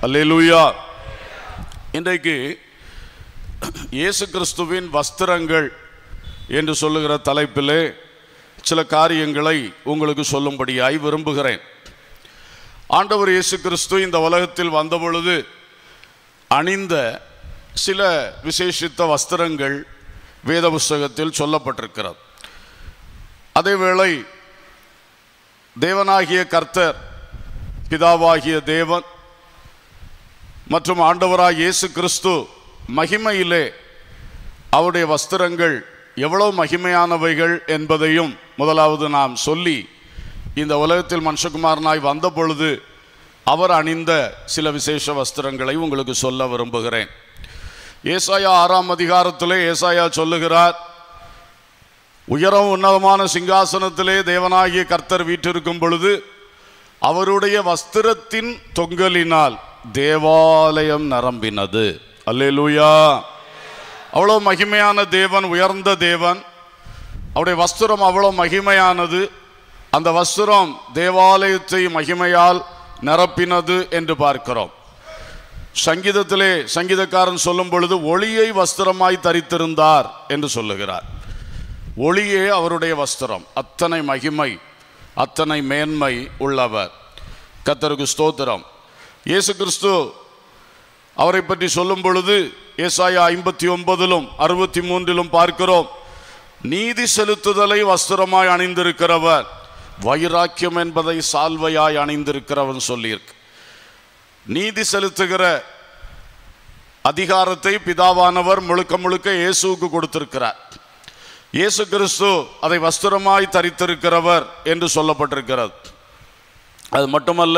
அல்லேலூயா இன்றைக்கு இயேசு கிறிஸ்துவின் வஸ்திரங்கள் என்று சொல்லுகிற தலைப்பிலே சில காரியங்களை உங்களுக்கு சொல்லும்படியாய் விரும்புகிறேன் ஆண்டவர் இயேசு கிறிஸ்து இந்த உலகத்தில் வந்த பொழுது அணிந்த சில விசேஷித்த வஸ்திரங்கள் வேத புஸ்தகத்தில் சொல்லப்பட்டிருக்கிறது அதேவேளை தேவனாகிய கர்த்தர் பிதாவாகிய தேவன் மற்றும் ஆண்டவராய் இயேசு கிறிஸ்து மகிமையிலே அவருடைய வஸ்திரங்கள் எவ்வளவு மகிமையானவைகள் என்பதையும் முதலாவது நாம் சொல்லி இந்த உலகத்தில் மனுஷகுமாரனாய் வந்த பொழுது அவர் அணிந்த சில விசேஷ வஸ்திரங்களை உங்களுக்கு சொல்ல விரும்புகிறேன் ஏசாயா ஆறாம் அதிகாரத்திலே ஏசாயா சொல்லுகிறார் உயரம் உன்னதமான சிங்காசனத்திலே தேவனாகிய கர்த்தர் வீற்றிருக்கும் பொழுது அவருடைய வஸ்திரத்தின் தொங்கலினால் தேவாலயம் நிரம்பினது அல்லேலூயா அவ்வளோ மகிமையான தேவன் உயர்ந்த தேவன் அவருடைய வஸ்திரம் அவ்வளோ மகிமையானது அந்த வஸ்திரம் தேவாலயத்தை மகிமையால் நிரப்பினது என்று பார்க்கிறோம் சங்கீதத்திலே சங்கீதக்காரன் சொல்லும் பொழுது ஒளியை வஸ்திரமாய் தரித்திருந்தார் என்று சொல்லுகிறார் ஒளியே அவருடைய வஸ்திரம் அத்தனை மகிமை அத்தனை மேன்மை உள்ளவர் கத்தருக்கு ஸ்தோத்திரம் இயேசு கிறிஸ்து அவரை பற்றி சொல்லும் பொழுது ஏசாயா ஐம்பத்தி ஒன்பதிலும் அறுபத்தி மூன்றிலும் பார்க்கிறோம் நீதி செலுத்துதலை வஸ்திரமாய் அணிந்திருக்கிறவர் வைராக்கியம் என்பதை சால்வையாய் அணிந்திருக்கிறவன் சொல்லியிருக்கு நீதி செலுத்துகிற அதிகாரத்தை பிதாவானவர் முழுக்க முழுக்க இயேசுவுக்கு கொடுத்திருக்கிறார் இயேசு கிறிஸ்து அதை வஸ்திரமாய் தரித்திருக்கிறவர் என்று சொல்லப்பட்டிருக்கிறது அது மட்டுமல்ல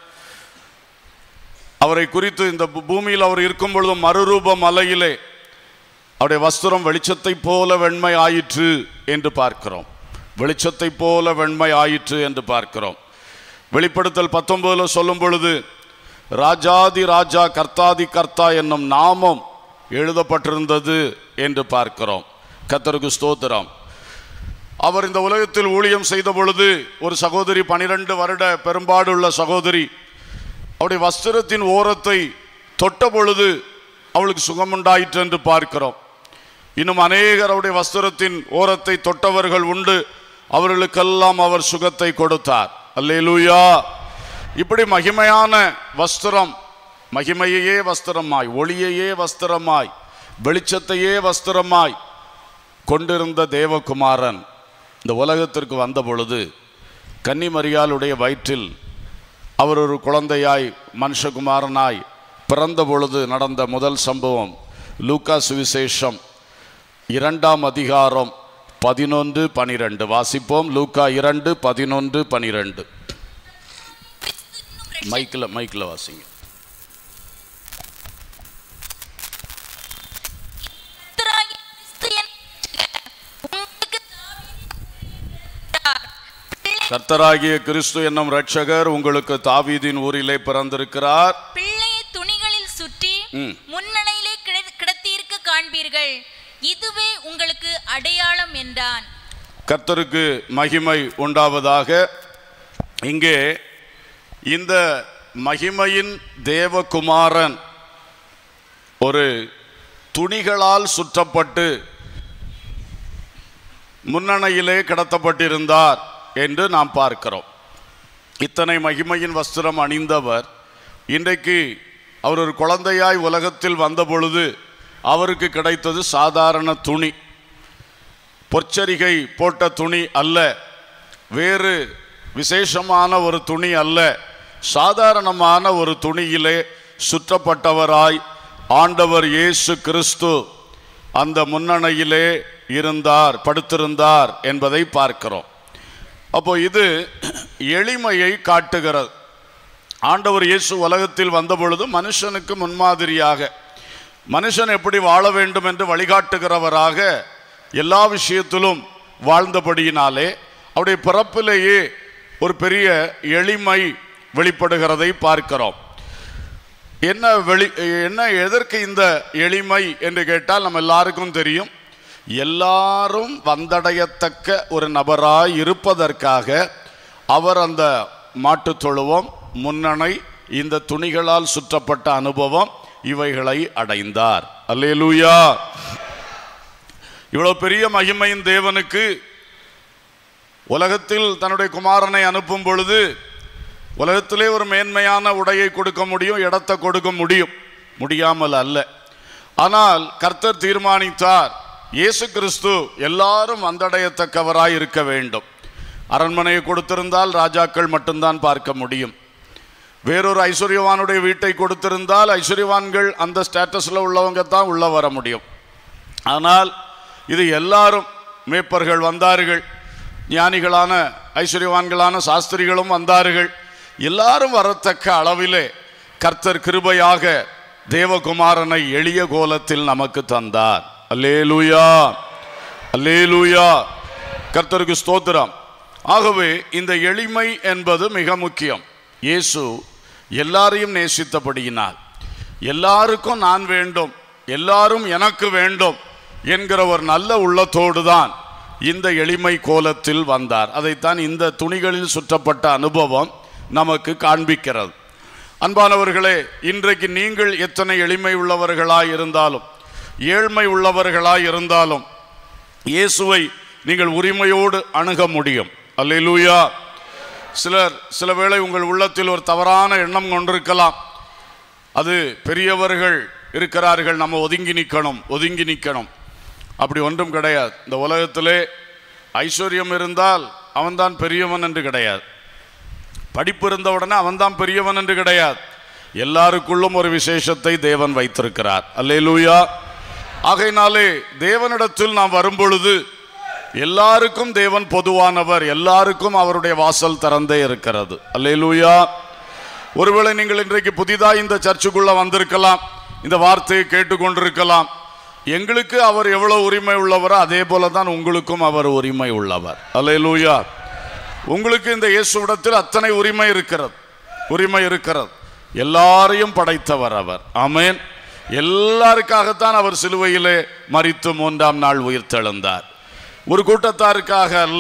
அவரை குறித்து இந்த பூ- பூமியில் அவர் இருக்கும் பொழுது மறுரூப மலையிலே அவருடைய வஸ்திரம் வெளிச்சத்தை போல வெண்மை ஆயிற்று என்று பார்க்கிறோம் வெளிச்சத்தை போல வெண்மை ஆயிற்று என்று பார்க்கிறோம் வெளிப்படுத்தல் பத்தொன்பதுல சொல்லும் பொழுது ராஜாதி ராஜா கர்த்தாதி கர்த்தா என்னும் நாமம் எழுதப்பட்டிருந்தது என்று பார்க்கிறோம் கத்தருக்கு ஸ்தோத்திரம் அவர் இந்த உலகத்தில் ஊழியம் செய்த பொழுது ஒரு சகோதரி பனிரெண்டு வருட பெரும்பாடுள்ள சகோதரி அவருடைய வஸ்திரத்தின் ஓரத்தை தொட்ட பொழுது அவளுக்கு சுகமுண்டாயிற்று என்று பார்க்கிறோம் இன்னும் அநேகர் அவருடைய வஸ்திரத்தின் ஓரத்தை தொட்டவர்கள் உண்டு அவர்களுக்கெல்லாம் அவர் சுகத்தை கொடுத்தார் அல்லேலூயா இப்படி மகிமையான வஸ்திரம் மகிமையையே வஸ்திரமாய் ஒளியையே வஸ்திரமாய் வெளிச்சத்தையே வஸ்திரமாய் கொண்டிருந்த தேவகுமாரன் இந்த உலகத்திற்கு வந்த பொழுது கன்னிமரியாளுடைய வயிற்றில் அவர் ஒரு குழந்தையாய் மனுஷகுமாரனாய் பிறந்த பொழுது நடந்த முதல் சம்பவம் லூக்கா சுவிசேஷம் இரண்டாம் அதிகாரம் பதினொன்று பனிரெண்டு வாசிப்போம் லூக்கா இரண்டு பதினொன்று பனிரெண்டு மைக்கில் மைக்கில் வாசிங்க கர்த்தராகிய கிறிஸ்து என் உங்களுக்கு கர்த்தராகிய கிறிஸ்து என்னும் இரட்சகர் உங்களுக்கு தாவீதின் ஊரிலே பிறந்திருக்கிறார் பிள்ளையை துணிகளில் சுற்றி ம். முன்னணையிலே கிட- கிடத்தியிருக்க காண்பீர்கள் இதுவே உங்களுக்கு அடையாளம் என்றான் கர்த்தருக்கு மகிமை உண்டாவதாக இங்கே இந்த மகிமையின் தேவகுமாரன் ஒரு துணிகளால் சுற்றப்பட்டு முன்னணையிலே கிடத்தப்பட்டிருந்தார் என்று நாம் பார்க்கிறோம் இத்தனை மகிமையின் வஸ்திரம் அணிந்தவர் இன்றைக்கு அவர் ஒரு குழந்தையாய் உலகத்தில் வந்த பொழுது அவருக்கு கிடைத்தது சாதாரண துணி பொற்சரிகை போட்ட துணி அல்ல வேறு விசேஷமான ஒரு துணி அல்ல சாதாரணமான ஒரு துணியிலே சுற்றப்பட்டவராய் ஆண்டவர் இயேசு கிறிஸ்து அந்த முன்னணையிலே இருந்தார் படுத்திருந்தார் என்பதை பார்க்கிறோம் அப்போ இது எளிமையை காட்டுகிறது ஆண்டவர் இயேசு உலகத்தில் வந்த பொழுது மனுஷனுக்கு முன்மாதிரியாக மனுஷன் எப்படி வாழ வேண்டும் என்று வழிகாட்டுகிறவராக எல்லா விஷயத்திலும் வாழ்ந்தபடியினாலே அவருடைய பிறப்பிலேயே ஒரு பெரிய எளிமை வெளிப்படுகிறதை பார்க்கிறோம் என்ன வெளி என்ன எதற்கு இந்த எளிமை என்று கேட்டால் நம்ம எல்லாருக்கும் தெரியும் எல்லாரும் வந்தடையத்தக்க ஒரு நபராய் இருப்பதற்காக அவர் அந்த மாட்டுத் தொழுவம் முன்னணை இந்த துணிகளால் சுற்றப்பட்ட அனுபவம் இவைகளை அடைந்தார் அல்லேலூயா இவ்வளவு பெரிய மகிமையின் தேவனுக்கு உலகத்தில் தன்னுடைய குமாரனை அனுப்பும் பொழுது உலகத்திலே ஒரு மேன்மையான உடையை கொடுக்க முடியும் இடத்தை கொடுக்க முடியும் முடியாமல் அல்ல ஆனால் கர்த்தர் தீர்மானித்தார் இயேசு கிறிஸ்து எல்லாரும் வந்தடையத்தக்கவராய் இருக்க வேண்டும் அரண்மனையை கொடுத்திருந்தால் ராஜாக்கள் மட்டும்தான் பார்க்க முடியும் வேறொரு ஐஸ்வர்யவானுடைய வீட்டை கொடுத்திருந்தால் ஐஸ்வர்யவான்கள் அந்த ஸ்டேட்டஸில் உள்ளவங்க தான் உள்ள வர முடியும் ஆனால் இது எல்லாரும் மேப்பர்கள் வந்தார்கள் ஞானிகளான ஐஸ்வர்யவான்களான சாஸ்திரிகளும் வந்தார்கள் எல்லாரும் வரத்தக்க அளவிலே கர்த்தர் கிருபையாக தேவகுமாரனை எளிய கோலத்தில் நமக்கு தந்தார் அல்லேலூயா அல்லேலூயா கர்த்தருக்கு ஸ்தோத்திரம் ஆகவே இந்த எளிமை என்பது மிக முக்கியம் இயேசு எல்லாரையும் நேசித்தபடியினால் எல்லாருக்கும் நான் வேண்டும் எல்லாரும் எனக்கு வேண்டும் என்கிற ஒரு நல்ல உள்ளத்தோடு தான் இந்த எளிமை கோலத்தில் வந்தார் அதைத்தான் இந்த துணிகளில் சுற்றப்பட்ட அனுபவம் நமக்கு காண்பிக்கிறது அன்பானவர்களே இன்றைக்கு நீங்கள் எத்தனை எளிமை உள்ளவர்களாய் இருந்தாலும் ஏழ்மை உள்ளவர்களாய் இருந்தாலும் இயேசுவை நீங்கள் உரிமையோடு அணுக முடியும் அல்லேலூயா சிலர் சில வேளை உங்கள் உள்ளத்தில் ஒரு தவறான எண்ணம் கொண்டிருக்கலாம் அது பெரியவர்கள் இருக்கிறார்கள் நம்ம ஒதுங்கி நிற்கணும் ஒதுங்கி நிற்கணும் அப்படி ஒன்றும் கிடையாது இந்த உலகத்திலே ஐஸ்வர்யம் இருந்தால் அவன்தான் பெரியவன் என்று கிடையாது படிப்பு இருந்த உடனே அவன்தான் பெரியவன் என்று கிடையாது எல்லாருக்குள்ளும் ஒரு விசேஷத்தை தேவன் வைத்திருக்கிறார் அல்லேலூயா ஆகையினாலே தேவனிடத்தில் நாம் வரும்பொழுது எல்லாருக்கும் தேவன் பொதுவானவர் எல்லாருக்கும் அவருடைய வாசல் திறந்தே இருக்கிறது அல்லேலூயா ஒருவேளை நீங்கள் இன்றைக்கு புதிதாக இந்த சர்ச்சுக்குள்ள வந்திருக்கலாம் இந்த வார்த்தையை கேட்டுக்கொண்டிருக்கலாம் எங்களுக்கு அவர் எவ்வளவு உரிமை உள்ளவரோ அதே போல தான் உங்களுக்கும் அவர் உரிமை உள்ளவர் அல்லேலூயா உங்களுக்கு இந்த இயேசுவிடத்தில் அத்தனை உரிமை இருக்கிறது உரிமை இருக்கிறது எல்லாரையும் படைத்தவர் அவர் ஆமென் எல்லாருக்காகத்தான் அவர் சிலுவையிலே மரித்து மூன்றாம் நாள் உயிர்த்தெழுந்தார் ஒரு கூட்டத்தாருக்காக அல்ல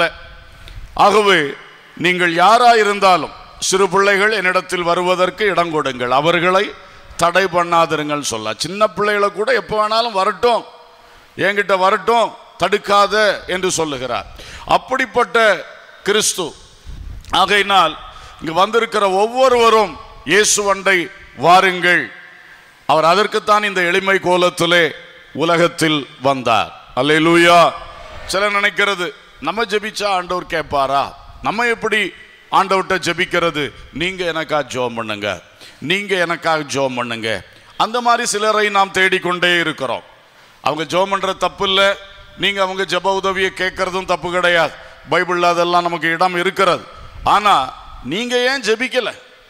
ஆகவே நீங்கள் யாராயிருந்தாலும் சிறு பிள்ளைகள் என்னிடத்தில் வருவதற்கு இடம் கொடுங்கள் அவர்களை தடை பண்ணாதிருங்கள் சொல்ல சின்ன பிள்ளைகளை கூட எப்போ வேணாலும் வரட்டும் என்கிட்ட வரட்டும் தடுக்காத என்று சொல்லுகிறார் அப்படிப்பட்ட கிறிஸ்து ஆகையினால் இங்கு வந்திருக்கிற ஒவ்வொருவரும் இயேசுவண்டை வாருங்கள் அவர் அதற்குத்தான் இந்த எளிமை கோலத்திலே உலகத்தில் வந்தார் அல்லேலூயா சிலர் நினைக்கிறது நம்ம ஜெபிச்சா ஆண்டவர் கேட்பாரா நம்ம எப்படி ஆண்டவர்கிட்ட ஜெபிக்கிறது நீங்க எனக்காக ஜோம் பண்ணுங்க நீங்க எனக்காக ஜோம் பண்ணுங்க அந்த மாதிரி சிலரை நாம் தேடிக்கொண்டே இருக்கிறோம் அவங்க ஜோம் பண்ற தப்பு இல்லை நீங்க அவங்க ஜெப உதவியை கேட்கறதும் தப்பு கிடையாது பைபிள்ல அதெல்லாம் நமக்கு இடம் இருக்கிறது ஆனா நீங்க ஏன் ஜெபிக்கல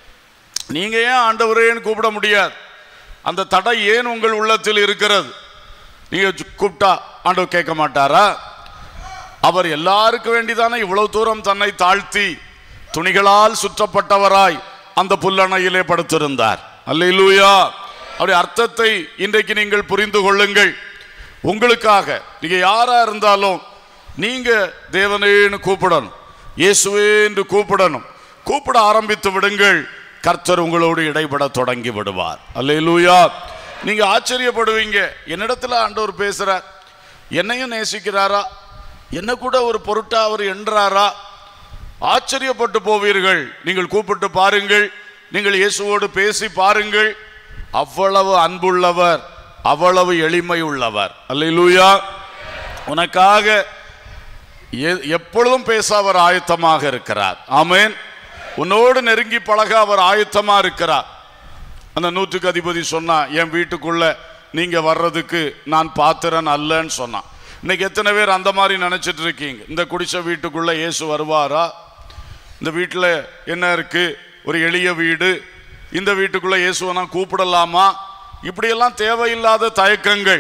நீங்க ஏன் ஆண்டவரேன்னு கூப்பிட முடியாது அந்த தடை ஏன் உங்கள் உள்ளத்தில் இருக்கிறது நீங்க ஜு- கூப்பிட்டா ஆண்டவர் கேட்க மாட்டாரா அவர் எல்லாருக்கும் வேண்டிதானே இவ்வளவு தூரம் தன்னை தாழ்த்தி துணிகளால் சுற்றப்பட்டவராய் அந்த புல்லணையிலே படுத்திருந்தார் அல்லேலூயா அப்படி அர்த்தத்தை இன்றைக்கு நீங்கள் புரிந்து கொள்ளுங்கள் உங்களுக்காக நீங்க யாரா இருந்தாலும் நீங்க தேவனேன்னு கூப்பிடணும் இயேசுவே என்று கூப்பிடணும் கூப்பிட ஆரம்பித்து விடுங்கள் கர்த்தர் உங்களோடு இடைபட தொடங்கி விடுவார் அல்லேலூயா நீங்க ஆச்சரியப்படுவீங்க என்னிடத்துல ஆண்டவர் பேசுறார் என்னையும் நேசிக்கிறாரா என்ன கூட ஒரு பொருட்டா அவர் என்றாரா ஆச்சரியப்பட்டு போவீர்கள் நீங்கள் கூப்பிட்டு பாருங்கள் நீங்கள் இயேசுவோடு பேசி பாருங்கள் அவ்வளவு அன்புள்ளவர் அவ்வளவு எளிமை உள்ளவர் அல்லேலூயா உனக்காக எ- எப்பொழுதும் பேச அவர் ஆயத்தமாக இருக்கிறார் ஆமென் உன்னோடு நெருங்கி பழக அவர் ஆயத்தமா இருக்கிறார் அந்த நூற்றுக்கு அதிபதி சொன்னா என் வீட்டுக்குள்ள நீங்க வர்றதுக்கு நான் பாத்திரன் அல்லன்னு சொன்னான் இன்னைக்கு எத்தனை பேர் அந்த மாதிரி நினைச்சிட்டு இருக்கீங்க இந்த குடிசை வீட்டுக்குள்ள இயேசு வருவாரா இந்த வீட்டில் என்ன இருக்கு ஒரு எளிய வீடு இந்த வீட்டுக்குள்ள இயேசுவை நான் கூப்பிடலாமா இப்படியெல்லாம் தேவையில்லாத தயக்கங்கள்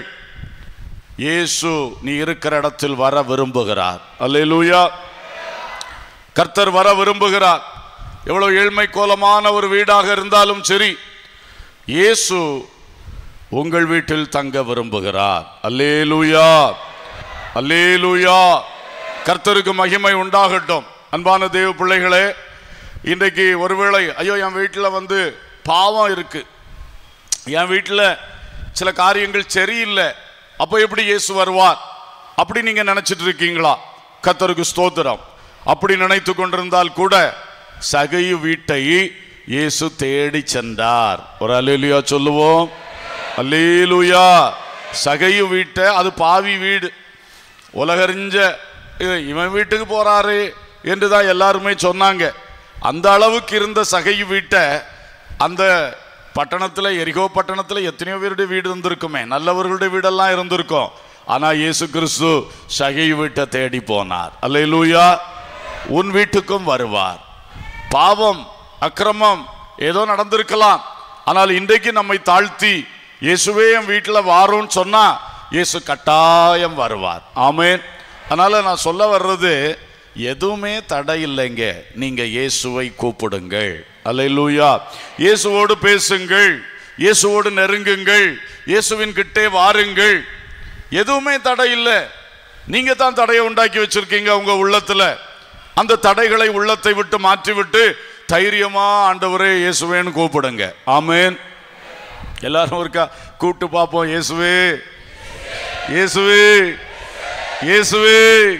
இயேசு நீ இருக்கிற இடத்தில் வர விரும்புகிறார் அல்லேலூயா கர்த்தர் வர விரும்புகிறார் எவ்வளவு ஏழ்மை கோலமான ஒரு வீடாக இருந்தாலும் சரி இயேசு உங்கள் வீட்டில் தங்க விரும்புகிறார் அல்லேலூயா அல்லேலூயா கர்த்தருக்கு மகிமை உண்டாகட்டும் அன்பான தேவ பிள்ளைகளே இன்றைக்கு ஒருவேளை ஐயோ என் வீட்டில் வந்து பாவம் இருக்கு என் வீட்டில் சில காரியங்கள் சரியில்லை அப்போ எப்படி இயேசு வருவார் அப்படி நீங்க நினைச்சிட்டு இருக்கீங்களா கத்தருக்கு ஸ்தோத்திரம் அப்படி நினைத்து கொண்டிருந்தால் கூட சகையு வீட்டை இயேசு தேடி சென்றார் ஒரு அல்லேலூயா சொல்லுவோம் அல்லேலூயா சகையு வீட்டை அது பாவி வீடு உலகறிஞ்ச இ- இவன் வீட்டுக்கு போறாரு என்று தான் எல்லாருமே சொன்னாங்க அந்த அளவுக்கு இருந்த சகை வீட்டை அந்த பட்டணத்தில் எரிகோ பட்டணத்தில் எத்தனையோ பேருடைய வீடு இருந்திருக்குமே நல்லவர்களுடைய வீடெல்லாம் இருந்திருக்கும் ஆனா இயேசு கிறிஸ்து சகை வீட்டை தேடி போனார் அல்லேலூயா உன் வீட்டுக்கும் வருவார் பாவம் அக்கிரமம் ஏதோ நடந்திருக்கலாம் ஆனால் இன்றைக்கு நம்மை தாழ்த்தி இயேசுவே என் வீட்டில் வாரோன்னு சொன்னா இயேசு கட்டாயம் வருவார் ஆமென் அதனால நான் சொல்ல வர்றது எதுவுமே தடை இல்லைங்க நீங்க இயேசுவை கூப்பிடுங்கள் அல்லேலூயா இயேசுவோடு பேசுங்கள் இயேசுவோடு நெருங்குங்கள் இயேசுவின் கிட்டே வாருங்கள் எதுவுமே தடை இல்லை நீங்க தான் தடையை உண்டாக்கி வச்சிருக்கீங்க உங்க உள்ளத்துல அந்த தடைகளை உள்ளத்தை விட்டு மாற்றிவிட்டு தைரியமா ஆண்டவரே இயேசுவேன்னு கூப்பிடுங்க ஆமென் எல்லாரும் இருக்கா கூப்பிட்டு பார்ப்போம் இயேசுவே இயேசுவே இயேசுவே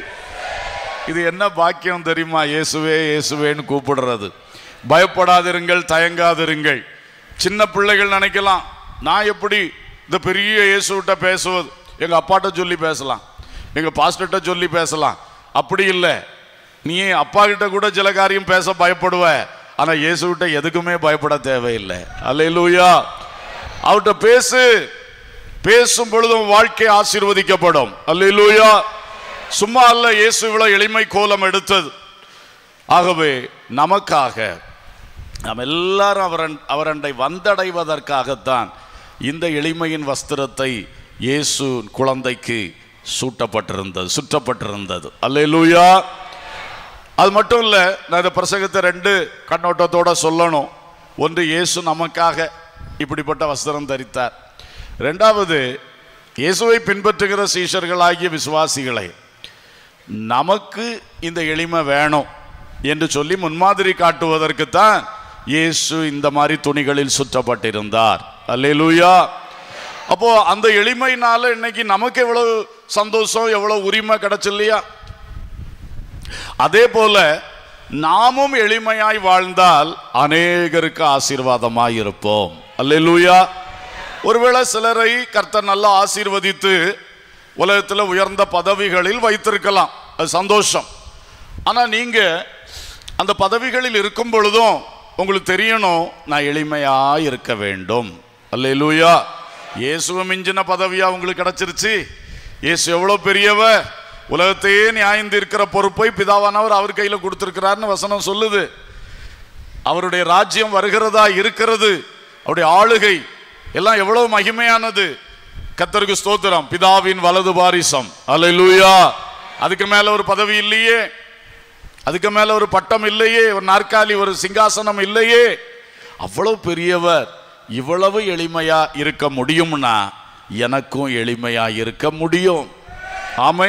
இது என்ன பாக்கியம் தெரியுமா இயேசுவே இயேசுவேன்னு கூப்பிடுறது பயப்படாதிருங்கள் தயங்காதிருங்கள் சின்ன பிள்ளைகள் நினைக்கலாம் நான் எப்படி இந்த பெரிய இயேசுகிட்ட பேசுவது எங்க அப்பாட்ட சொல்லி பேசலாம் எங்க பாஸ்டர்கிட்ட சொல்லி பேசலாம் அப்படி இல்லை நீ அப்பா கிட்ட கூட சில காரியம் பேச பயப்படுவ ஆனா இயேசுகிட்ட எதுக்குமே பயப்பட தேவையில்லை அல்லேலூயா அவர்கிட்ட பேசு பேசும் பொழுதும் வாழ்க்கை ஆசீர்வதிக்கப்படும் அல்லேலூயா சும்மா அல்ல இயேசு இவ்வளவு எளிமை கோலம் எடுத்தது ஆகவே நமக்காக நாம் எல்லாரும் அவரன் அவரண்டை வந்தடைவதற்காகத்தான் இந்த எளிமையின் வஸ்திரத்தை இயேசு குழந்தைக்கு சூட்டப்பட்டிருந்தது சுற்றப்பட்டிருந்தது அல்லேலூயா அது மட்டும் இல்லை நான் இந்த பிரசங்கத்தை ரெண்டு கண்ணோட்டத்தோட சொல்லணும் ஒன்று இயேசு நமக்காக இப்படிப்பட்ட வஸ்திரம் தரித்தார் ரெண்டாவது இயேசுவை பின்பற்றுகிற சீஷர்களாகிய விசுவாசிகளை நமக்கு இந்த எளிமை வேணும் என்று சொல்லி முன்மாதிரி காட்டுவதற்குத்தான் இயேசு இந்த மாதிரி துணிகளில் சுற்றப்பட்டிருந்தார் அல்லேலூயா அப்போ அந்த எளிமையினால இன்னைக்கு நமக்கு எவ்வளவு சந்தோஷம் எவ்வளவு உரிமை கிடைச்சு இல்லையா அதே போல நாமும் எளிமையாய் வாழ்ந்தால் அநேகருக்கு ஆசீர்வாதமாய் இருப்போம் அல்லேலூயா ஒருவேளை சிலரை கர்த்தர் நல்லா ஆசீர்வதித்து உலகத்தில் உயர்ந்த பதவிகளில் வைத்திருக்கலாம் அது சந்தோஷம் ஆனா நீங்க அந்த பதவிகளில் இருக்கும் பொழுதும் உங்களுக்கு தெரியணும் நான் எளிமையா இருக்க வேண்டும் அல்லேலூயா இயேசுவை மிஞ்சின பதவியா உங்களுக்கு கிடைச்சிருச்சு இயேசு எவ்வளவு பெரியவர் உலகத்தையே நியாயந்து இருக்கிற பொறுப்பை பிதாவானவர் அவர் கையில கொடுத்திருக்கிறார்னு வசனம் சொல்லுது அவருடைய ராஜ்யம் வருகிறதா இருக்கிறது அவருடைய ஆளுகை எல்லாம் எவ்வளவு மகிமையானது கத்தருக்கு ஸ்தோத்திரம் பிதாவின் வலது பாரிசம் அல்லேலூயா அதுக்கு மேல ஒரு பதவி இல்லையே அதுக்கு மேல ஒரு பட்டம் இல்லையே ஒரு நாற்காலி ஒரு சிங்காசனம் இல்லையே அவ்வளவு பெரியவர் இவ்வளவு எளிமையா இருக்க முடியும்னா எனக்கும் எளிமையா இருக்க முடியும் ஆமே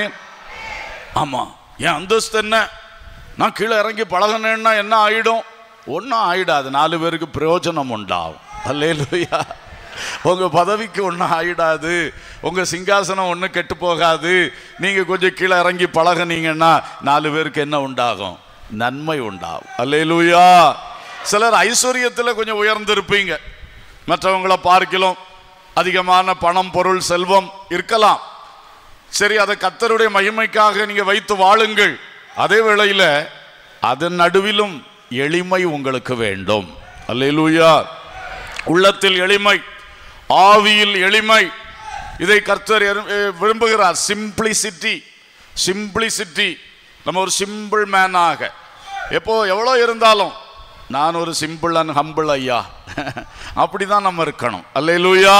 ஆமா என் அந்தஸ்து என்ன நான் கீழே இறங்கி பழகினேன்னா என்ன ஆயிடும் ஒன்றும் ஆயிடாது நாலு பேருக்கு பிரயோஜனம் உண்டாகும் அல்லேலூயா உங்க பதவிக்கு ஒன்றும் ஆயிடாது உங்க சிங்காசனம் ஒன்றும் கெட்டு போகாது நீங்க கொஞ்சம் கீழே இறங்கி பழகுனீங்கன்னா நாலு பேருக்கு என்ன உண்டாகும் நன்மை உண்டாகும் அல்லேலூயா சிலர் ஐஸ்வர்யத்துல கொஞ்சம் உயர்ந்திருப்பீங்க மற்றவங்களை பார்க்கலாம் அதிகமான பணம் பொருள் செல்வம் இருக்கலாம் சரி அதை கத்தருடைய மகிமைக்காக நீங்க வைத்து வாழுங்கள் அதே வேளையில அதன் நடுவிலும் எளிமை உங்களுக்கு வேண்டும் அல்லேலூயா உள்ளத்தில் எளிமை ஆவியில் எளிமை இதை கர்த்தர் எரு- எ, விரும்புகிறார் சிம்பிளிசிட்டி சிம்பிளிசிட்டி நம்ம ஒரு சிம்பிள் மேனாக எப்போ எவ்வளோ இருந்தாலும் நான் ஒரு சிம்பிள் அண்ட் ஹம்பிள் ஐயா அப்படிதான் நம்ம இருக்கணும் அல்லேலூயா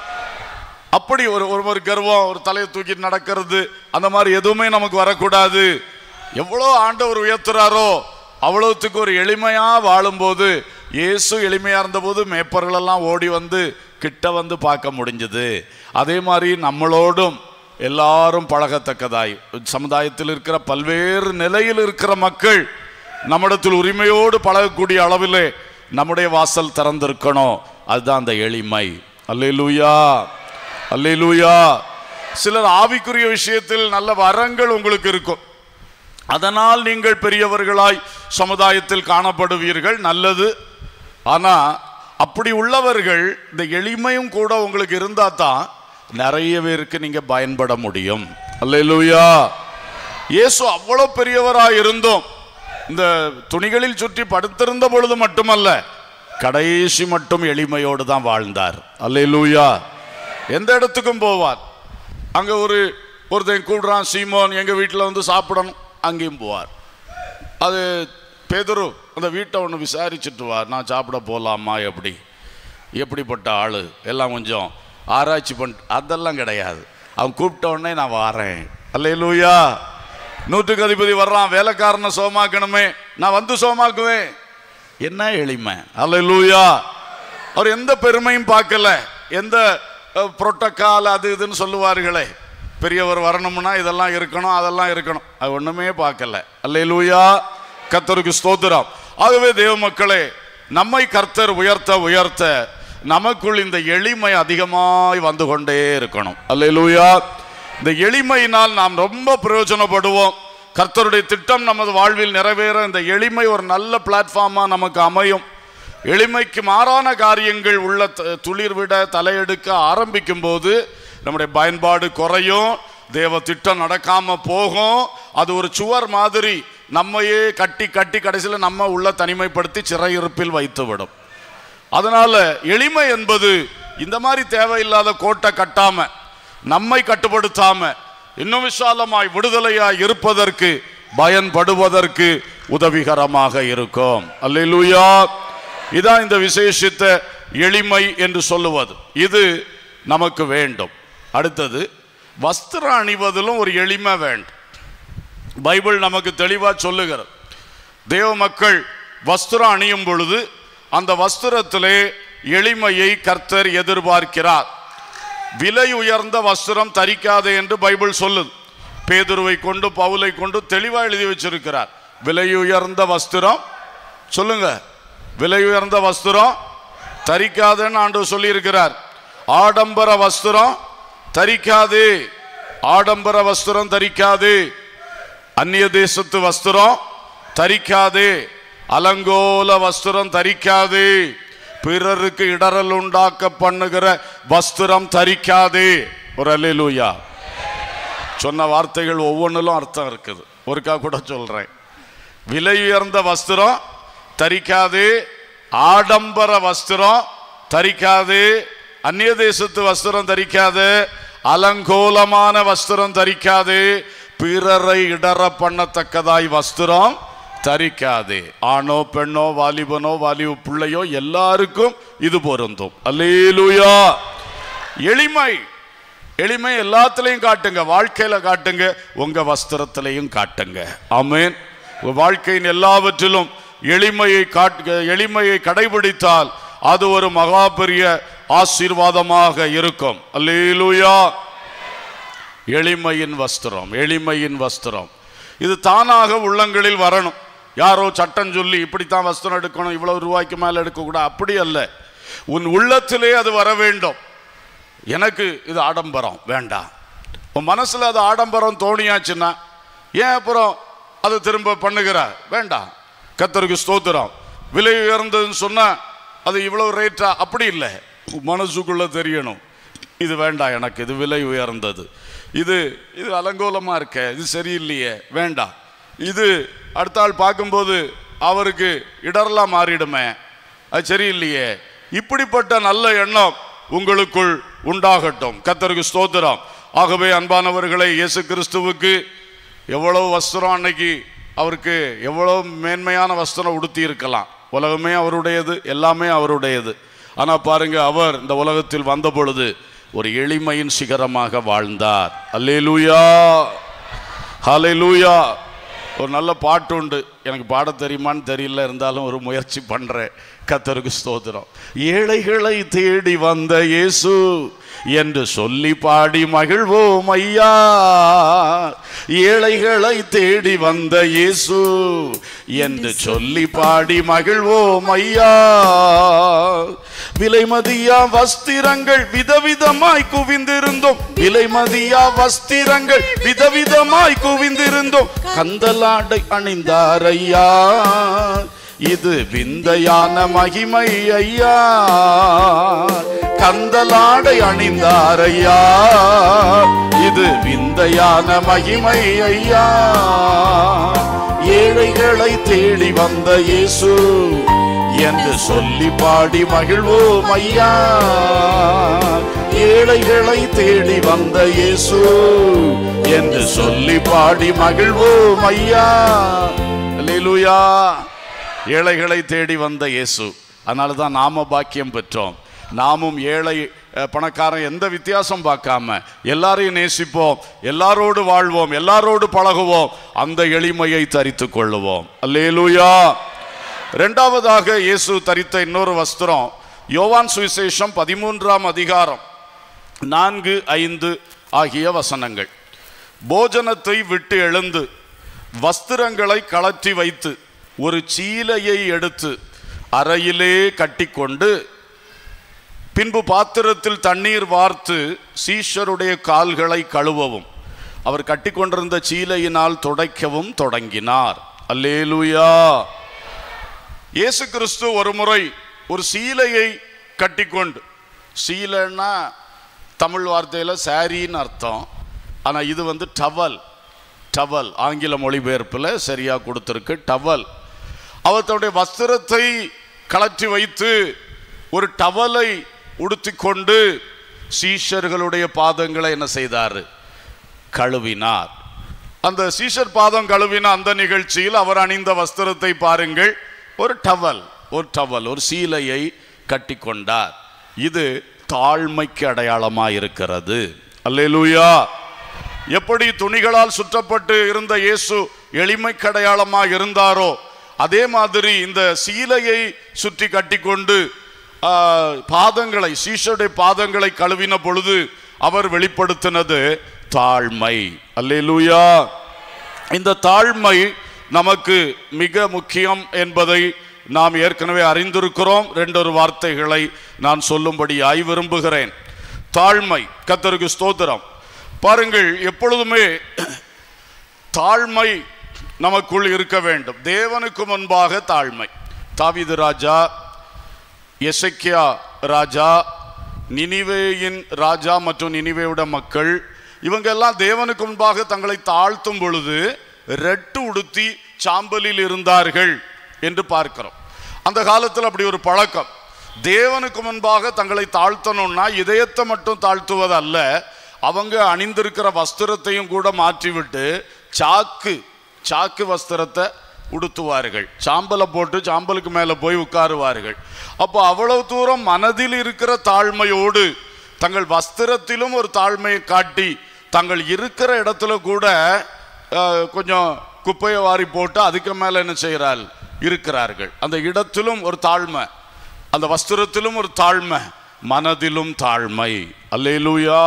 அப்படி ஒரு ஒரு ஒரு கர்வம் ஒரு தலையை தூக்கிட்டு நடக்கிறது அந்த மாதிரி எதுவுமே நமக்கு வரக்கூடாது எவ்வளோ ஆண்டவர் உயர்த்துறாரோ அவ்வளவுத்துக்கு ஒரு எளிமையா வாழும்போது இயேசு எளிமையா இருந்தபோது மேப்பர்கள் எல்லாம் ஓடி வந்து கிட்ட வந்து பார்க்க முடிஞ்சது அதே மாதிரி நம்மளோடும் எல்லாரும் பழகத்தக்கதாய் சமுதாயத்தில் இருக்கிற பல்வேறு நிலையில் இருக்கிற மக்கள் நம்மிடத்தில் உரிமையோடு பழகக்கூடிய அளவிலே நம்முடைய வாசல் திறந்திருக்கணும் அதுதான் அந்த எளிமை அல்லேலூயா அல்லேலூயா சிலர் ஆவிக்குரிய விஷயத்தில் நல்ல வரங்கள் உங்களுக்கு இருக்கும் அதனால் நீங்கள் பெரியவர்களாய் சமுதாயத்தில் காணப்படுவீர்கள் நல்லது ஆனா அப்படி உள்ளவர்கள் இந்த எளிமையும் கூட உங்களுக்கு இருந்தா தான் நிறைய பேருக்கு நீங்க பயன்பட முடியும் அல்லேலூயா இயேசு அவ்வளவு பெரியவராய் இருந்தோம் இந்த துணிகளில் சுற்றி படுத்திருந்த பொழுது மட்டுமல்ல கடைசி மட்டும் எளிமையோடு தான் வாழ்ந்தார் அல்லேலூயா எந்த இடத்துக்கும் போவார் அங்க ஒரு ஒருத்தன் கூடுறான் சீமோன் எங்க வீட்டில் வந்து சாப்பிடணும் அங்கேயும் போவார் அது பேதுரு அந்த வீட்டை ஒன்று விசாரிச்சுட்டு வா நான் சாப்பிட போகலாமா எப்படி எப்படிப்பட்ட ஆள் எல்லாம் கொஞ்சம் ஆராய்ச்சி பண்ண அதெல்லாம் கிடையாது அவன் கூப்பிட்ட உடனே நான் வாரேன் அல்லேலூயா நூற்றுக்கு அதிபதி வர்றான் வேலைக்காரனை சோமாக்கணுமே நான் வந்து சோமாக்குவேன் என்ன எளிமை அல்லேலூயா அவர் எந்த பெருமையும் பார்க்கல எந்த புரோட்டோக்கால் அது இதுன்னு சொல்லுவார்களே பெரியவர் வரணும்னா இதெல்லாம் இருக்கணும் அதெல்லாம் இருக்கணும் அது ஒண்ணுமே பார்க்கல அல்லேலூயா கர்த்தருக்கு ஸ்தோத்திரம் ஆகவே தேவ மக்களே நம்மை கர்த்தர் உயர்த்த உயர்த்த நமக்குள் இந்த எளிமை அதிகமாய் வந்து கொண்டே இருக்கணும் அல்லேலூயா இந்த எளிமையினால் நாம் ரொம்ப பிரயோஜனப்படுவோம் கர்த்தருடைய திட்டம் நமது வாழ்வில் நிறைவேற இந்த எளிமை ஒரு நல்ல பிளாட்ஃபார்மா நமக்கு அமையும் எளிமைக்கு மாறான காரியங்கள் உள்ள த- துளிர்விட தலையெடுக்க ஆரம்பிக்கும் போது நம்முடைய பயன்பாடு குறையும் தேவ திட்டம் நடக்காம போகும் அது ஒரு சுவர் மாதிரி நம்மையே கட்டி கட்டி கடைசியில் நம்ம உள்ள தனிமைப்படுத்தி சிறையிருப்பில் வைத்து விடும் அதனால எளிமை என்பது இந்த மாதிரி தேவையில்லாத கோட்டை கட்டாம நம்மை கட்டுப்படுத்தாம இன்னும் விசாலமாய் விடுதலையாய் இருப்பதற்கு பயன்படுவதற்கு உதவிகரமாக இருக்கும் அல்லேலூயா இதான் இந்த விசேஷித்த எளிமை என்று சொல்லுவது இது நமக்கு வேண்டும் அடுத்தது வஸ்திரம் அணிவதிலும் ஒரு எளிமை வேண்டும் பைபிள் நமக்கு தெளிவா சொல்லுகிறது தேவ மக்கள் வஸ்திரம் அணியும் பொழுது அந்த வஸ்திரத்திலே எளிமையை கர்த்தர் எதிர்பார்க்கிறார் விலை உயர்ந்த வஸ்திரம் தரிக்காதே என்று பைபிள் சொல்லுது பேதுருவை கொண்டு பவுலை கொண்டு தெளிவா எழுதி வச்சிருக்கிறார் விலை உயர்ந்த வஸ்திரம் சொல்லுங்க விலை உயர்ந்த வஸ்திரம் தரிக்காதேன்னு ஆண்டவர் சொல்லியிருக்கிறார் ஆடம்பர வஸ்திரம் தரிக்காதே ஆடம்பர வஸ்திரம் தரிக்காதே அந்நிய தேசத்து வஸ்திரம் தரிக்காதே அலங்கோல வஸ்திரம் தரிக்காதே பிறருக்கு இடரல் உண்டாக்க பண்ணுகிற வஸ்திரம் தரிக்காதே ஒரு அல்லேலூயா சொன்ன வார்த்தைகள் ஒவ்வொன்றிலும் அர்த்தம் இருக்குது ஒருக்கா கூட சொல்றேன் விலை உயர்ந்த வஸ்திரம் தரிக்காதே ஆடம்பர வஸ்திரம் தரிக்காதே அந்நிய தேசத்து வஸ்திரம் தரிக்காதே அலங்கோலமான வஸ்திரம் தரிக்காதே பிறரை இடற பண்ணத்தக்கதாய் வஸ்திரம் தரிக்காதே ஆணோ பெண்ணோ வாலிபனோ வாலிப பிள்ளையோ எல்லாருக்கும் இது பொருந்தும் அல்லேலூயா எளிமை எளிமை எல்லாத்துலயும் காட்டுங்க வாழ்க்கையில காட்டுங்க உங்க வஸ்திரத்திலையும் காட்டுங்க ஆமென் உங்க வாழ்க்கையின் எல்லாவற்றிலும் எளிமையை காட்டு எளிமையை கடைபிடித்தால் அது ஒரு மகா பெரிய ஆசீர்வாதமாக இருக்கும் அல்லேலூயா எளிமையின் வஸ்திரம் எளிமையின் வஸ்திரம் இது தானாக உள்ளங்களில் வரணும் யாரோ சட்டம் சொல்லி இப்படித்தான் வஸ்திரம் எடுக்கணும் இவ்வளவு ரூபாய்க்கு மேல எடுக்கக்கூடாது அப்படி அல்ல உன் உள்ளத்திலே அது வர வேண்டும் எனக்கு இது ஆடம்பரம் வேண்டாம் உன் மனசுல அது ஆடம்பரம் தோணியாச்சுன்னா ஏன் அப்புறம் அது திரும்ப பண்ணுகிற வேண்டாம் கத்தருக்கு ஸ்தோத்திரம் விலை உயர்ந்ததுன்னு சொன்னா அது இவ்வளவு ரேட்டா அப்படி இல்லை உன் மனசுக்குள்ள தெரியணும் இது வேண்டாம் எனக்கு இது விலை உயர்ந்தது இது இது அலங்கோலமா இருக்க இது சரியில்லையே வேண்டாம் இது அடுத்த ஆள் பார்க்கும்போது அவருக்கு இடரெல்லாம் மாறிடுமே அது சரியில்லையே இப்படிப்பட்ட நல்ல எண்ணம் உங்களுக்குள் உண்டாகட்டும் கத்தருக்கு ஸ்தோத்திரம் ஆகவே அன்பானவர்களை இயேசு கிறிஸ்துவுக்கு எவ்வளவு வஸ்திரம் அன்னைக்கு அவருக்கு எவ்வளவு மேன்மையான வஸ்திரம் உடுத்தி இருக்கலாம் உலகமே அவருடையது எல்லாமே அவருடையது ஆனா பாருங்க அவர் இந்த உலகத்தில் வந்த பொழுது ஒரு எளிமையின் சிகரமாக வாழ்ந்தார் அல்லேலூயா ஹalleluya ஒரு நல்ல பாட்டு உண்டு எனக்கு பாட தெரியுமான்னு தெரியல இருந்தாலும் ஒரு முயற்சி பண்றேன் கத்தருக்கு ஸ்தோத்திரம் ஏழைகளை தேடி வந்த இயேசு என்று சொல்லி பாடி மகிழ்வோம் ஐயா ஏழைகளை தேடி வந்த இயேசு என்று சொல்லி பாடி மகிழ்வோம் ஐயா விலைமதியா வஸ்திரங்கள் விதவிதமாய் குவிந்திருந்தோம் விலைமதியா வஸ்திரங்கள் விதவிதமாய் குவிந்திருந்தோம் கந்தலாடை அணிந்தார் ஐயா இது விந்தையான மகிமை ஐயா கந்தலாடை அணிந்தார் ஐயா இது விந்தையான மகிமை ஐயா ஏழைகளை தேடி வந்த இயேசு என்று சொல்லி பாடி மகிழ்வோம் ஐயா ஏழைகளை தேடி வந்த இயேசு என்று சொல்லி பாடி மகிழ்வோம் ஐயா அல்லேலூயா ஏழைகளை தேடி வந்த இயேசு அதனால தான் நாம பாக்கியம் பெற்றோம் நாமும் ஏழை அஹ், பணக்காரன் எந்த வித்தியாசம் பார்க்காம எல்லாரையும் நேசிப்போம் எல்லாரோடு வாழ்வோம் எல்லாரோடு பழகுவோம் அந்த எளிமையை தரித்து கொள்ளுவோம் அல்லேலூயா ரெண்டாவதாக இயேசு தரித்த இன்னொரு வஸ்திரம் யோவான் சுவிசேஷம் பதிமூன்றாம் அதிகாரம் நான்கு ஐந்து ஆகிய வசனங்கள் போஜனத்தை விட்டு எழுந்து வஸ்திரங்களை கழற்றி வைத்து ஒரு சீலையை எடுத்து அறையிலே கட்டிக்கொண்டு பின்பு பாத்திரத்தில் தண்ணீர் வார்த்து சீஷருடைய கால்களை கழுவவும் அவர் கட்டிக்கொண்டிருந்த சீலையினால் துடைக்கவும் தொடங்கினார் அல்லேலூயா இயேசு கிறிஸ்து ஒரு முறை ஒரு சீலையை கட்டிக்கொண்டு சீலைன்னா தமிழ் வார்த்தையில் சாரின்னு அர்த்தம் ஆனால் இது வந்து டவல் டவல் ஆங்கில மொழிபெயர்ப்பில் சரியாக கொடுத்துருக்கு டவல் அவர் தன்னுடைய வஸ்திரத்தை கழற்றி வைத்து ஒரு டவலை உடுத்திக்கொண்டு சீஷர்களுடைய பாதங்களை என்ன செய்தார் கழுவினார் அந்த சீஷர் பாதம் கழுவின அந்த நிகழ்ச்சியில் அவர் அணிந்த வஸ்திரத்தை பாருங்கள் ஒரு டவல் ஒரு டவல் ஒரு சீலையை கட்டிக்கொண்டார் இது தாழ்மைக்கு அடையாளமாக இருக்கிறது அல்லேலூயா எப்படி துணிகளால் சுற்றப்பட்டு இருந்த இயேசு எளிமைக்கு அடையாளமாக இருந்தாரோ அதே மாதிரி இந்த சீலையை சுற்றி கட்டிக்கொண்டு ஆ, பாதங்களை சீஷருடைய பாதங்களை கழுவின பொழுது அவர் வெளிப்படுத்தினது தாழ்மை அல்லேலூயா இந்த தாழ்மை நமக்கு மிக முக்கியம் என்பதை நாம் ஏற்கனவே அறிந்திருக்கிறோம் ரெண்டொரு வார்த்தைகளை நான் சொல்லும்படியாய் விரும்புகிறேன் தாழ்மை கத்தருக்கு ஸ்தோத்திரம் பாருங்கள் எப்பொழுதுமே தாழ்மை நமக்குள் இருக்க வேண்டும் தேவனுக்கு முன்பாக தாழ்மை தாவீது ராஜா எசக்கியா ராஜா நினிவேயின் ராஜா மற்றும் நினிவேயோட மக்கள் இவங்க எல்லாம் தேவனுக்கு முன்பாக தங்களை தாழ்த்தும் பொழுது ரெட்டு உடுத்தி சாம்பலில் இருந்தார்கள் என்று பார்க்கிறோம் அந்த காலத்தில் அப்படி ஒரு பழக்கம் தேவனுக்கு முன்பாக தங்களை தாழ்த்தணும்னா இதயத்தை மட்டும் தாழ்த்துவது அல்ல அவங்க அணிந்திருக்கிற வஸ்திரத்தையும் கூட மாற்றிவிட்டு சாக்கு சாக்கு வஸ்திரத்தை உடுத்துவார்கள் சாம்பலை போட்டு சாம்பலுக்கு மேலே போய் உட்காருவார்கள் அப்போ அவ்வளவு தூரம் மனதில் இருக்கிற தாழ்மையோடு தங்கள் வஸ்திரத்திலும் ஒரு தாழ்மையை காட்டி தங்கள் இருக்கிற இடத்துல கூட அஹ், கொஞ்சம் குப்பையை வாரி போட்டு அதுக்கு மேலே என்ன செய்கிறாள் இருக்கிறார்கள் அந்த இடத்திலும் ஒரு தாழ்மை அந்த வஸ்திரத்திலும் ஒரு தாழ்மை மனதிலும் தாழ்மை அல்லேலூயா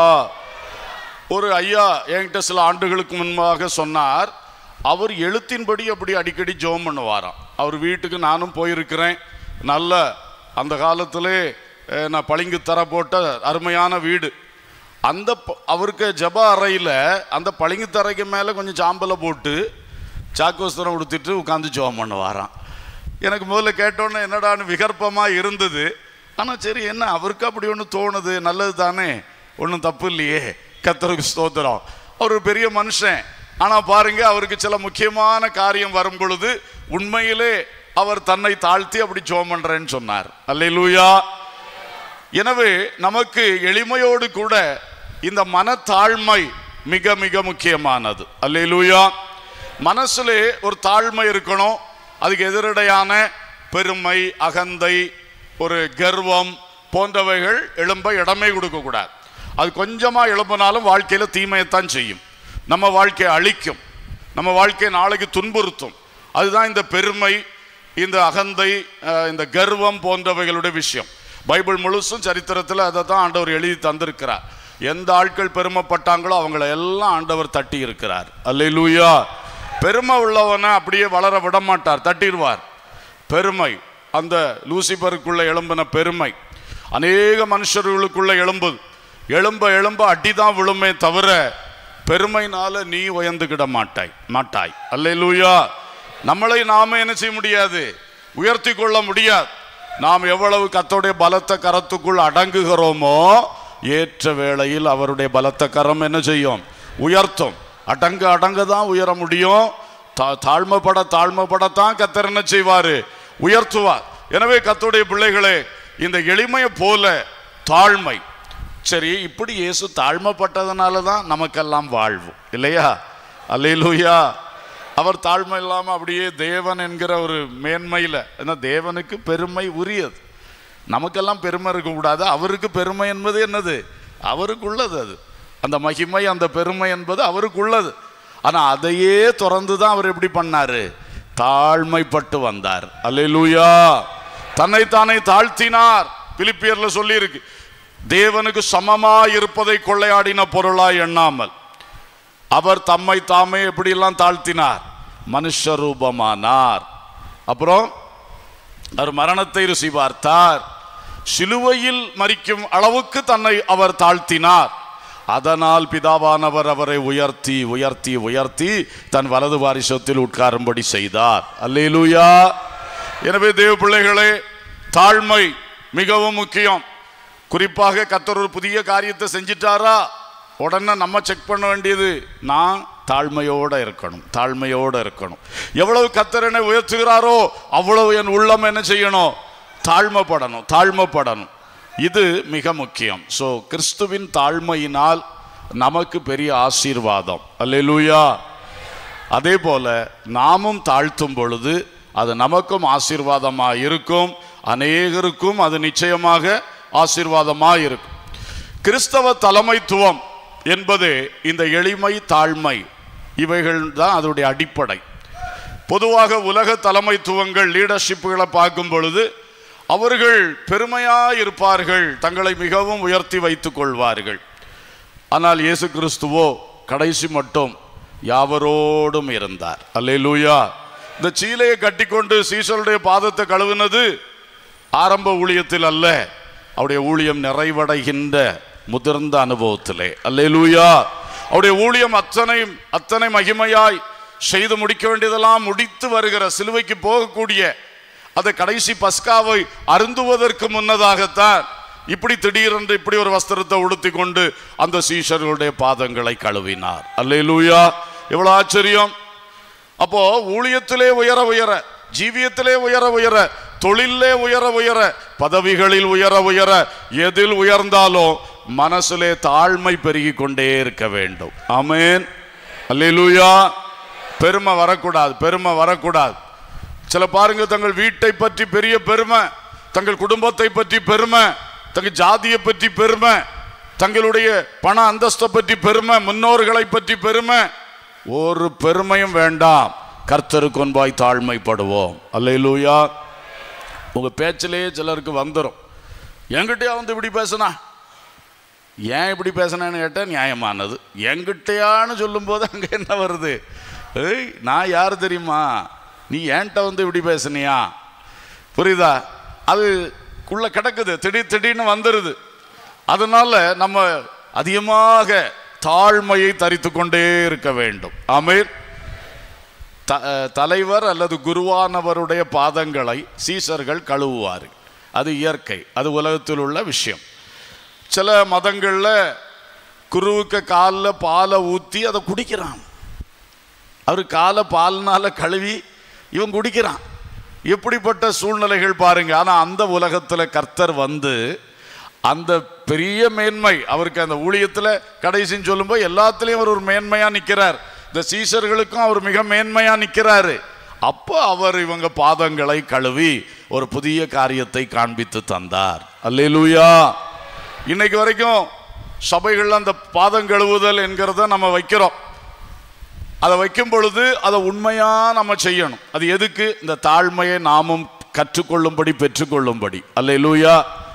ஒரு ஐயா என்கிட்ட சில ஆண்டுகளுக்கு முன்பாக சொன்னார் அவர் எழுத்தின்படி அப்படி அடிக்கடி ஜெபம் பண்ணுவாராம் அவர் வீட்டுக்கு நானும் போயிருக்கிறேன் நல்ல அந்த காலத்திலே அஹ், நான் பளிங்கு தர போட்ட அருமையான வீடு அந்த ப- அவருக்கு ஜப அறையில் அந்த பளிங்கு தரைக்கு மேலே கொஞ்சம் சாம்பலை போட்டு சாக்கு வஸ்திரம் உடுத்திட்டு உட்காந்து ஜெபம் பண்ணுவாராம் எனக்கு முதல்ல கேட்டோன்னே என்னடான்னு விகற்பமாக இருந்தது ஆனால் சரி என்ன அவருக்கு அப்படி ஒன்று தோணுது நல்லது தானே ஒன்றும் தப்பு இல்லையே கத்தருக்கு ஸ்தோத்திரம் அவர் ஒரு பெரிய மனுஷன் ஆனால் பாருங்க அவருக்கு சில முக்கியமான காரியம் வரும் பொழுது உண்மையிலே அவர் தன்னை தாழ்த்தி அப்படி ஜோம் பண்றேன்னு சொன்னார் அல்லேலூயா எனவே நமக்கு எளிமையோடு கூட இந்த மனத்தாழ்மை மிக மிக முக்கியமானது அல்லேலூயா மனசுலே ஒரு தாழ்மை இருக்கணும் அதுக்கு எதிரடையான பெருமை அகந்தை ஒரு கர்வம் போன்றவைகள் எழும்ப இடமே கொடுக்கக்கூடாது அது கொஞ்சமாக எழும்பினாலும் வாழ்க்கையில் தீமையைத்தான் செய்யும் நம்ம வாழ்க்கையை அழிக்கும் நம்ம வாழ்க்கையை நாளைக்கு துன்புறுத்தும் அதுதான் இந்த பெருமை இந்த அகந்தை அஹ், இந்த கர்வம் போன்றவைகளுடைய விஷயம் பைபிள் முழுசும் சரித்திரத்தில் அதை தான் ஆண்டவர் எழுதி தந்திருக்கிறார் எந்த ஆட்கள் பெருமைப்பட்டாங்களோ அவங்கள எல்லாம் ஆண்டவர் தட்டி இருக்கிறார் அல்லேலூயா பெருமை உள்ளவனை அப்படியே வளர விட மாட்டார் தட்டிடுவார் பெருமை அந்த லூசிபருக்குள்ள எழும்பின பெருமை அநேக மனுஷர்களுக்குள்ள எழும்புது எழும்ப எழும்ப அடிதான் விழுமே தவிர பெருமைனால நீ உயர்ந்துக்கிட மாட்டாய் மாட்டாய் அல்லேலூயா நம்மளை நாம என்ன செய்ய முடியாது உயர்த்தி கொள்ள முடியாது நாம் எவ்வளவு கத்தோடைய பலத்த கரத்துக்குள் அடங்குகிறோமோ ஏற்ற வேளையில் அவருடைய பலத்த கரம் என்ன செய்யும் உயர்த்தும் அடங்க அடங்க தான் உயர முடியும் தா- தாழ்மைப்பட தாழ்மைப்படத்தான் கத்தர் என்ன செய்வாரு உயர்த்துவார் எனவே கத்தோடைய பிள்ளைகளே இந்த எளிமையை போல தாழ்மை சரி இப்படி இயேசு தாழ்மைப்பட்டதுனால தான் நமக்கெல்லாம் வாழ்வு இல்லையா அல்லேலூயா அவர் தாழ்மை இல்லாம அப்படியே தேவன் என்கிற ஒரு மேன்மையில ஏன்னா தேவனுக்கு பெருமை உரியது நமக்கெல்லாம் பெருமை இருக்கக்கூடாது அவருக்கு பெருமை என்பது என்னது அவருக்குள்ளது அது அந்த மகிமை அந்த பெருமை என்பது அவருக்குள்ளது ஆனா அதையே திறந்து தான் அவர் எப்படி பண்ணாரு தாழ்மைப்பட்டு வந்தார் அல்லேலூயா தன்னைத்தானே தாழ்த்தினார் பிலிப்பியர்ல சொல்லி இருக்கு தேவனுக்கு சமமா இருப்பதை கொள்ளையாடின பொருளாய் எண்ணாமல் அவர் தம்மை தாமே எப்படியெல்லாம் தாழ்த்தினார் மனுஷ ரூபமானார் அப்புறம் அவர் மரணத்தை ருசி பார்த்தார் சிலுவையில் மரிக்கும் அளவுக்கு தன்னை அவர் தாழ்த்தினார் அதனால் பிதாவானவர் அவரை உயர்த்தி உயர்த்தி உயர்த்தி தன் வலது வாரிசத்தில் உட்காரும்படி செய்தார் அல்லேலூயா எனவே தேவ பிள்ளைகளே தாழ்மை மிகவும் முக்கியம் குறிப்பாக கத்தர் ஒரு புதிய காரியத்தை செஞ்சிட்டாரா உடனே நம்ம செக் பண்ண வேண்டியது நான் தாழ்மையோட இருக்கணும் தாழ்மையோட இருக்கணும் எவ்வளவு கத்தர் என்னை உயர்த்துகிறாரோ அவ்வளவு என் உள்ளம் என்ன செய்யணும் தாழ்மைப்படணும் தாழ்மைப்படணும் இது மிக முக்கியம் ஸோ கிறிஸ்துவின் தாழ்மையினால் நமக்கு பெரிய ஆசீர்வாதம் அல்லேலூயா அதே போல நாமும் தாழ்த்தும் பொழுது அது நமக்கும் ஆசீர்வாதமாக இருக்கும் அநேகருக்கும் அது நிச்சயமாக ஆசீர்வாதமாக இருக்கும் கிறிஸ்தவ தலைமைத்துவம் என்பது இந்த எளிமை தாழ்மை இவைகள் தான் அதனுடைய அடிப்படை பொதுவாக உலக தலைமைத்துவங்கள் லீடர்ஷிப்புகளை பார்க்கும் பொழுது அவர்கள் பெருமையாக இருப்பார்கள் தங்களை மிகவும் உயர்த்தி வைத்துக் கொள்வார்கள் ஆனால் இயேசு கிறிஸ்துவோ கடைசி மட்டும் யாவரோடும் இருந்தார் அல்லேலூயா இந்த சீலையை கட்டிக்கொண்டு சீசருடைய பாதத்தை கழுவினது ஆரம்ப ஊழியத்தில் அல்ல அவருடைய ஊழியம் நிறைவடைகின்ற முதிர்ந்த அனுபவத்திலே அல்லேலூயா அவருடைய ஊழியம் அத்தனை அத்தனை மகிமையாய் செய்து முடிக்க வேண்டியதெல்லாம் முடித்து வருகிற சிலுவைக்கு போகக்கூடிய அந்த கடைசி பஸ்காவை அருந்துவதற்கு முன்னதாகத்தான் இப்படி திடீரென்று இப்படி ஒரு வஸ்திரத்தை உடுத்தி கொண்டு அந்த சீஷர்களுடைய பாதங்களை கழுவினார் அல்லேலூயா எவ்வளவு ஆச்சரியம் அப்போ ஊழியத்திலே உயர உயர ஜீவியத்திலே உயர உயர தொழிலே உயர உயர பதவிகளில் உயர உயர எதில் உயர்ந்தாலும் மனசிலே தாழ்மை பெருகி கொண்டே இருக்க வேண்டும் ஆமென் அல்லேலூயா பெருமை வரக்கூடாது பெருமை வரக்கூடாது சில பாருங்க தங்கள் வீட்டை பற்றி பெரிய பெருமை தங்கள் குடும்பத்தை பற்றி பெருமை தங்கள் ஜாதியை பற்றி பெருமை தங்களுடைய பண அந்தஸ்தை பற்றி பெருமை முன்னோர்களை பற்றி பெருமை ஒரு பெருமையும் வேண்டாம் கர்த்தருக்கு முன்பாய் தாழ்மைப்படுவோம் அல்லேலூயா உங்க பேச்சிலேயே சிலருக்கு வந்துடும் என்கிட்டயா வந்து இப்படி பேசுனா ஏன் இப்படி பேசுனேன்னு கேட்டால் நியாயமானது என்கிட்டயான்னு சொல்லும்போது அங்கே என்ன வருது ஏய் நான் யார் தெரியுமா நீ ஏன்ட்ட வந்து இப்படி பேசுனியா புரியுதா அதுக்குள்ள கிடக்குது திடீர் திடீர்னு வந்துடுது அதனால நம்ம அதிகமாக தாழ்மையை தரித்து கொண்டே இருக்க வேண்டும் ஆமீர் த தலைவர் அல்லது குருவானவருடைய பாதங்களை சீசர்கள் கழுவுவார்கள் அது இயற்கை அது உலகத்தில் உள்ள விஷயம் சில மதங்களில் குருவுக்கு காலில் பாலை ஊற்றி அதை குடிக்கிறான் அவர் காலை பால்னால கழுவி இவன் குடிக்கிறான் எப்படிப்பட்ட சூழ்நிலைகள் பாருங்க ஆனால் அந்த உலகத்தில் கர்த்தர் வந்து அந்த பெரிய மேன்மை அவருக்கு அந்த ஊழியத்தில் கடைசின்னு சொல்லும்போது எல்லாத்துலேயும் அவர் ஒரு மேன்மையாக நிற்கிறார் இந்த சீசர்களுக்கும் அவர் மிக மேன்மையாக நிற்கிறாரு அப்போ அவர் இவங்க பாதங்களை கழுவி ஒரு புதிய காரியத்தை காண்பித்து தந்தார் அல்லேலூயா இன்னைக்கு வரைக்கும் சபைகளில் அந்த பாதம் கழுவுதல் என்கிறத நம்ம வைக்கிறோம் அதை வைக்கும் பொழுது அதை உண்மையா நம்ம செய்யணும் அது எதுக்கு இந்த தாழ்மையை நாமும் கற்றுக்கொள்ளும்படி பெற்றுக்கொள்ளும்படி அல்லேலூயா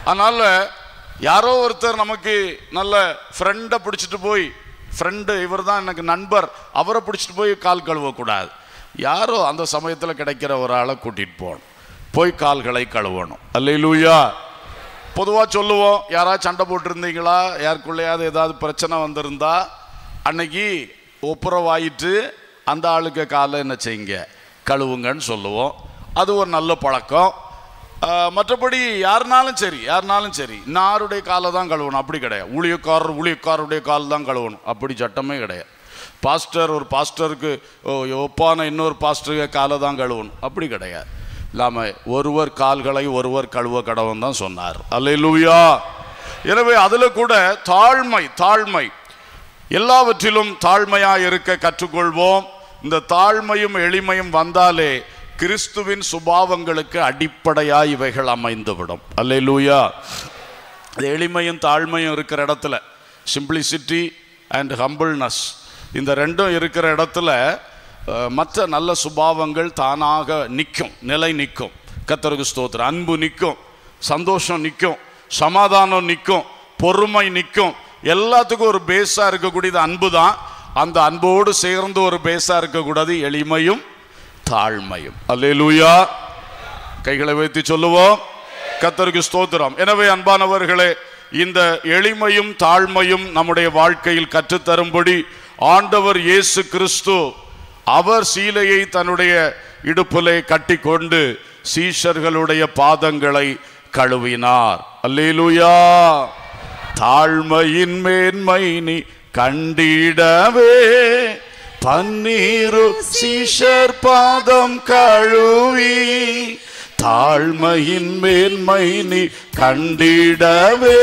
அதனால யாரோ ஒருத்தர் நமக்கு நல்ல ஃப்ரெண்டை பிடிச்சிட்டு போய் ஃப்ரெண்டு இவர் தான் எனக்கு நண்பர் அவரை பிடிச்சிட்டு போய் கால் கழுவக்கூடாது யாரோ அந்த சமயத்தில் கிடைக்கிற ஒரு ஆளை கூட்டிட்டு போகணும் போய் கால்களை கழுவணும் அல்லையிலூயா பொதுவாக சொல்லுவோம் யாராவது சண்டை போட்டிருந்தீங்களா யாருக்குள்ளேயாவது ஏதாவது பிரச்சனை வந்திருந்தா அன்னைக்கு ஒப்புரவாயிட்டு அந்த ஆளுக்கு காலை என்ன செய்யுங்க கழுவுங்கன்னு சொல்லுவோம் அது ஒரு நல்ல பழக்கம் ஆஹ், மற்றபடி யாருனாலும் சரி யாருனாலும் சரி இன்னாருடைய காலை தான் கழுவணும் அப்படி கிடையாது ஊழியக்காரர் ஊழியக்காரருடைய கால் தான் கழுவணும் அப்படி சட்டமே கிடையாது பாஸ்டர் ஒரு பாஸ்டருக்கு ஓ, ஒப்பான இன்னொரு பாஸ்டருக்கு காலை தான் கழுவணும் அப்படி கிடையாது இல்லாமல் ஒருவர் கால்களை ஒருவர் கழுவ கடவுன் தான் சொன்னார் அல்லேலூயா எனவே அதில் கூட தாழ்மை தாழ்மை எல்லாவற்றிலும் தாழ்மையா இருக்க கற்றுக்கொள்வோம் இந்த தாழ்மையும் எளிமையும் வந்தாலே கிறிஸ்துவின் சுபாவங்களுக்கு அடிப்படையா இவைகள் அமைந்துவிடும் அல்லேலூயா இந்த எளிமையும் தாழ்மையும் இருக்கிற இடத்துல சிம்பிளிசிட்டி அண்ட் ஹம்பிள்னஸ் இந்த ரெண்டும் இருக்கிற இடத்துல அஹ், மற்ற நல்ல சுபாவங்கள் தானாக நிற்கும் நிலை நிற்கும் கத்தருக்கு ஸ்தோத்திரம் அன்பு நிற்கும் சந்தோஷம் நிற்கும் சமாதானம் நிற்கும் பொறுமை நிற்கும் எல்லாத்துக்கும் ஒரு பேஸாக இருக்கக்கூடியது அன்பு தான் அந்த அன்போடு சேர்ந்து ஒரு பேஸாக இருக்கக்கூடாது எளிமையும் தாழ்மையும் அல்லேலூயா கைகளை வைத்து சொல்லுவோம் கத்தருக்கு ஸ்தோத்திரம் எனவே அன்பானவர்களே இந்த எளிமையும் தாழ்மையும் நம்முடைய வாழ்க்கையில் கற்றுத்தரும்படி ஆண்டவர் இயேசு கிறிஸ்து அவர் சீலையை தன்னுடைய இடுப்பிலே கட்டிக்கொண்டு சீஷர்களுடைய பாதங்களை கழுவினார் அல்லேலூயா தாழ்மையின் மேன்மை நீ கண்டிடவே பன்னீரு சீஷர் பாதம் கழுவி தாழ்மையின் மேன்மை நீ கண்டிடவே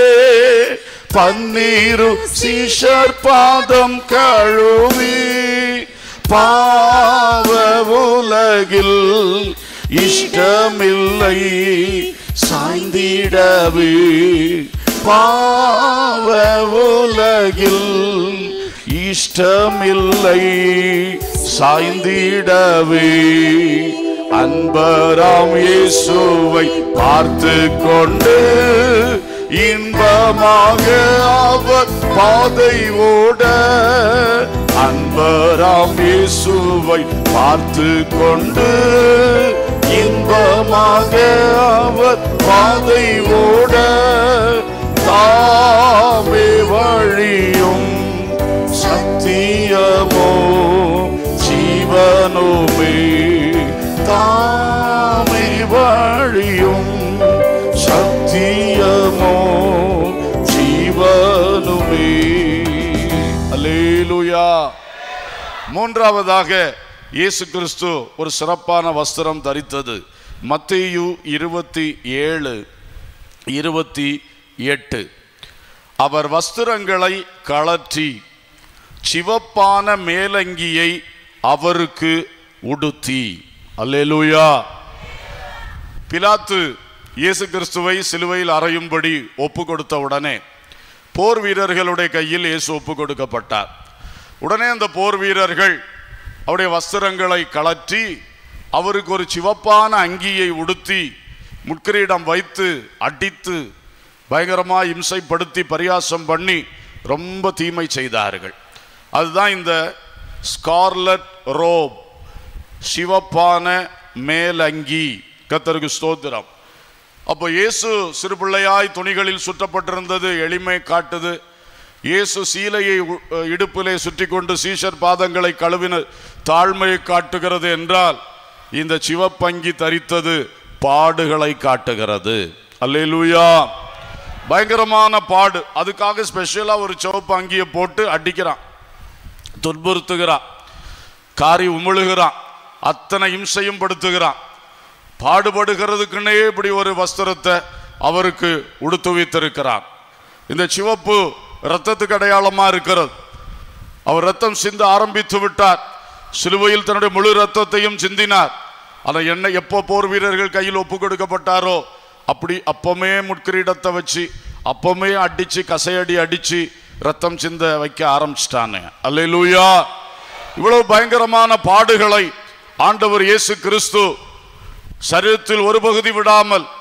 பன்னீரு சீஷர் பாதம் கழுவி பாவ உலகில் இஷ்டமில்லை சாய்ந்திடவே பாவ உலகில் இஷ்டமில்லை சாய்ந்திடவே அன்பராம் இயேசுவை பார்த்து கொண்டு இன்பமாக அவர் பாதை ஓட அன்பராம் இயேசுவை பார்த்து கொண்டு இன்பமாக அவர் பாதை ஓட தாமே வழியும் சத்தியமோ ஜீவனுமே தாமே வழியும் சத்தியமோ ஜீவனுமே அல்லேலூயா மூன்றாவதாக இயேசு கிறிஸ்து ஒரு சிறப்பான வஸ்திரம் தரித்தது மத்தேயு இருபத்தி ஏழு இருபத்தி எட்டு அவர் வஸ்திரங்களை கழற்றி சிவப்பான மேலங்கியை அவருக்கு உடுத்தி அல்லேலூயா பிலாத்து இயேசு கிறிஸ்துவை சிலுவையில் அறையும்படி ஒப்பு கொடுத்த உடனே போர் வீரர்களுடைய கையில் இயேசு ஒப்பு கொடுக்கப்பட்டார் உடனே அந்த போர் வீரர்கள் அவருடைய வஸ்திரங்களை கழற்றி அவருக்கு ஒரு சிவப்பான அங்கியை உடுத்தி முட்கிரீடம் வைத்து அடித்து பயங்கரமாக இம்சைப்படுத்தி பரியாசம் பண்ணி ரொம்ப தீமை செய்தார்கள் அதுதான் இந்த ஸ்கார்லட் ரோப் சிவப்பான மேலங்கி கத்தருக்கு ஸ்தோத்திரம் அப்போ இயேசு சிறு பிள்ளையாய் துணிகளில் சுற்றப்பட்டிருந்தது எளிமை காட்டுது இயேசு சீலையை உ- இடுப்பிலே சுற்றி கொண்டு சீஷர் பாதங்களை கழுவின தாழ்மையை காட்டுகிறது என்றால் இந்த சிவப்பங்கி தரித்தது பாடுகளை காட்டுகிறது அல்லேலூயா பயங்கரமான பாடு அதுக்காக ஸ்பெஷலா ஒரு சிவப்பு அங்கியை போட்டு அடிக்கிறான் துன்புறுத்துகிறான் காரி உமிழுகிறான் அத்தனை இம்சையும் படுத்துகிறான் பாடுபடுகிறதுக்குன்னே இப்படி ஒரு வஸ்திரத்தை அவருக்கு உடுத்து வைத்திருக்கிறான் இந்த சிவப்பு இரத்தத்துக்கு அடையாளமா இருக்கிறது அவர் ரத்தம் சிந்த ஆரம்பித்து விட்டார் சிலுவையில் தன்னுடைய முழு ரத்தத்தையும் சிந்தினார் ஆனால் என்ன எப்போ போர் வீரர்கள் கையில் ஒப்பு கொடுக்கப்பட்டாரோ அப்படி அப்பமே முட்கிரீடத்தை வச்சு அப்பமே அடிச்சு கசையடி அடிச்சு ரத்தம் சிந்த வைக்க ஆரம்பிச்சிட்டானே அல்லேலூயா இவ்வளவு பயங்கரமான பாடுகளை ஆண்டவர் இயேசு கிறிஸ்து சரீரத்தில் ஒரு பகுதி விடாமல்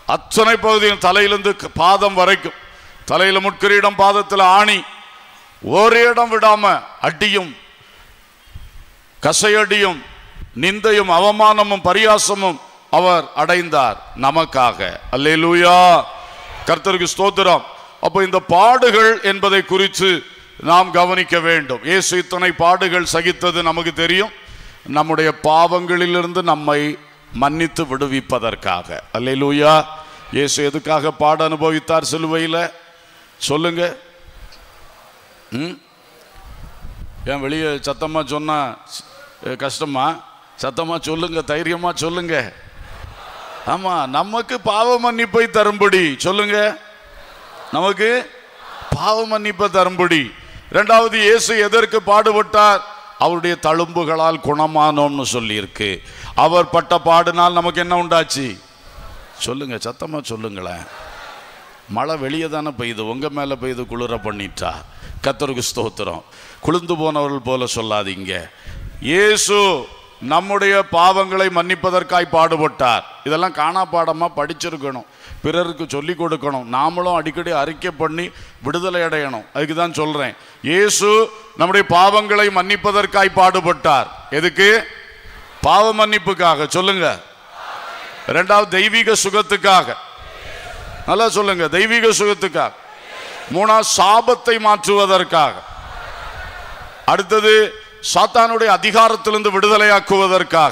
அத்தனை பகுதியும் தலையிலிருந்து க- பாதம் வரைக்கும் தலையில முட்கிரீடம் பாதத்தில் ஆணி ஒரு இடம் விடாம அடியும் கசையடியும் நிந்தையும் அவமானமும் பரியாசமும் அவர் அடைந்தார் நமக்காக அல்லேலூயா கர்த்தருக்கு ஸ்தோத்திரம் அப்போ இந்த பாடுகள் என்பதை குறித்து நாம் கவனிக்க வேண்டும் இயேசு இத்தனை பாடுகள் சகித்தது நமக்கு தெரியும் நம்முடைய பாவங்களிலிருந்து நம்மை மன்னித்து விடுவிப்பதற்காக அல்லேலூயா இயேசு எதுக்காக பாட அனுபவித்தார் சிலுவையில் சொல்லுங்க ம் ஏன் வெளியே சத்தமா சொன்னா ஸ்- கஷ்டமா சத்தமா சொல்லுங்க தைரியமா சொல்லுங்க ஆமா நமக்கு பாவ மன்னிப்பை தரும்படி சொல்லுங்க நமக்கு பாவ மன்னிப்பை தரும்படி இரண்டாவது இயேசு எதற்கு பாடுபட்டார் அவருடைய தழும்புகளால் குணமானோம்னு சொல்லியிருக்கு அவர் பட்ட பாடுனால் நமக்கு என்ன உண்டாச்சு சொல்லுங்க சத்தமா சொல்லுங்களேன் மழை வெளியே தானே பெய்யுது உங்க மேல பெய்யுது குளிர பண்ணிட்டா கத்தருக்கு ஸ்தோத்திரம் குளிர்ந்து போனவர்கள் போல சொல்லாதீங்க இயேசு நம்முடைய பாவங்களை மன்னிப்பதற்காய் பாடுபட்டார் இதெல்லாம் காணா பாடமா படிச்சிருக்கணும் பிறருக்கு சொல்லி கொடுக்கணும் நாமளும் அடிக்கடி அறிக்கை பண்ணி விடுதலை அடையணும் அதுக்கு தான் சொல்றேன் இயேசு நம்முடைய பாவங்களை மன்னிப்பதற்காய் பாடுபட்டார் எதுக்கு பாவ மன்னிப்புக்காக சொல்லுங்க ரெண்டாவது தெய்வீக சுகத்துக்காக நல்லா சொல்லுங்க தெய்வீக சுகத்துக்காக மூணாவது சாபத்தை மாற்றுவதற்காக அடுத்தது சாத்தானுடைய அதிகாரத்திலிருந்து விடுதலையாக்குவதற்காக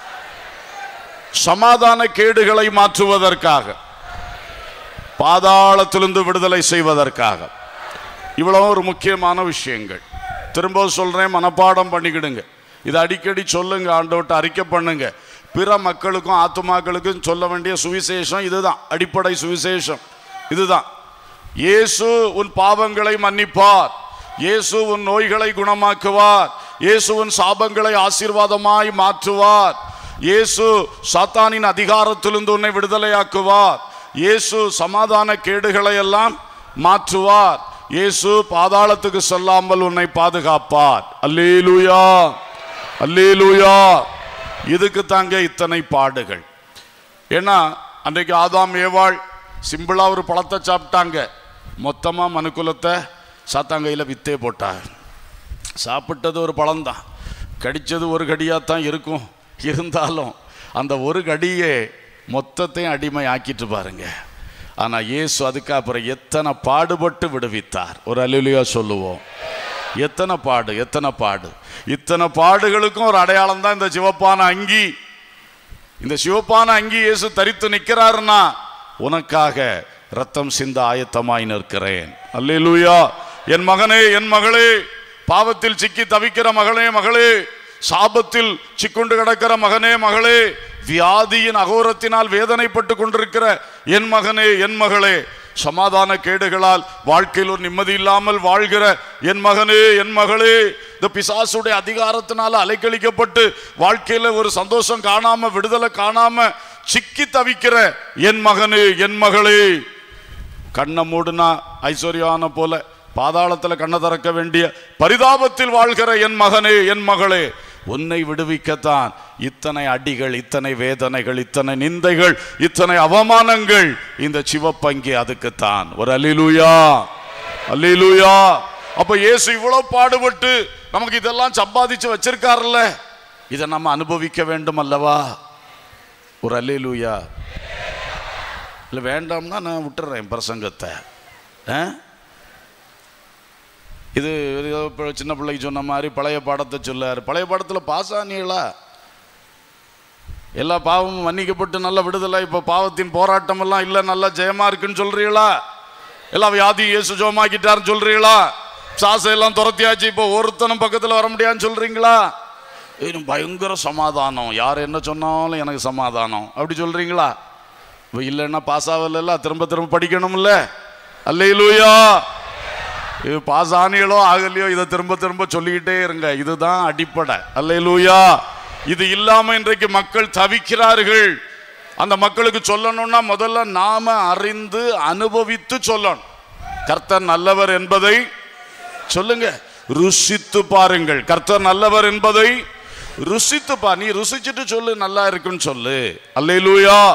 சமாதான கேடுகளை மாற்றுவதற்காக பாதாளத்திலிருந்து விடுதலை செய்வதற்காக இவ்வளவு ஒரு முக்கியமான விஷயங்கள் திரும்ப சொல்றேன் மனப்பாடம் பண்ணிக்கிடுங்க இதை அடிக்கடி சொல்லுங்க ஆண்டவட்ட அறிக்கை பண்ணுங்க பிற மக்களுக்கும் ஆத்துமாக்களுக்கும் சொல்ல வேண்டிய சுவிசேஷம் இதுதான் அடிப்படை சுவிசேஷம் இதுதான் இயேசு உன் பாவங்களை மன்னிப்பார் இயேசு உன் நோய்களை குணமாக்குவார் இயேசு உன் சாபங்களை ஆசீர்வாதமாய் மாற்றுவார் இயேசு சாத்தானின் அதிகாரத்திலிருந்து உன்னை விடுதலையாக்குவார் இயேசு சமாதான கேடுகளை எல்லாம் மாற்றுவார் இயேசு பாதாளத்துக்கு செல்லாமல் உன்னை பாதுகாப்பார் அல்லேலூயா அல்லேலூயா இதுக்கு தாங்க இத்தனை பாடுகள் ஏன்னா அன்றைக்கு ஆதாம் ஏவாள் சிம்பிளா ஒரு பழத்தை சாப்பிட்டாங்க மொத்தமா மனுக்குலத்தை சாத்தாங்கையில் வித்தே போட்டாங்க சாப்பிட்டது ஒரு பழம்தான் கடிச்சது ஒரு கடியாக தான் இருக்கும் இருந்தாலும் அந்த ஒரு கடியே மொத்தத்தையும் அடிமை ஆக்கிட்டு பாருங்க ஆனால் இயேசு அதுக்கு அப்புறம் எத்தனை பாடுபட்டு விடுவித்தார் ஒரு அலுவலியா சொல்லுவோம் எத்தனை பாடு எத்தனை பாடு இத்தனை பாடுகளுக்கும் ஒரு அடையாளம் தான் இந்த சிவப்பான அங்கி இந்த சிவப்பான அங்கி இயேசு தரித்து நிற்கிறாருன்னா உனக்காக ரத்தம் சிந்த ஆயத்தமாய் நிற்கிறேன் அல்லேலூயா என் மகனே என் மகளே பாவத்தில் சிக்கி தவிக்கிற மகளே மகளே சாபத்தில் சிக்குண்டு கிடக்கிற மகனே மகளே வியாதியின் அகோரத்தினால் வேதனைப்பட்டு கொண்டிருக்கிற என் மகனே என் மகளே சமாதான கேடுகளால் வாழ்க்கையில் ஒரு நிம்மதி இல்லாமல் வாழ்கிற என் மகனே என் மகளே இந்த பிசாசுடைய அதிகாரத்தினால அலைக்கழிக்கப்பட்டு வாழ்க்கையில ஒரு சந்தோஷம் காணாம விடுதலை காணாம சிக்கி தவிக்கிற என் மகனே என் மகளே கண்ணை மூடுனா ஐஸ்வர்யான போல பாதாளத்துல கண்ணை திறக்க வேண்டிய பரிதாபத்தில் வாழ்கிற என் மகனே என் மகளே உன்னை விடுவிக்கத்தான் இத்தனை அடிகள் இத்தனை வேதனைகள் இத்தனை நிந்தைகள் இத்தனை அவமானங்கள் இந்த சிவப்பங்கி அதுக்குத்தான் ஒரு அல்லிலூயா அல்லிலூயா அப்ப இயேசு இவ்வளவு பாடுபட்டு நமக்கு இதெல்லாம் சம்பாதிச்சு வச்சிருக்காருல்ல இதை நம்ம அனுபவிக்க வேண்டும் அல்லவா ஒரு அல்லிலூயா இல்லை வேண்டாம்னா நான் விட்டுறேன் பிரசங்கத்தை ஆ? இது ஏதோ இப்போ சின்ன பிள்ளைக்கு சொன்ன மாதிரி பழைய பாடத்தை சொல்லார் பழைய பாடத்தில் பாஸ் ஆனீங்களா எல்லா பாவமும் மன்னிக்கப்பட்டு நல்ல விடுதலை இப்போ பாவத்தின் போராட்டம் எல்லாம் இல்லை நல்லா ஜெயமா இருக்குன்னு சொல்றீங்களா எல்லா வியாதியும் இயேசு ஜோமாக்கிட்டாருன்னு சொல்றீங்களா சாசை எல்லாம் துரத்தியாச்சு இப்போ ஒருத்தனும் பக்கத்தில் வர முடியாதுன்னு சொல்றீங்களா இன்னும் பயங்கர சமாதானம் யார் என்ன சொன்னாலும் எனக்கு சமாதானம் அப்படி சொல்றீங்களா இப்போ இல்லைன்னா பாஸ் ஆகல திரும்ப திரும்ப படிக்கணும்ல அல்லையிலூயா இது பாஸ் ஆனிகளோ ஆகலையோ இதை திரும்ப திரும்ப சொல்லிக்கிட்டே இருங்க இதுதான் அடிப்படை அல்லையிலூயா இது இல்லாம இன்றைக்கு மக்கள் தவிக்கிறார்கள் அந்த மக்களுக்கு சொல்லணும்னா முதல்ல நாம அறிந்து அனுபவித்து சொல்லணும் கர்த்தர் நல்லவர் என்பதை சொல்லுங்க ருசித்து பாருங்கள் கர்த்தர் நல்லவர் என்பதை ருசித்து பா நீ ருசிச்சுட்டு சொல்லு நல்லா இருக்குன்னு சொல்லு அல்லேலூயா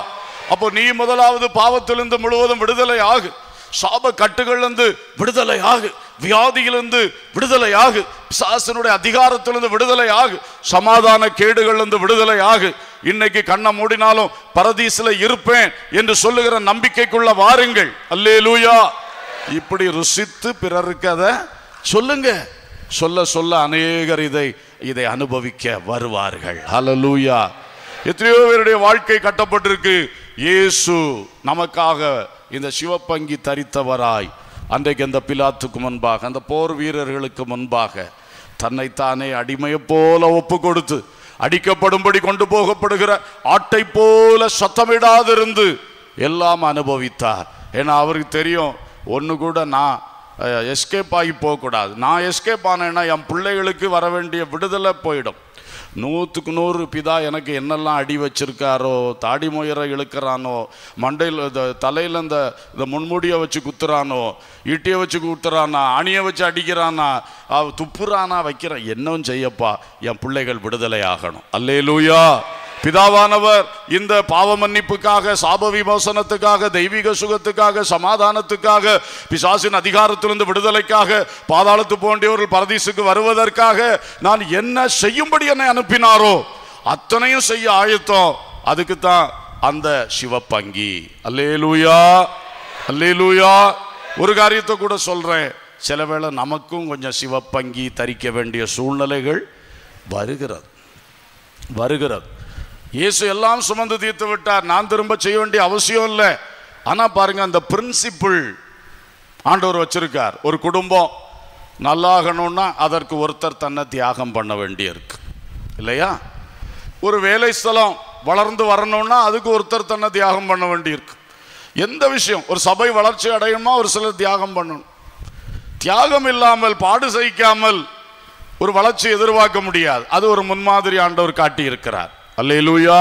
அப்போ நீ முதலாவது பாவத்திலிருந்து முழுவதும் விடுதலை ஆகு சாப கட்டுகளிலிருந்து விடுதலை ஆகு வியாதியிலிருந்து விடுதலை ஆகு பிசாசனுடைய அதிகாரத்திலிருந்து விடுதலை ஆகு சமாதான கேடுகளிலிருந்து விடுதலை ஆகு இன்னைக்கு கண்ணை மூடினாலும் பரதீசில இருப்பேன் என்று சொல்லுகிற நம்பிக்கைக்குள்ள வாருங்கள் அல்லேலூயா இப்படி ருசித்து பிறருக்கு அதை சொல்லுங்க சொல்ல சொல்ல அநேகர் இதை இதை அனுபவிக்க வருவார்கள் ஹalleluya எத்தனையோ பேருடைய வாழ்க்கை கட்டப்பட்டிருக்கு இயேசு நமக்காக இந்த சிவப்பங்கி தரித்தவராய் அன்றைக்கு அந்த பிலாத்துக்கு முன்பாக அந்த போர் வீரர்களுக்கு முன்பாக தன்னைத்தானே அடிமையைப் போல ஒப்பு கொடுத்து அடிக்கப்படும்படி கொண்டு போகப்படுகிற ஆட்டை போல சத்தமிடாதிருந்து எல்லாம் அனுபவித்தார் ஏன்னா அவருக்கு தெரியும் ஒன்று கூட நான் எஸ்கேப் ஆகி போகக்கூடாது நான் எஸ்கேப் ஆனேன்னா என் பிள்ளைகளுக்கு வர வேண்டிய விடுதலை போயிடும் நூற்றுக்கு நூறு பிதா எனக்கு என்னெல்லாம் அடி வச்சிருக்காரோ தாடி மொயரை இழுக்கிறானோ மண்டையில் இந்த தலையில் இந்த இந்த முன்முடியை வச்சு குத்துறானோ ஈட்டியை வச்சு குத்துறானா அணியை வச்சு அடிக்கிறானா அவ துப்புறானா வைக்கிறான் என்னவும் செய்யப்பா என் பிள்ளைகள் விடுதலை ஆகணும் அல்லேலூயா பிதாவானவர் இந்த பாவ மன்னிப்புக்காக சாப விமோசனத்துக்காக தெய்வீக சுகத்துக்காக சமாதானத்துக்காக பிசாசின் அதிகாரத்திலிருந்து விடுதலைக்காக பாதாளத்து போன்றவர்கள் பரதீசுக்கு வருவதற்காக நான் என்ன செய்யும்படி என்னை அனுப்பினாரோ அத்தனையும் செய்ய ஆயத்தம் அதுக்கு தான் அந்த சிவப்பங்கி அல்லேலூயா அல்லேலூயா ஒரு காரியத்தை கூட சொல்றேன் சில வேளை நமக்கும் கொஞ்சம் சிவப்பங்கி தரிக்க வேண்டிய சூழ்நிலைகள் வருகிறது வருகிறது இயேசு எல்லாம் சுமந்து தீர்த்து விட்டார் நான் திரும்ப செய்ய வேண்டிய அவசியம் இல்லை ஆனா பாருங்க அந்த பிரின்சிபிள் ஆண்டவர் வச்சிருக்கார் ஒரு குடும்பம் நல்லாகணும்னா அதற்கு ஒருத்தர் தன்னை தியாகம் பண்ண வேண்டியிருக்கு இல்லையா ஒரு வேலை ஸ்தலம் வளர்ந்து வரணும்னா அதுக்கு ஒருத்தர் தன்னை தியாகம் பண்ண வேண்டியிருக்கு எந்த விஷயம் ஒரு சபை வளர்ச்சி அடையணுமா ஒரு சிலர் தியாகம் பண்ணணும் தியாகம் இல்லாமல் பாடு சகிக்காமல் ஒரு வளர்ச்சி எதிர்பார்க்க முடியாது அது ஒரு முன்மாதிரி ஆண்டவர் காட்டி இருக்கிறார் அல்லேலூயா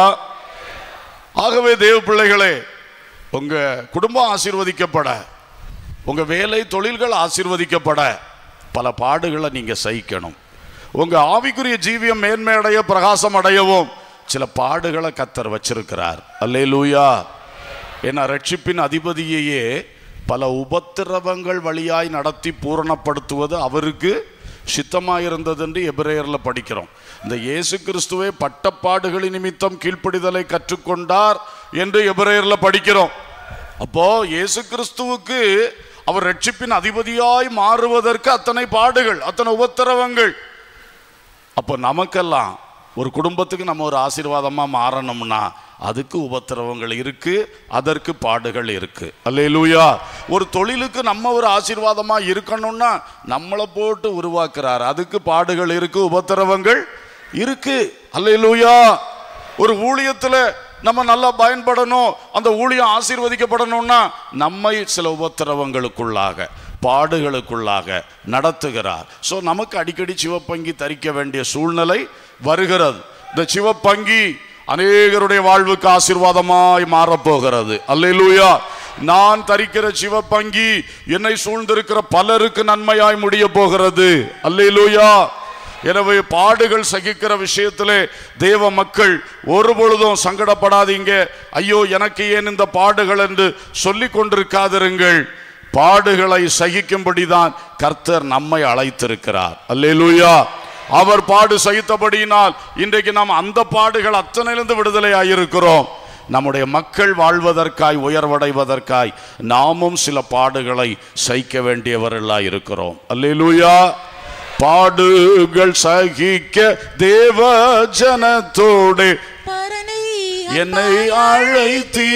ஆகவே தேவ பிள்ளைகளே உங்க குடும்பம் ஆசீர்வதிக்கப்பட உங்க வேலை தொழில்கள் ஆசீர்வதிக்கப்பட பல பாடுகளை நீங்க சகிக்கணும் உங்க ஆவிக்குரிய ஜீவியம் மேன்மையடைய பிரகாசம் அடையவும் சில பாடுகளை கத்தர் வச்சிருக்கிறார் அல்லேலூயா ஏன்னா ரட்சிப்பின் அதிபதியையே பல உபத்திரவங்கள் வழியாய் நடத்தி பூரணப்படுத்துவது அவருக்கு சித்தமாயிருந்தது என்று எபிரேயர்ல படிக்கிறோம் இந்த இயேசு கிறிஸ்துவே பட்டப்பாடுகளின் நிமித்தம் கீழ்ப்படிதலை கற்றுக்கொண்டார் என்று எபிரேயர்ல படிக்கிறோம் அப்போ இயேசு கிறிஸ்துவுக்கு அவர் ரட்சிப்பின் அதிபதியாய் மாறுவதற்கு அத்தனை பாடுகள் அத்தனை உபத்திரவங்கள் அப்போ நமக்கெல்லாம் ஒரு குடும்பத்துக்கு நம்ம ஒரு ஆசீர்வாதமா மாறணும்னா அதுக்கு உபத்திரவங்கள் இருக்கு அதற்கு பாடுகள் இருக்கு அல்லேலூயா ஒரு தொழிலுக்கு நம்ம ஒரு ஆசீர்வாதமா இருக்கணும்னா நம்மளை போட்டு உருவாக்குறார் அதுக்கு பாடுகள் இருக்கு உபத்திரவங்கள் இருக்கு அல்லேலூயா ஒரு ஊழியத்துல நம்ம நல்லா பயன்படணும் அந்த ஊழியம் ஆசீர்வதிக்கப்படணும்னா நம்மை சில உபத்திரவங்களுக்குள்ளாக பாடுகளுக்குள்ளாக நடத்துகிறார் ஸோ நமக்கு அடிக்கடி சிவப்பங்கி தரிக்க வேண்டிய சூழ்நிலை வருகிறது இந்த சிவப்பங்கி அநேகருடைய வாழ்வுக்கு ஆசீர்வாதமாய் மாறப்போகிறது அல்லேலூயா நான் தரிக்கிற சிவப்பங்கி என்னை சூழ்ந்திருக்கிற பலருக்கு நன்மையாய் முடிய போகிறது அல்லேலூயா எனவே பாடுகள் சகிக்கிற விஷயத்திலே தேவ மக்கள் ஒரு பொழுதும் சங்கடப்படாதீங்க ஐயோ எனக்கு ஏன் இந்த பாடுகள் என்று சொல்லிக் கொண்டிருக்காதிருங்கள் பாடுகளை சகிக்கும்படிதான் கர்த்தர் நம்மை அழைத்திருக்கிறார் அல்லேலூயா அவர் பாடு சகித்தபடியினால் இன்றைக்கு நாம் அந்த பாடுகள் அத்தனையிலிருந்து விடுதலை ஆயிருக்கிறோம் நம்முடைய மக்கள் வாழ்வதற்காய் உயர்வடைவதற்காய் நாமும் சில பாடுகளை சகிக்க வேண்டியவர்களாய் இருக்கிறோம் அல்லேலூயா பாடுகள் சகிக்க தேவ ஜனத்தோடு பரனை என்னை அழைத்தீர்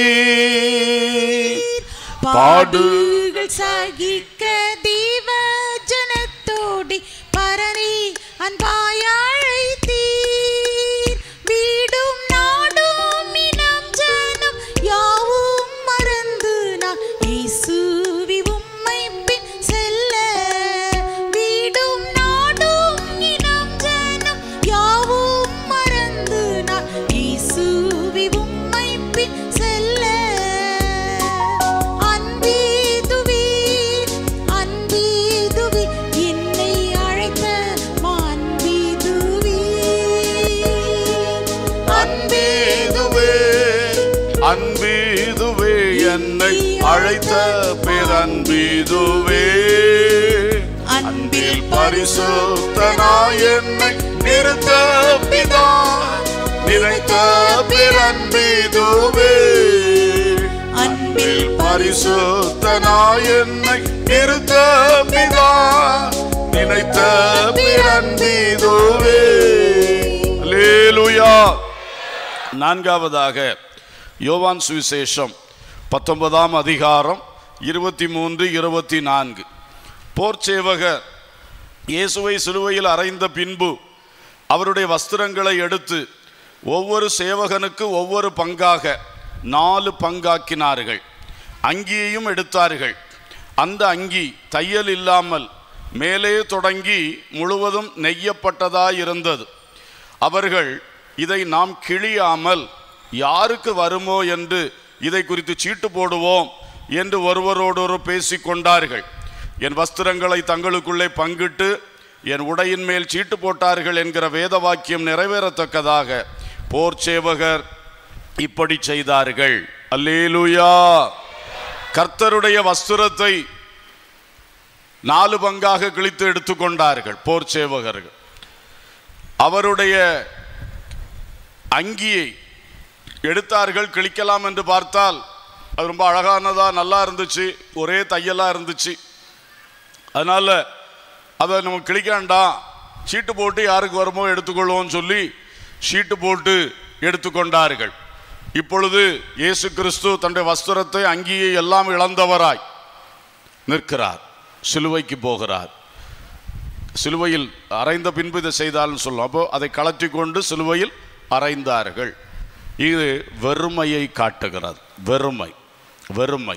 பாடு பாடுகள் சகிக்க தீவ ஜனத்தோடி பரனை அன்பாய் அழைத்தீர் வீடும் நாடும் இனம் ஜனம் யாவும் மறந்து நான் இயேசுவி உம்மை பின் செல்ல வீடும் நாடும் இனம் ஜனம் யாவும் மறந்து நான் இயேசுவி உம்மை பின் செல்ல அன்பீதுவீர் அழைத்த பிறன்பீதுவே அன்பில் பரிசுத்தனாய் என்னை நிறுத்த பிதா நினைத்த பிறன்பீதுவே அன்பில் பரிசுத்தனாய் என்னை நிறுத்த பிதா நினைத்த பிறன்பீதுவே அல்லேலூயா நான்காவதாக யோவான் சுவிசேஷம் பத்தொன்பதாம் அதிகாரம் இருபத்தி மூன்று இருபத்தி நான்கு போர்ச்சேவகர் இயேசுவை சிலுவையில் அறைந்த பின்பு அவருடைய வஸ்திரங்களை எடுத்து ஒவ்வொரு சேவகனுக்கு ஒவ்வொரு பங்காக நாலு பங்காக்கினார்கள் அங்கியையும் எடுத்தார்கள் அந்த அங்கி தையல் இல்லாமல் மேலே தொடங்கி முழுவதும் நெய்யப்பட்டதாயிருந்தது அவர்கள் இதை நாம் கிழியாமல் யாருக்கு வருமோ என்று இதை குறித்து சீட்டு போடுவோம் என்று ஒருவரோடொரு பேசிக் கொண்டார்கள் என் வஸ்திரங்களை தங்களுக்குள்ளே பங்கிட்டு என் உடையின் மேல் சீட்டு போட்டார்கள் என்கிற வேத வாக்கியம் நிறைவேறத்தக்கதாக போர் சேவகர் இப்படி செய்தார்கள் அல்லேலூயா கர்த்தருடைய வஸ்திரத்தை நாலு பங்காக கிழித்து எடுத்துக்கொண்டார்கள் போர் சேவகர்கள் அவருடைய அங்கியை எடுத்தார்கள் கிழிக்கலாம் என்று பார்த்தால் அது ரொம்ப அழகானதா நல்லா இருந்துச்சு ஒரே தையலா இருந்துச்சு அதனால அதை நம்ம கிழிக்க வேண்டாம் சீட்டு போட்டு யாருக்கு வருமோ எடுத்துக்கொள்வோம்னு சொல்லி சீட்டு போட்டு எடுத்துக்கொண்டார்கள் இப்பொழுது இயேசு கிறிஸ்து தன்னுடைய வஸ்திரத்தை அங்கியை எல்லாம் இழந்தவராய் நிற்கிறார் சிலுவைக்கு போகிறார் சிலுவையில் அரைந்த பின்பு இதை செய்தால்னு சொல்லும் அப்போ அதை கலற்றி கொண்டு சிலுவையில் அரைந்தார்கள் இது வெறுமையை காட்டுகிறது வெறுமை வெறுமை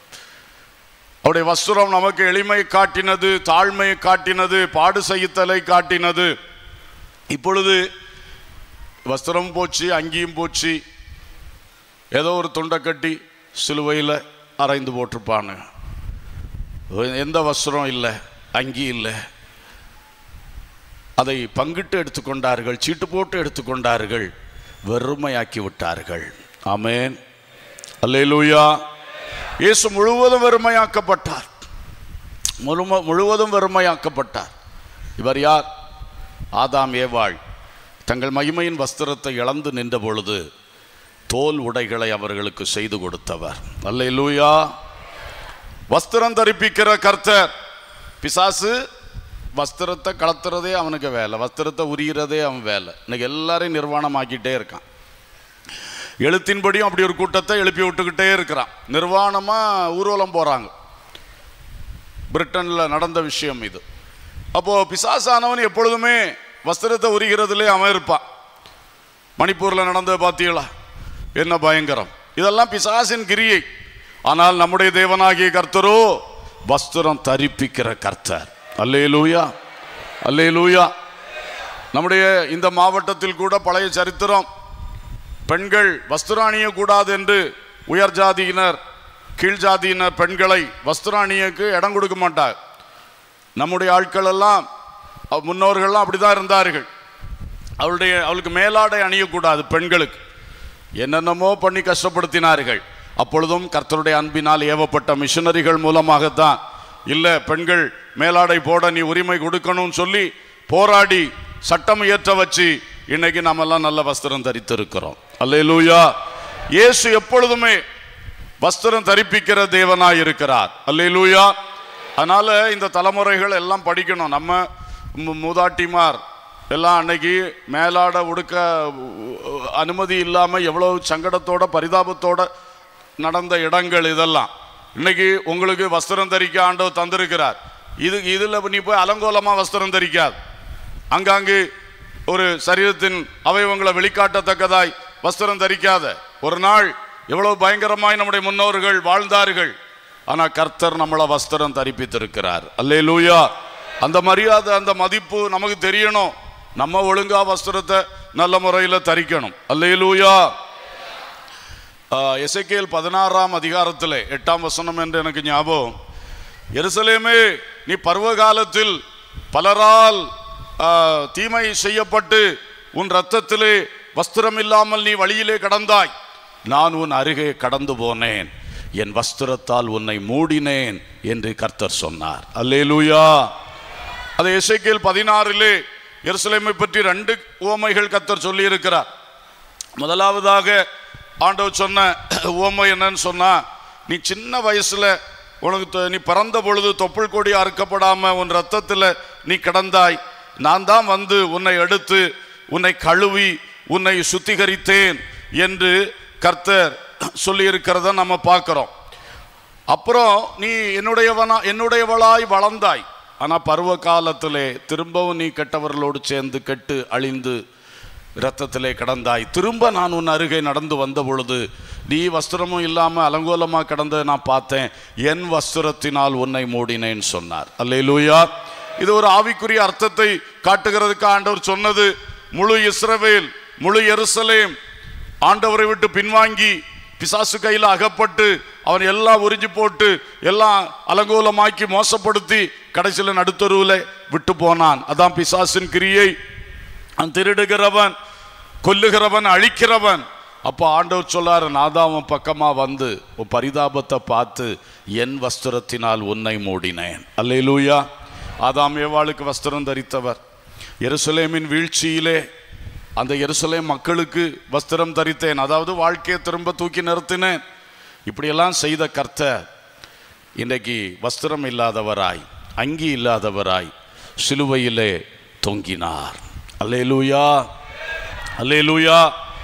அவருடைய வஸ்திரம் நமக்கு எளிமை காட்டினது தாழ்மையை காட்டினது பாடு செய்யுத்தலை காட்டினது இப்பொழுது வஸ்திரம் போச்சு அங்கியும் போச்சு ஏதோ ஒரு துண்டை கட்டி சிலுவையில் அரைந்து போட்டிருப்பானு எந்த வஸ்திரம் இல்லை அங்கி இல்லை அதை பங்கிட்டு எடுத்துக்கொண்டார்கள் சீட்டு போட்டு எடுத்துக்கொண்டார்கள் வெறுமையாக்கி விட்டார்கள் ஆமென் அல்லேலூயா இயேசு முழுவதும் வெறுமையாக்கப்பட்டார் முழும முழுவதும் வெறுமையாக்கப்பட்டார் இவர் யார் ஆதாம் ஏவாள் தங்கள் மகிமையின் வஸ்திரத்தை இழந்து நின்ற பொழுது தோல் உடைகளை அவர்களுக்கு செய்து கொடுத்தவர் அல்லேலூயா வஸ்திரம் தரிப்பிக்கிற கர்த்தர் பிசாசு வஸ்திரத்தை கலத்துறதே அவனுக்கு வேலை வஸ்திரத்தை உரிகிறதே அவன் வேலை இன்னைக்கு எல்லாரையும் நிர்வாணமாக்கிட்டே இருக்கான் எழுத்தின்படியும் அப்படி ஒரு கூட்டத்தை எழுப்பி விட்டுக்கிட்டே இருக்கிறான் நிர்வாணமாக ஊர்வலம் போகிறாங்க பிரிட்டனில் நடந்த விஷயம் இது அப்போது பிசாசானவன் எப்பொழுதுமே வஸ்திரத்தை உரிகிறதுலே அவன் இருப்பான் மணிப்பூரில் நடந்தது பார்த்தீங்களா என்ன பயங்கரம் இதெல்லாம் பிசாசின் கிரியை ஆனால் நம்முடைய தேவனாகிய கர்த்தரோ வஸ்திரம் தரிப்பிக்கிற கர்த்தர் அல்லேலூயா அல்லேலூயா நம்முடைய இந்த மாவட்டத்தில் கூட பழைய சரித்திரம் பெண்கள் வஸ்திரம் அணியக்கூடாது என்று உயர் ஜாதியினர் கீழ் ஜாதியினர் பெண்களை வஸ்திரம் அணியக்கு இடம் கொடுக்க மாட்டார் நம்முடைய ஆட்கள் எல்லாம் அவ- முன்னோர்கள்லாம் அப்படிதான் இருந்தார்கள் அவளுடைய அவளுக்கு மேலாடை அணியக்கூடாது பெண்களுக்கு என்னென்னமோ பண்ணி கஷ்டப்படுத்தினார்கள் அப்பொழுதும் கர்த்தருடைய அன்பினால் ஏவப்பட்ட மிஷனரிகள் மூலமாகத்தான் இல்லை பெண்கள் மேலாடை போட நீ உரிமை கொடுக்கணும்னு சொல்லி போராடி சட்டம் இயற்ற வச்சு இன்னைக்கு நாமெல்லாம் நல்ல வஸ்திரம் தரித்திருக்கிறோம் அல்லேலூயா இயேசு எப்பொழுதுமே வஸ்திரம் தரிப்பிக்கிற தேவனாய் இருக்கிறார் அல்லேலூயா அதனால இந்த தலைமுறைகள் எல்லாம் படிக்கணும் நம்ம மு- மூதாட்டிமார் எல்லாம் அன்னைக்கு மேலாட உடுக்க உ- அனுமதி இல்லாமல் எவ்வளவு சங்கடத்தோட பரிதாபத்தோட நடந்த இடங்கள் இதெல்லாம் இன்னைக்கு உங்களுக்கு வஸ்திரம் தரிக்க ஆண்டவர் தந்திருக்கிறார் இது இதில் நீ போய் அலங்கோலமாக வஸ்திரம் தரிக்காது அங்காங்கு ஒரு சரீரத்தின் அவயவங்களை வெளிக்காட்டத்தக்கதாய் வஸ்திரம் தரிக்காத ஒரு நாள் எவ்வளவு பயங்கரமாய் நம்முடைய முன்னோர்கள் வாழ்ந்தார்கள் ஆனா கர்த்தர் நம்மளை வஸ்திரம் தரிப்பித்திருக்கிறார் அல்லேலூயா அந்த மரியாதை அந்த மதிப்பு நமக்கு தெரியணும் நம்ம ஒழுங்கா வஸ்திரத்தை நல்ல முறையில் தரிக்கணும் அல்லேலூயா எசைக்கேல் பதினாறாம் அதிகாரத்தில் எட்டாம் வசனம் என்று எனக்கு ஞாபகம் எருசலேமே நீ பருவ காலத்தில் பலரால் ஆ, தீமை செய்யப்பட்டு உன் இரத்தத்திலே வஸ்திரம் இல்லாமல் நீ வழியிலே கடந்தாய் நான் உன் அருகே கடந்து போனேன் என் வஸ்திரத்தால் உன்னை மூடினேன் என்று கர்த்தர் சொன்னார் அல்லேலூயா அது எசேக்கியேல் பதினாறிலே எருசலேமை பற்றி ரெண்டு உவமைகள் கர்த்தர் சொல்லி இருக்கிறார் முதலாவதாக ஆண்டவர் சொன்ன உவமை என்னன்னு சொன்னா நீ சின்ன வயசுல உனக்கு தொ- நீ பிறந்த பொழுது தொப்புள் கொடி அறுக்கப்படாம உன் ரத்தத்தில் நீ கிடந்தாய் நான் தான் வந்து உன்னை எடுத்து உன்னை கழுவி உன்னை சுத்திகரித்தேன் என்று கர்த்தர் சொல்லியிருக்கிறத நம்ம பார்க்கிறோம் அப்புறம் நீ என்னுடையவனா என்னுடையவளாய் வளர்ந்தாய் ஆனா பருவ காலத்திலே திரும்பவும் நீ கெட்டவர்களோடு சேர்ந்து கெட்டு அழிந்து இரத்தத்திலே கிடந்தாய் திரும்ப நான் உன் அருகே நடந்து வந்த பொழுது நீ வஸ்திரமும் இல்லாம அலங்கோலமா கிடந்ததை நான் பார்த்தேன் என் வஸ்திரத்தினால் உன்னை மூடினேன் சொன்னார் அல்லேலூயா இது ஒரு ஆவிக்குரிய அர்த்தத்தை காட்டுகிறதுக்கு ஆண்டவர் சொன்னது முழு இஸ்ரவேல் முழு எருசலேம் ஆண்டவரை விட்டு பின்வாங்கி பிசாசு கையில் அகப்பட்டு அவன் எல்லாம் உறிஞ்சி போட்டு எல்லாம் அலங்கோலமாக்கி மோசப்படுத்தி கடைசியில் நடுத்தருவில் விட்டு போனான் அதான் பிசாசின் கிரியை அவன் திருடுகிறவன் கொல்லுகிறவன் அழிக்கிறவன் அப்போ ஆண்டவர் சொல்லாரு நான் தான் உன் பக்கமா வந்து உன் பரிதாபத்தை பார்த்து என் வஸ்திரத்தினால் உன்னை மூடினேன் அல்லேலூயா ஆதாம் ஏவாளுக்கு வஸ்திரம் தரித்தவர் எருசலேமின் வீழ்ச்சியிலே அந்த எருசலேம் மக்களுக்கு வஸ்திரம் தரித்தேன் அதாவது வாழ்க்கையை திரும்ப தூக்கி நிறுத்தினேன் இப்படியெல்லாம் செய்த கர்த்தர் இன்றைக்கு வஸ்திரம் இல்லாதவராய் அங்கி இல்லாதவராய் சிலுவையிலே தொங்கினார் அல்லேலூயா அல்லேலூயா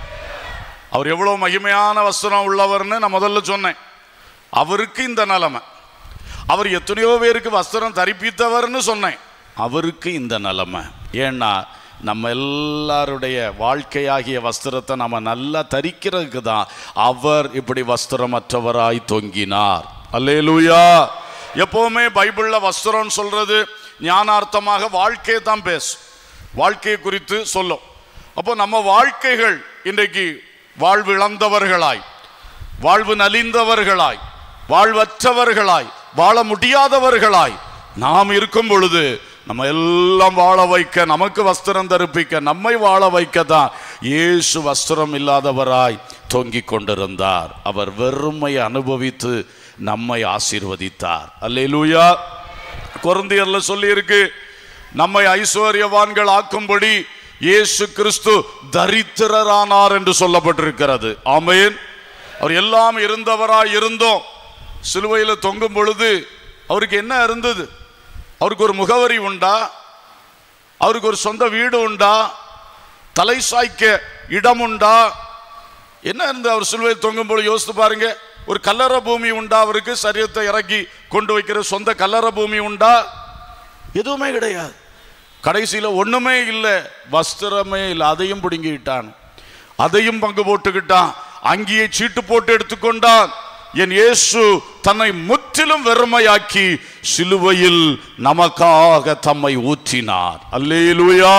அவர் எவ்வளவு மகிமையான வஸ்திரம் உள்ளவர்னு நான் முதல்ல சொன்னேன் அவருக்கு இந்த நிலைமை அவர் எத்தனையோ பேருக்கு வஸ்திரம் தரிப்பித்தவர்னு சொன்னேன் அவருக்கு இந்த நிலைமை ஏன்னா நம்ம எல்லாருடைய வாழ்க்கையாகிய வஸ்திரத்தை நம்ம நல்லா தரிக்கிறதுக்கு தான் அவர் இப்படி வஸ்திரமற்றவராய் தொங்கினார் அல்லேலூயா எப்பவுமே பைபிள்ல வஸ்திரம் சொல்றது ஞானார்த்தமாக வாழ்க்கையை தான் பேசும் வாழ்க்கையை குறித்து சொல்லும் அப்போ நம்ம வாழ்க்கைகள் இன்றைக்கு வாழ்விழந்தவர்களாய் வாழ்வு நலிந்தவர்களாய் வாழ்வற்றவர்களாய் வாழ முடியாதவர்களாய் நாம் இருக்கும் பொழுது நம்ம எல்லாம் வாழ வைக்க நமக்கு வஸ்திரம் தரிப்பிக்க நம்மை வாழ வைக்க தான் இயேசு வஸ்திரம் இல்லாதவராய் தொங்கிக் கொண்டிருந்தார் அவர் வெறுமை அனுபவித்து நம்மை ஆசீர்வதித்தார் அல்லேலூயா கொருந்தியர்ல சொல்லி இருக்கு நம்மை ஐஸ்வர்யவான்கள் ஆக்கும்படி இயேசு கிறிஸ்து தரித்திரரானார் என்று சொல்லப்பட்டிருக்கிறது ஆமென் அவர் எல்லாம் இருந்தவராய் இருந்தோம் சிலுவையில தொங்கும் பொழுது அவருக்கு என்ன இருந்தது அவருக்கு ஒரு முகவரி உண்டா அவருக்கு ஒரு சொந்த வீடு உண்டா தலை சாய்க்க இடம் உண்டா என்ன இருந்து அவர் சிலுவையில் தொங்கும் பொழுது யோசித்து பாருங்க ஒரு கல்லற பூமி உண்டா அவருக்கு சரீரத்தை இறக்கி கொண்டு வைக்கிற சொந்த கல்லற பூமி உண்டா எதுவுமே கிடையாது கடைசியில் ஒண்ணுமே இல்லை வஸ்திரமே இல்லை அதையும் பிடுங்கிட்டான் அதையும் பங்கு போட்டுக்கிட்டான் அங்கேயே சீட்டு போட்டு எடுத்துக்கொண்டான் என் இயேசு தன்னை முற்றிலும் வெறுமையாக்கி சிலுவையில் நமக்காக தம்மை ஊற்றினார் அல்லேலூயா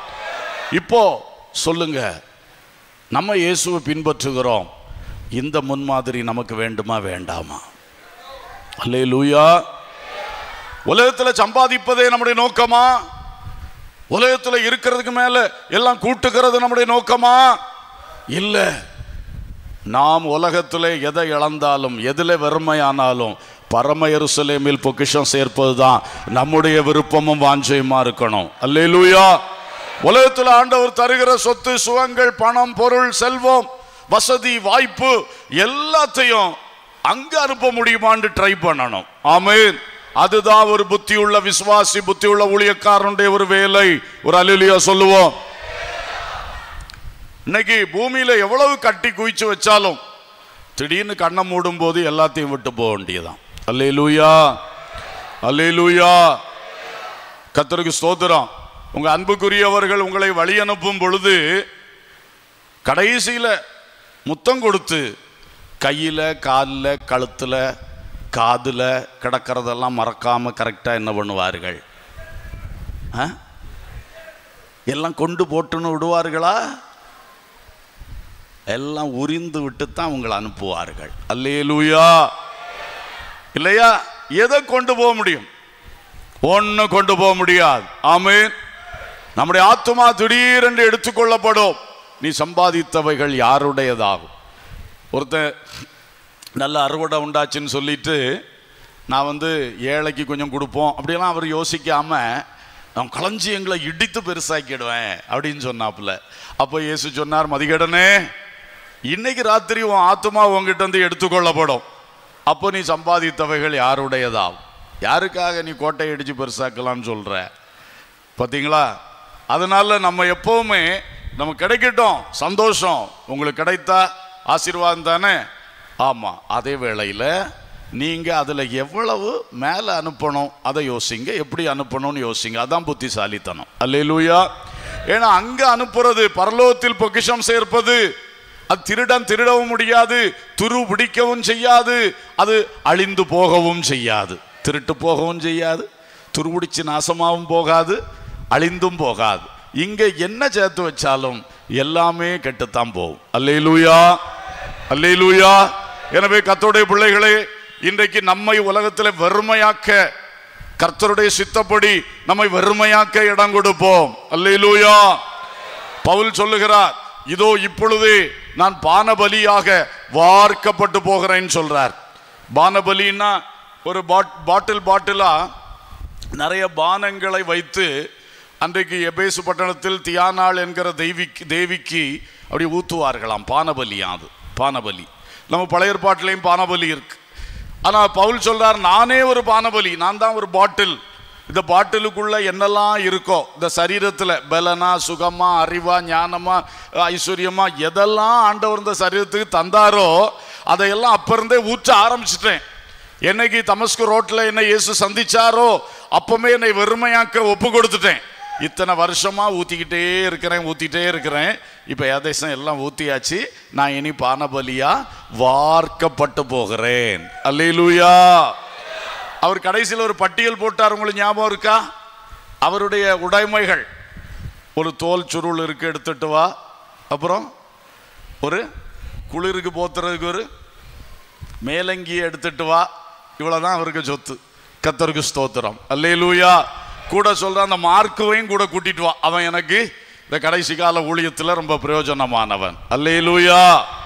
இப்போ சொல்லுங்க நம்ம இயேசுவை பின்பற்றுகிறோம் இந்த முன்மாதிரி நமக்கு வேண்டுமா வேண்டாமா அல்லேலூயா உலகத்தில் சம்பாதிப்பதே நம்முடைய நோக்கமா உலகத்தில் இருக்கிறதுக்கு மேல எல்லாம் கூட்டுகிறது நம்முடைய நோக்கமா இல்ல நாம் உலகத்திலே எதை இழந்தாலும் எதில் வெறுமையானாலும் பரம எருசலேமில் பொக்கிஷம் சேர்ப்பது தான் நம்முடைய விருப்பமும் வாஞ்சையுமா இருக்கணும் அல்லேலூயா உலகத்தில் ஆண்டவர் தருகிற சொத்து சுகங்கள் பணம் பொருள் செல்வம் வசதி வாய்ப்பு எல்லாத்தையும் அங்க அனுப்ப முடியுமான்னு ட்ரை பண்ணணும் ஆமென் அதுதான் ஒரு புத்தியுள்ள விசுவாசி புத்தியுள்ள ஊழியக்காரனுடைய ஒரு வேலை ஒரு அலுலியா சொல்லுவோம் இன்னைக்கு பூமியில எவ்வளவு கட்டி குவிச்சு வச்சாலும் திடீர்னு கண்ணை மூடும் போது எல்லாத்தையும் விட்டு போக வேண்டியதான் அல்லேலூயா அல்லேலூயா கத்தருக்கு ஸ்தோத்திரம் உங்க அன்புக்குரியவர்கள் உங்களை வழி அனுப்பும் பொழுது கடைசியில முத்தம் கொடுத்து கையில காலில் கழுத்துல காதுல கிடக்கிறதெல்லாம் மறக்காம கரெக்டா என்ன பண்ணுவார்கள் ஆ? எல்லாம் கொண்டு போட்டுன்னு விடுவார்களா எல்லாம் உரிந்து விட்டு தான் உங்களை அனுப்புவார்கள் அல்லேலூயா இல்லையா எதை கொண்டு போக முடியும் ஒன்னும் கொண்டு போக முடியாது ஆமென் நம்முடைய ஆத்துமா திடீரென்று எடுத்துக்கொள்ளப்படும் நீ சம்பாதித்தவைகள் யாருடையதாகும் ஒருத்தன் நல்ல அறுவடை உண்டாச்சுன்னு சொல்லிட்டு நான் வந்து ஏழைக்கு கொஞ்சம் கொடுப்போம் அப்படியெல்லாம் அவர் யோசிக்காம நான் களஞ்சியங்களை இடித்து பெருசாக்கிடுவேன் அப்படின்னு சொன்னாப்புல அப்போ இயேசு சொன்னார் மதிகடனே இன்னைக்கு ராத்திரி உன் ஆத்துமா உங்ககிட்ட இருந்து எடுத்துக்கொள்ளப்படும் அப்போ நீ சம்பாதித்தவைகள் யாருடையதாம் யாருக்காக நீ கோட்டை இடிச்சு பெருசாக்கலாம்னு சொல்ற பார்த்தீங்களா அதனால நம்ம எப்பவுமே நம்ம கிடைக்கட்டும் சந்தோஷம் உங்களுக்கு கிடைத்தா ஆசீர்வாதம் தானே ஆமாம் அதே வேளையில் நீங்கள் அதில் எவ்வளவு மேலே அனுப்பணும் அதை யோசிங்க எப்படி அனுப்பணும்னு யோசிங்க அதான் புத்திசாலித்தனம் அல்லேலூயா ஏன்னா அங்கே அனுப்புறது பரலோகத்தில் பொக்கிஷம் சேர்ப்பது அது திருடன் திருடவும் முடியாது துரு பிடிக்கவும் செய்யாது அது அழிந்து போகவும் செய்யாது திருட்டு போகவும் செய்யாது துருபிடிச்சு நாசமாகவும் போகாது அழிந்தும் போகாது இங்க என்ன சேர்த்து வச்சாலும் எல்லாமே கெட்டுத்தான் போகும் அல்லேலூயா அல்லேலூயா எனவே கத்தோடைய பிள்ளைகளே இன்றைக்கு நம்மை உலகத்தில் வெறுமையாக்க கர்த்தருடைய சித்தப்படி நம்மை வெறுமையாக்க இடம் கொடுப்போம் அல்லேலூயா பவுல் சொல்லுகிறார் இதோ இப்பொழுதே நான் பானபலியாக வார்க்கப்பட்டு போகிறேன்னு சொல்றார் பானபலின்னா ஒரு பாட் பாட்டில் பாட்டிலா நிறைய பானங்களை வைத்து அன்றைக்கு எபேசு பட்டணத்தில் தியானாள் என்கிற தெய்விக்கு தேவிக்கு அப்படி ஊத்துவார்களாம் பானபலியா அது பானபலி நம்ம பழைய ஏற்பாட்டிலையும் பானபலி இருக்கு ஆனா பவுல் சொல்றார் நானே ஒரு பானபலி நான் தான் ஒரு பாட்டில் இந்த பாட்டிலுக்குள்ள என்னெல்லாம் இருக்கோ இந்த சரீரத்துல பலனா சுகமா அறிவா ஞானமா ஐஸ்வர்யமா எதெல்லாம் ஆண்டவர் இந்த சரீரத்துக்கு தந்தாரோ அதையெல்லாம் அப்ப இருந்தே ஊற்ற ஆரம்பிச்சிட்டேன் என்னைக்கு தமஸ்கு ரோட்ல என்னை இயேசு சந்திச்சாரோ அப்பமே என்னை வெறுமையாக்க ஒப்பு கொடுத்துட்டேன் இத்தனை வருஷமா ஊத்திக்கிட்டே இருக்கிறேன் ஊத்திட்டே இருக்கிறேன் இப்ப ஏதேசம் எல்லாம் ஊத்தியாச்சு நான் இனி பானபலியா வார்க்கப்பட்டு போகிறேன் அல்லேலூயா அவர் கடைசியில் ஒரு பட்டியல் போட்டார் உங்களுக்கு ஞாபகம் இருக்கா அவருடைய உடைமைகள் ஒரு தோல் சுருள் இருக்கு எடுத்துட்டு வா அப்புறம் ஒரு குளிருக்கு போத்துறதுக்கு ஒரு மேலங்கி எடுத்துட்டு வா இவ்வளவுதான் அவருக்கு சொத்து கத்தருக்கு ஸ்தோத்திரம் அல்லேலூயா கூட சொல்ற அந்த மார்க்குவையும் கூட கூட்டிட்டு வா அவன் எனக்கு இந்த கடைசி கால ஊழியத்துல ரொம்ப பிரயோஜனமானவன் அல்லேலூயா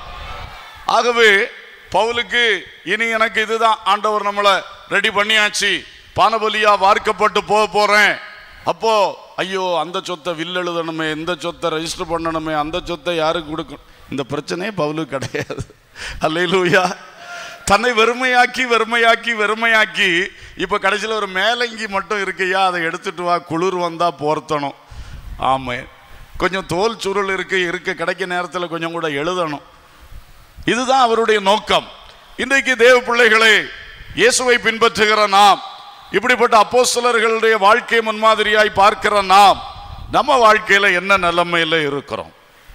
ஆகவே பவுலுக்கு இனி எனக்கு இதுதான் ஆண்டவர் நம்மளை ரெடி பண்ணியாச்சு பானபலியா வார்க்கப்பட்டு போக போறேன் அப்போ ஐயோ அந்த சொத்தை வில் எழுதணுமே இந்த சொத்தை ரெஜிஸ்டர் பண்ணணுமே அந்த சொத்தை யாருக்கு கொடுக்கணும் இந்த பிரச்சனையே பவுலுக்கு கிடையாது அல்லையிலூயா தன்னை வெறுமையாக்கி வெறுமையாக்கி வெறுமையாக்கி இப்போ கடைசியில் ஒரு மேலங்கி மட்டும் இருக்கையா அதை எடுத்துட்டு வா குளிர் வந்தா போர்த்தணும் ஆமே கொஞ்சம் தோல் சுருள் இருக்கு இருக்க கிடைக்க நேரத்தில் கொஞ்சம் கூட எழுதணும் இதுதான் அவருடைய நோக்கம் இன்றைக்கு தேவ பிள்ளைகளே இயேசுவை பின்பற்றுகிற நாம் இப்படிப்பட்ட அப்போஸ்தலர்களுடைய வாழ்க்கை முன்மாதிரியாய் பார்க்கிற நாம் நம்ம வாழ்க்கையில என்ன நிலைமையில இருக்கிறோம்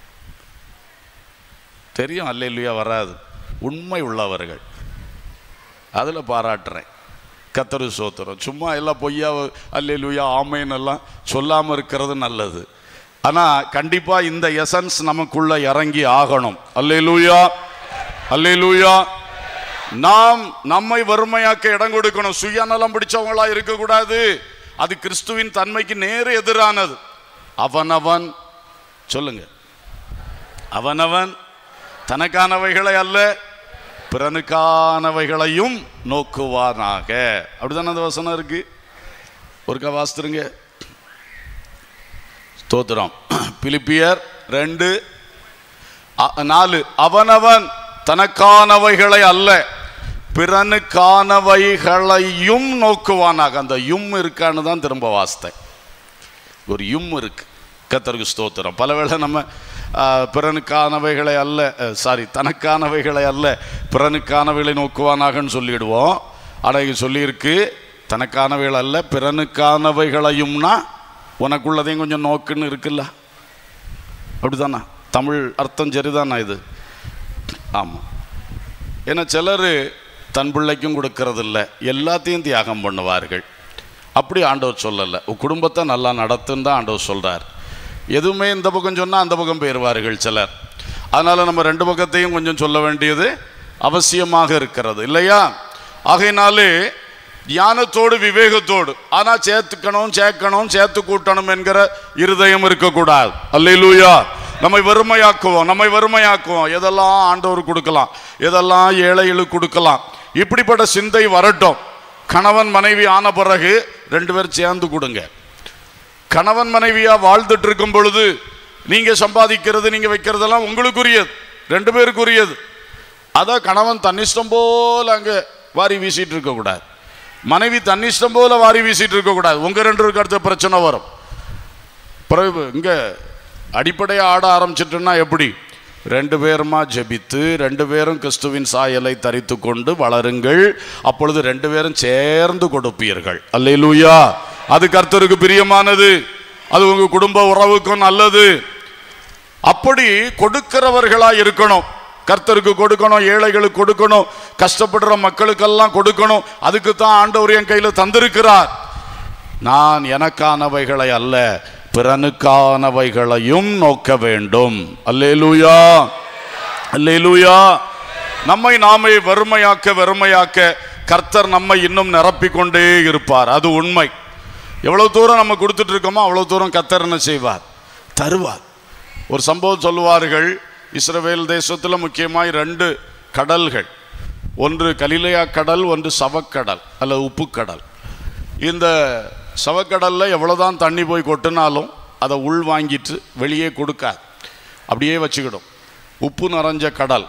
தெரியும் அல்லையா வராது உண்மை உள்ளவர்கள் அதுல பாராட்டுறேன் கத்தரு சோத்திரம் சும்மா எல்லாம் பொய்யா அல்லேலூயா ஆமைன்னு எல்லாம் சொல்லாம இருக்கிறது நல்லது ஆனா கண்டிப்பா இந்த எசன்ஸ் நமக்குள்ள இறங்கி ஆகணும் அல்லேலூயா அல்லேலூயா நாம் நம்மை வறுமையாக்க இடம் கொடுக்கணும் சுயநலம் பிடிச்சவங்களா இருக்கக்கூடாது அது கிறிஸ்துவின் தன்மைக்கு நேர் எதிரானது அவனவன் சொல்லுங்க அவனவன் தனக்கானவைகளை அல்ல பிறனுக்கானவைகளையும் நோக்குவானாக அப்படிதானே அந்த வசனம் இருக்கு ஒருக்கா வாசித்துருங்க ஸ்தோத்திரம் பிலிப்பியர் ரெண்டு அ- நாலு அவனவன் தனக்கானவைகளை அல்ல பிறனுக்கானவைகளையும் நோக்குவானாக அந்த யும் இருக்கான்னு தான் திரும்ப வாசித்தேன் ஒரு யும் இருக்கு கத்தருக்கு ஸ்தோத்திரம் பலவேளை நம்ம ஆ, பிறனுக்கானவைகளை அல்ல சாரி தனக்கானவைகளை அல்ல பிறனுக்கானவைகளை நோக்குவானாகன்னு சொல்லிடுவோம் ஆனால் இங்கே சொல்லியிருக்கு தனக்கானவைகள் அல்ல பிறனுக்கானவைகளையும்னா உனக்குள்ளதையும் கொஞ்சம் நோக்குன்னு இருக்குல்ல அப்படிதானா தமிழ் அர்த்தம் சரிதானா இது ஆமாம் ஏன்னா சிலர் தன் பிள்ளைக்கும் கொடுக்கறதில்ல எல்லாத்தையும் தியாகம் பண்ணுவார்கள் அப்படி ஆண்டவர் சொல்லலை உன் குடும்பத்தை நல்லா நடத்துன்னு தான் ஆண்டவர் சொல்கிறார் எதுவுமே இந்த பக்கம் சொன்னால் அந்த பக்கம் போயிடுவார்கள் சிலர் அதனால் நம்ம ரெண்டு பக்கத்தையும் கொஞ்சம் சொல்ல வேண்டியது அவசியமாக இருக்கிறது இல்லையா ஆகையினாலே ஞானத்தோடு விவேகத்தோடு ஆனால் சேர்த்துக்கணும் சேர்க்கணும் சேர்த்து கூட்டணும் என்கிற இருதயம் இருக்கக்கூடாது அல்லேலூயா நம்மை வெறுமையாக்குவோம் நம்மை வெறுமையாக்குவோம் எதெல்லாம் ஆண்டவர் கொடுக்கலாம் எதெல்லாம் ஏழைகளுக்கு கொடுக்கலாம் இப்படிப்பட்ட சிந்தை வரட்டும் கணவன் மனைவி ஆன பிறகு ரெண்டு பேரும் சேர்ந்து கொடுங்க கணவன் மனைவியா வாழ்ந்துட்டு இருக்கும் பொழுது நீங்க சம்பாதிக்கிறது நீங்க வைக்கிறதெல்லாம் உங்களுக்குரியது ரெண்டு பேருக்குரியது அதான் கணவன் தன்னிஷ்டம் போல அங்க வாரி வீசிட்டு இருக்க கூடாது மனைவி தன்னிஷ்டம் போல வாரி வீசிட்டு இருக்க கூடாது உங்க ரெண்டு பேருக்கு அடுத்த பிரச்சனை வரும் பிறகு இங்க அடிப்படையா ஆட ஆரம்பிச்சிட்டுன்னா எப்படி ரெண்டு பேருமா ஜெபித்து ரெண்டு பேரும் கிறிஸ்துவின் சாயலை தரித்து கொண்டு வளருங்கள் அப்பொழுது ரெண்டு பேரும் சேர்ந்து கொடுப்பீர்கள் அல்லேலூயா அது கர்த்தருக்கு பிரியமானது அது உங்க குடும்ப உறவுக்கும் நல்லது அப்படி கொடுக்கிறவர்களா இருக்கணும் கர்த்தருக்கு கொடுக்கணும் ஏழைகளுக்கு கொடுக்கணும் கஷ்டப்படுற மக்களுக்கெல்லாம் கொடுக்கணும் அதுக்கு தான் ஆண்டவர் என் கையில தந்திருக்கிறார் நான் எனக்கானவைகளை அல்ல பிறனுக்கானவைகளையும் நோக்க வேண்டும் அல்லேலூயா அல்லேலூயா நம்மை நாமே வெறுமையாக்க வெறுமையாக்க கர்த்தர் நம்மை இன்னும் நிரப்பிக் கொண்டே இருப்பார் அது உண்மை எவ்வளவு தூரம் நம்ம கொடுத்துட்டு இருக்கோமோ அவ்வளவு தூரம் கர்த்தர் என்ன செய்வார் தருவார் ஒரு சம்பவம் சொல்லுவார்கள் இஸ்ரவேல் தேசத்தில் முக்கியமாய் ரெண்டு கடல்கள் ஒன்று கலிலேயா கடல் ஒன்று சவக்கடல் அல்லது உப்புக்கடல் இந்த சவக்கடல்ல எவ்வளவுதான் தண்ணி போய் கொட்டினாலும் அதை உள் வாங்கிட்டு வெளியே கொடுக்காது அப்படியே வச்சுக்கிடும் உப்பு நிறைஞ்ச கடல்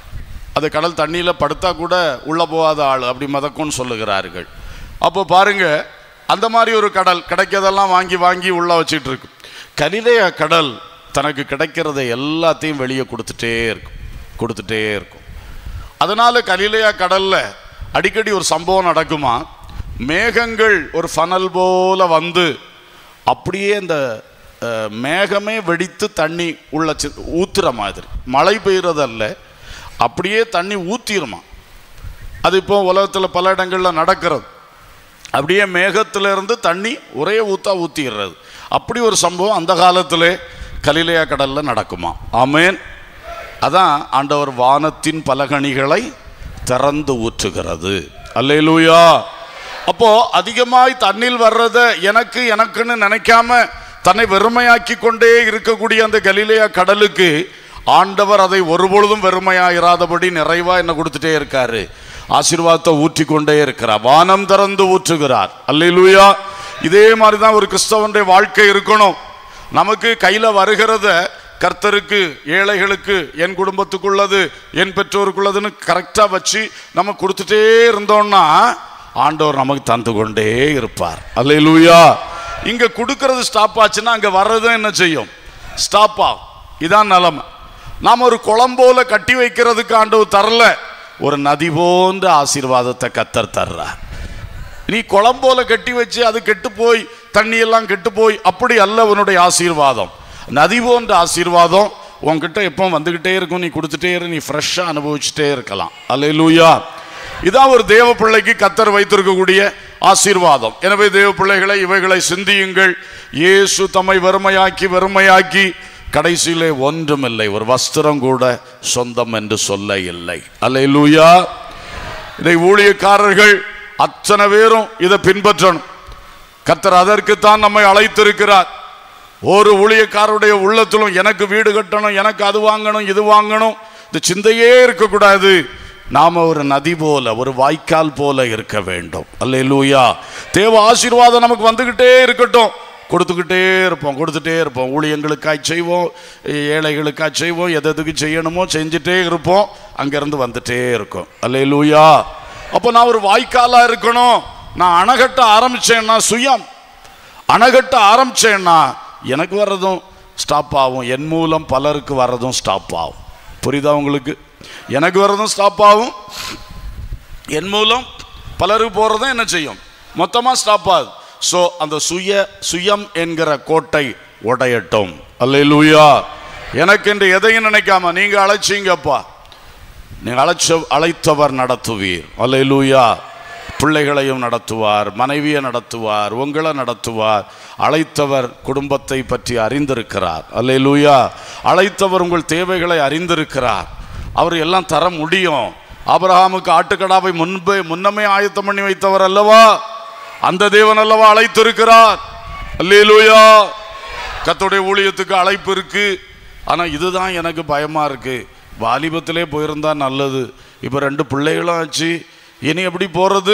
அது கடல் தண்ணியில் படுத்தா கூட உள்ளே போகாத ஆள் அப்படி மதக்கும்னு சொல்லுகிறார்கள் அப்போ பாருங்க அந்த மாதிரி ஒரு கடல் கிடைக்கிறதெல்லாம் வாங்கி வாங்கி உள்ள வச்சுட்டு இருக்கு கலிலேய கடல் தனக்கு கிடைக்கிறதை எல்லாத்தையும் வெளியே கொடுத்துட்டே இருக்கும் கொடுத்துட்டே இருக்கும் அதனால கலிலேயா கடல்ல அடிக்கடி ஒரு சம்பவம் நடக்குமா மேகங்கள் ஒரு ஃபனல் போல வந்து அப்படியே இந்த அஹ், மேகமே வெடித்து தண்ணி உள்ள சி- ஊத்துற மாதிரி மழை பெய்யறதல்ல அப்படியே தண்ணி ஊத்திருமா அது இப்போ உலகத்தில் பல இடங்களில் நடக்கிறது அப்படியே மேகத்திலிருந்து தண்ணி ஒரே ஊத்தா ஊத்திடுறது அப்படி ஒரு சம்பவம் அந்த காலத்திலே கலிலேயா கடல்ல நடக்குமா ஆமேன் அதான் ஆண்டவர் வானத்தின் பலகணிகளை திறந்து ஊற்றுகிறது அல்லேலூயா அப்போ அதிகமாய் தண்ணில் வர்றத எனக்கு எனக்குன்னு நினைக்காம தன்னை வெறுமையாக்கி கொண்டே இருக்கக்கூடிய அந்த கலிலேயா கடலுக்கு ஆண்டவர் அதை ஒருபொழுதும் வெறுமையாயிராதபடி நிறைவா என்ன கொடுத்துட்டே இருக்காரு ஆசீர்வாதத்தை ஊற்றி கொண்டே இருக்கிறார் வானம் திறந்து ஊற்றுகிறார் அல்லேலூயா இதே மாதிரி தான் ஒரு கிறிஸ்தவனுடைய வாழ்க்கை இருக்கணும் நமக்கு கையில வருகிறத கர்த்தருக்கு ஏழைகளுக்கு என் குடும்பத்துக்குள்ளது என் பெற்றோருக்குள்ளதுன்னு கரெக்டா வச்சு நம்ம கொடுத்துட்டே இருந்தோம்னா ஆண்டவர் நமக்கு தந்து கொண்டே இருப்பார் அல்லேலூயா இங்க கொடுக்கறது ஸ்டாப் ஆச்சுன்னா அங்க வர்றதும் என்ன செய்யும் ஸ்டாப் ஆகும் இதான் நிலைமை நாம் ஒரு குளம்போல கட்டி வைக்கிறதுக்கு ஆண்டவர் தரல ஒரு நதி போன்ற ஆசீர்வாதத்தை கத்தர் தர்றார் நீ குளம்போல கட்டி வச்சு அது கெட்டு போய் தண்ணி எல்லாம் கெட்டு போய் அப்படி அல்ல உன்னுடைய ஆசீர்வாதம் நதி போன்ற ஆசீர்வாதம் உன்கிட்ட எப்போ வந்துகிட்டே இருக்கும் நீ கொடுத்துட்டே இரு நீ ஃப்ரெஷ்ஷாக அனுபவிச்சுட்டே இருக்கலாம் அல்லேலூயா இதான் ஒரு தேவ பிள்ளைக்கு கத்தர் வைத்திருக்கக்கூடிய ஆசீர்வாதம் எனவே தேவ பிள்ளைகளை இவைகளை சிந்தியுங்கள் இயேசு தம்மை வெறுமையாக்கி வெறுமையாக்கி கடைசியிலே ஒன்றுமில்லை ஒரு வஸ்திரம் கூட சொந்தம் என்று சொல்ல இல்லை அல்லேலூயா இதை ஊழியக்காரர்கள் அத்தனை பேரும் இதை பின்பற்றணும் கர்த்தர் அதற்குத்தான் நம்மை அழைத்திருக்கிறார் ஒரு ஊழியக்காரருடைய உள்ளத்திலும் எனக்கு வீடு கட்டணும் எனக்கு அது வாங்கணும் இது வாங்கணும் இந்த சிந்தையே இருக்கக்கூடாது நாம ஒரு நதி போல ஒரு வாய்க்கால் போல இருக்க வேண்டும் அல்லேலூயா தேவ ஆசீர்வாதம் நமக்கு வந்துகிட்டே இருக்கட்டும் கொடுத்துக்கிட்டே இருப்போம் கொடுத்துட்டே இருப்போம் ஊழியங்களுக்காய் செய்வோம் ஏழைகளுக்காய் செய்வோம் எது எதுக்கு செய்யணுமோ செஞ்சுட்டே இருப்போம் அங்கிருந்து வந்துட்டே இருக்கும் அல்லேலூயா அப்போ நான் ஒரு வாய்க்காலா இருக்கணும் நான் அணைகட்ட ஆரம்பிச்சேன்னா சுயம் அணைகட்ட ஆரம்பிச்சேன்னா எனக்கு வர்றதும் ஸ்டாப் ஆகும் என் மூலம் பலருக்கு வர்றதும் ஸ்டாப் ஆகும் புரியுதா உங்களுக்கு எனக்கு வர்றதும் ஸ்டாப் ஆகும் என் மூலம் பலருக்கு போகிறதும் என்ன செய்யும் மொத்தமாக ஸ்டாப் ஆகுது ஸோ அந்த சுய சுயம் என்கிற கோட்டை உடையட்டும் அல்லேலூயா எனக்கு என்று எதையும் நினைக்காம நீங்க அழைச்சீங்கப்பா நீங்க அழைச்ச அழைத்தவர் நடத்துவீர் அல்லேலூயா பிள்ளைகளையும் நடத்துவார் மனைவியை நடத்துவார் உங்களை நடத்துவார் அழைத்தவர் குடும்பத்தை பற்றி அறிந்திருக்கிறார் அல்லேலூயா அழைத்தவர் உங்கள் தேவைகளை அறிந்திருக்கிறார் அவர் எல்லாம் தர முடியும் ஆபிரகாமுக்கு ஆட்டுக்கடாவை முன்பே முன்னமே ஆயத்தம் பண்ணி வைத்தவர் அல்லவா அந்த தேவன் அல்லவா அழைத்திருக்கிறார் அல்லேலூயா கர்த்தருடைய ஊழியத்துக்கு அழைப்பு இருக்கு ஆனால் இதுதான் எனக்கு பயமாக இருக்குது வாலிபத்திலே போயிருந்தா நல்லது இப்போ ரெண்டு பிள்ளைகளும் ஆச்சு இனி எப்படி போகிறது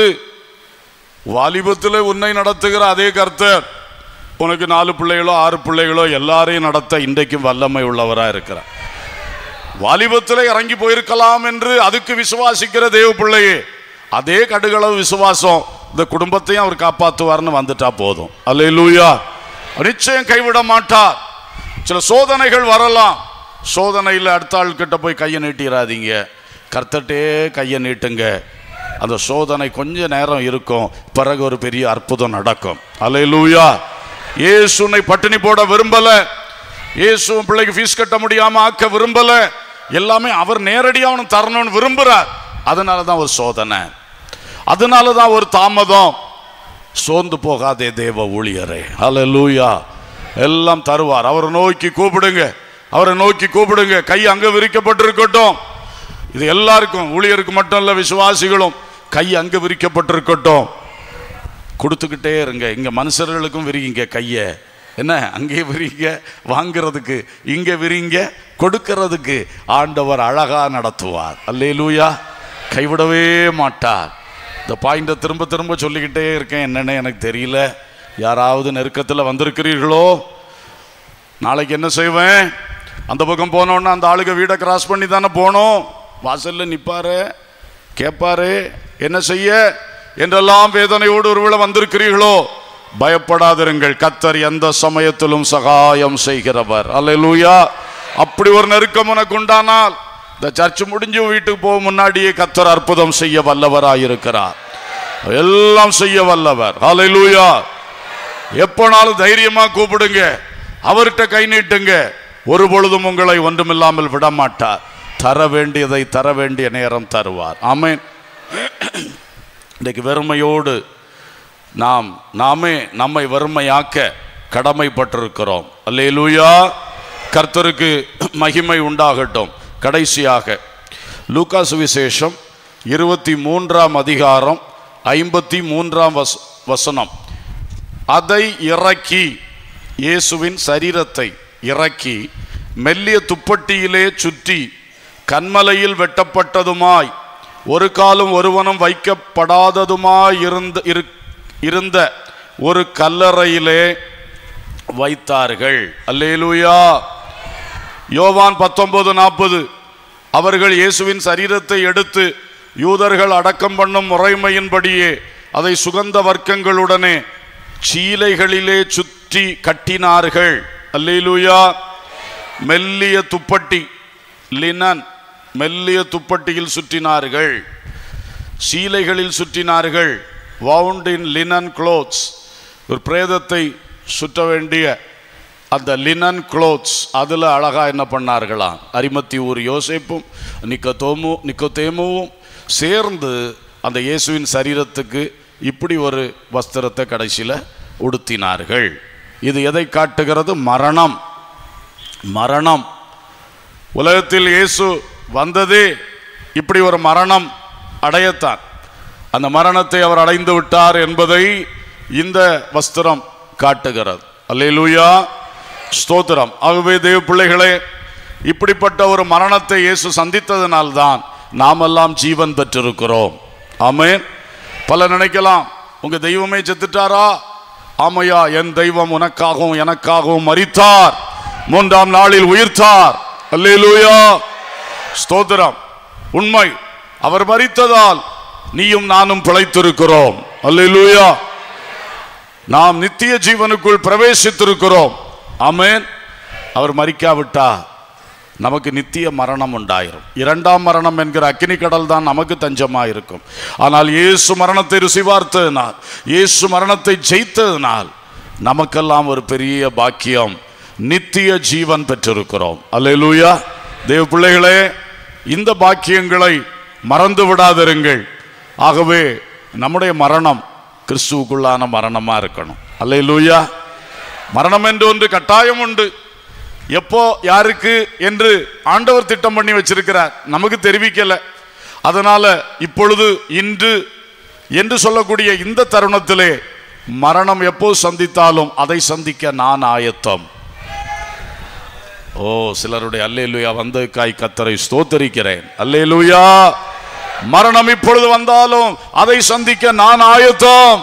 வாலிபத்தில் உன்னை நடத்துகிற அதே கர்த்தர் உனக்கு நாலு பிள்ளைகளோ ஆறு பிள்ளைகளோ எல்லாரையும் நடத்த இன்றைக்கும் வல்லமை உள்ளவராக இருக்கிறார் வாலிபத்தில் இறங்கி போயிருக்கலாம் என்று அதுக்கு விசுவாசிக்கிற தேவ பிள்ளையே அதே கடுகளவு விசுவாசம் இந்த குடும்பத்தையும் அவர் காப்பாற்றுவார்னு வந்துட்டா போதும் அல்லேலூயா நிச்சயம் கைவிட மாட்டார் சில சோதனைகள் வரலாம் சோதனையில் அடுத்த ஆள் கிட்ட போய் கையை நீட்டிடாதீங்க கர்த்தட்டே கையை நீட்டுங்க அந்த சோதனை கொஞ்ச நேரம் இருக்கும் பிறகு ஒரு பெரிய அற்புதம் நடக்கும் அல்லேலூயா இயேசு உன்னை பட்டினி போட விரும்பல இயேசு உன் பிள்ளைக்கு ஃபீஸ் கட்ட முடியாம ஆக்க விரும்பல எல்லாமே அவர் நேரடியாக அவனுக்கு தரணும்னு விரும்புறார் அதனால தான் ஒரு சோதனை அதனால தான் ஒரு தாமதம் சோர்ந்து போகாதே தேவ ஊழியரே அல்லேலூயா எல்லாம் தருவார் அவரை நோக்கி கூப்பிடுங்க அவரை நோக்கி கூப்பிடுங்க கை அங்க விரிக்கப்பட்டிருக்கட்டும் இது எல்லாருக்கும் ஊழியருக்கு மட்டும் இல்ல விசுவாசிகளும் கை அங்க விரிக்கப்பட்டிருக்கட்டும் கொடுத்துக்கிட்டே இருங்க இங்க மனுஷர்களுக்கும் விரிங்க கைய என்ன அங்கே விரிங்க வாங்குறதுக்கு இங்க விரிங்க கொடுக்கறதுக்கு ஆண்டவர் அழகா நடத்துவார் அல்லேலூயா கைவிடவே மாட்டார் இந்த பாயிண்ட திரும்ப திரும்ப சொல்லிக்கிட்டே இருக்கேன் என்னன்னு எனக்கு தெரியல யாராவது நெருக்கத்தில் வந்திருக்கிறீர்களோ நாளைக்கு என்ன செய்வேன் அந்த பக்கம் போனோன்னா அந்த ஆளுக வீடை கிராஸ் பண்ணி தானே போனோம் வாசல்ல நிப்பாரு கேட்பாரு என்ன செய்ய என்றெல்லாம் வேதனையோடு ஒருவேளை வந்திருக்கிறீர்களோ பயப்படாதிருங்கள் கத்தர் எந்த சமயத்திலும் சகாயம் செய்கிறவர் அல்லேலூயா அப்படி ஒரு நெருக்கம் உனக்கு உண்டானால் இந்த சர்ச் முடிஞ்சு வீட்டுக்கு போக முன்னாடியே கத்தர் அற்புதம் செய்ய வல்லவராயிருக்கிறார் எல்லாம் செய்ய வல்லவர் அல்லேலூயா எப்போனாலும் தைரியமா கூப்பிடுங்க அவர்கிட்ட கை நீட்டுங்க ஒரு பொழுதும் உங்களை ஒன்றுமில்லாமல் விட மாட்டார் தர வேண்டியதை தர வேண்டிய நேரம் தருவார் ஆமென் இன்றைக்கு வெறுமையோடு நாம் நாமே நம்மை வெறுமையாக்க கடமைப்பட்டிருக்கிறோம் அல்லேலூயா கர்த்தருக்கு மகிமை உண்டாகட்டும் கடைசியாக லூக்கா சுவிசேஷம் இருபத்தி மூன்றாம் அதிகாரம் ஐம்பத்தி மூன்றாம் வஸ் வசனம் அதை இறக்கி இயேசுவின் சரீரத்தை இறக்கி மெல்லிய துப்பட்டியிலே சுற்றி கண்மலையில் வெட்டப்பட்டதுமாய் ஒரு காலம் ஒருவனும் வைக்கப்படாததுமாய் இருந்த இரு- இருந்த ஒரு கல்லறையிலே வைத்தார்கள் அல்லேலூயா யோவான் பத்தொன்பது நாற்பது அவர்கள் இயேசுவின் சரீரத்தை எடுத்து யூதர்கள் அடக்கம் பண்ணும் முறைமையின்படியே அதை சுகந்த வர்க்கங்களுடனே சீலைகளிலே சுற்றி கட்டினார்கள் அல்லேலூயா மெல்லிய துப்பட்டி லினன் மெல்லிய துப்பட்டியில் சுற்றினார்கள் சீலைகளில் சுற்றினார்கள் வவுண்ட் இன் லினன் க்ளோத்ஸ் ஒரு பிரேதத்தை சுற்ற வேண்டிய அந்த லினன் க்ளோத்ஸ் அதில் அழகா என்ன பண்ணார்களாம் அரிமத்தி ஊர் யோசேப்பும் நிக்கத்தோமு நிக்கோதேமுவும் சேர்ந்து அந்த இயேசுவின் சரீரத்துக்கு இப்படி ஒரு வஸ்திரத்தை கடைசியில் உடுத்தினார்கள் இது எதை காட்டுகிறது மரணம் மரணம் உலகத்தில் இயேசு வந்ததே இப்படி ஒரு மரணம் அடையத்தான் அந்த மரணத்தை அவர் அடைந்து விட்டார் என்பதை இந்த வஸ்திரம் காட்டுகிறது அல்லேலூயா ஸ்தோத்திரம் ஆகவே தேவ பிள்ளைகளே இப்படிப்பட்ட ஒரு மரணத்தை இயேசு சந்தித்ததனால்தான் நாமெல்லாம் ஜீவன் பெற்றிருக்கிறோம் ஆமென் பல நினைக்கலாம் உங்க தெய்வமே செத்துட்டாரா ஆமையா என் தெய்வம் உனக்காகவும் எனக்காகவும் மரித்தார் மூன்றாம் நாளில் உயிர்த்தார் அல்லேலூயா ஸ்தோத்திரம் உண்மை அவர் மரித்ததால் நீயும் நானும் பிழைத்திருக்கிறோம் அல்லேலூயா நாம் நித்திய ஜீவனுக்குள் பிரவேசித்திருக்கிறோம் ஆமென் அவர் மரிக்காவிட்டா நமக்கு நித்திய மரணம் உண்டாயிரும் இரண்டாம் மரணம் என்கிற அக்கினி கடல் தான் நமக்கு தஞ்சமா இருக்கும் ஆனால் இயேசு மரணத்தை ருசி பார்த்ததினால் இயேசு மரணத்தை ஜெயித்ததினால் நமக்கெல்லாம் ஒரு பெரிய பாக்கியம் நித்திய ஜீவன் பெற்றிருக்கிறோம் அல்லேலூயா தேவ பிள்ளைகளே இந்த பாக்கியங்களை மறந்து விடாதிருங்கள் ஆகவே நம்முடைய மரணம் கிறிஸ்துவுக்குள்ளான மரணமா இருக்கணும் அல்லேலூயா மரணம் என்று ஒன்று கட்டாயம் உண்டு எப்போ யாருக்கு என்று ஆண்டவர் திட்டம் பண்ணி வச்சிருக்கிறார் நமக்கு தெரிவிக்கல அதனால இப்பொழுது இன்று என்று சொல்லக்கூடிய இந்த தருணத்திலே மரணம் எப்போ சந்தித்தாலும் அதை சந்திக்க நான் ஆயத்தம் ஓ சிலருடைய அல்லேலூயா வந்ததுக்காய் கத்தரை ஸ்தோத்தரிக்கிறேன் அல்லேலூயா மரணம் இப்பொழுது வந்தாலும் அதை சந்திக்க நான் ஆயத்தம்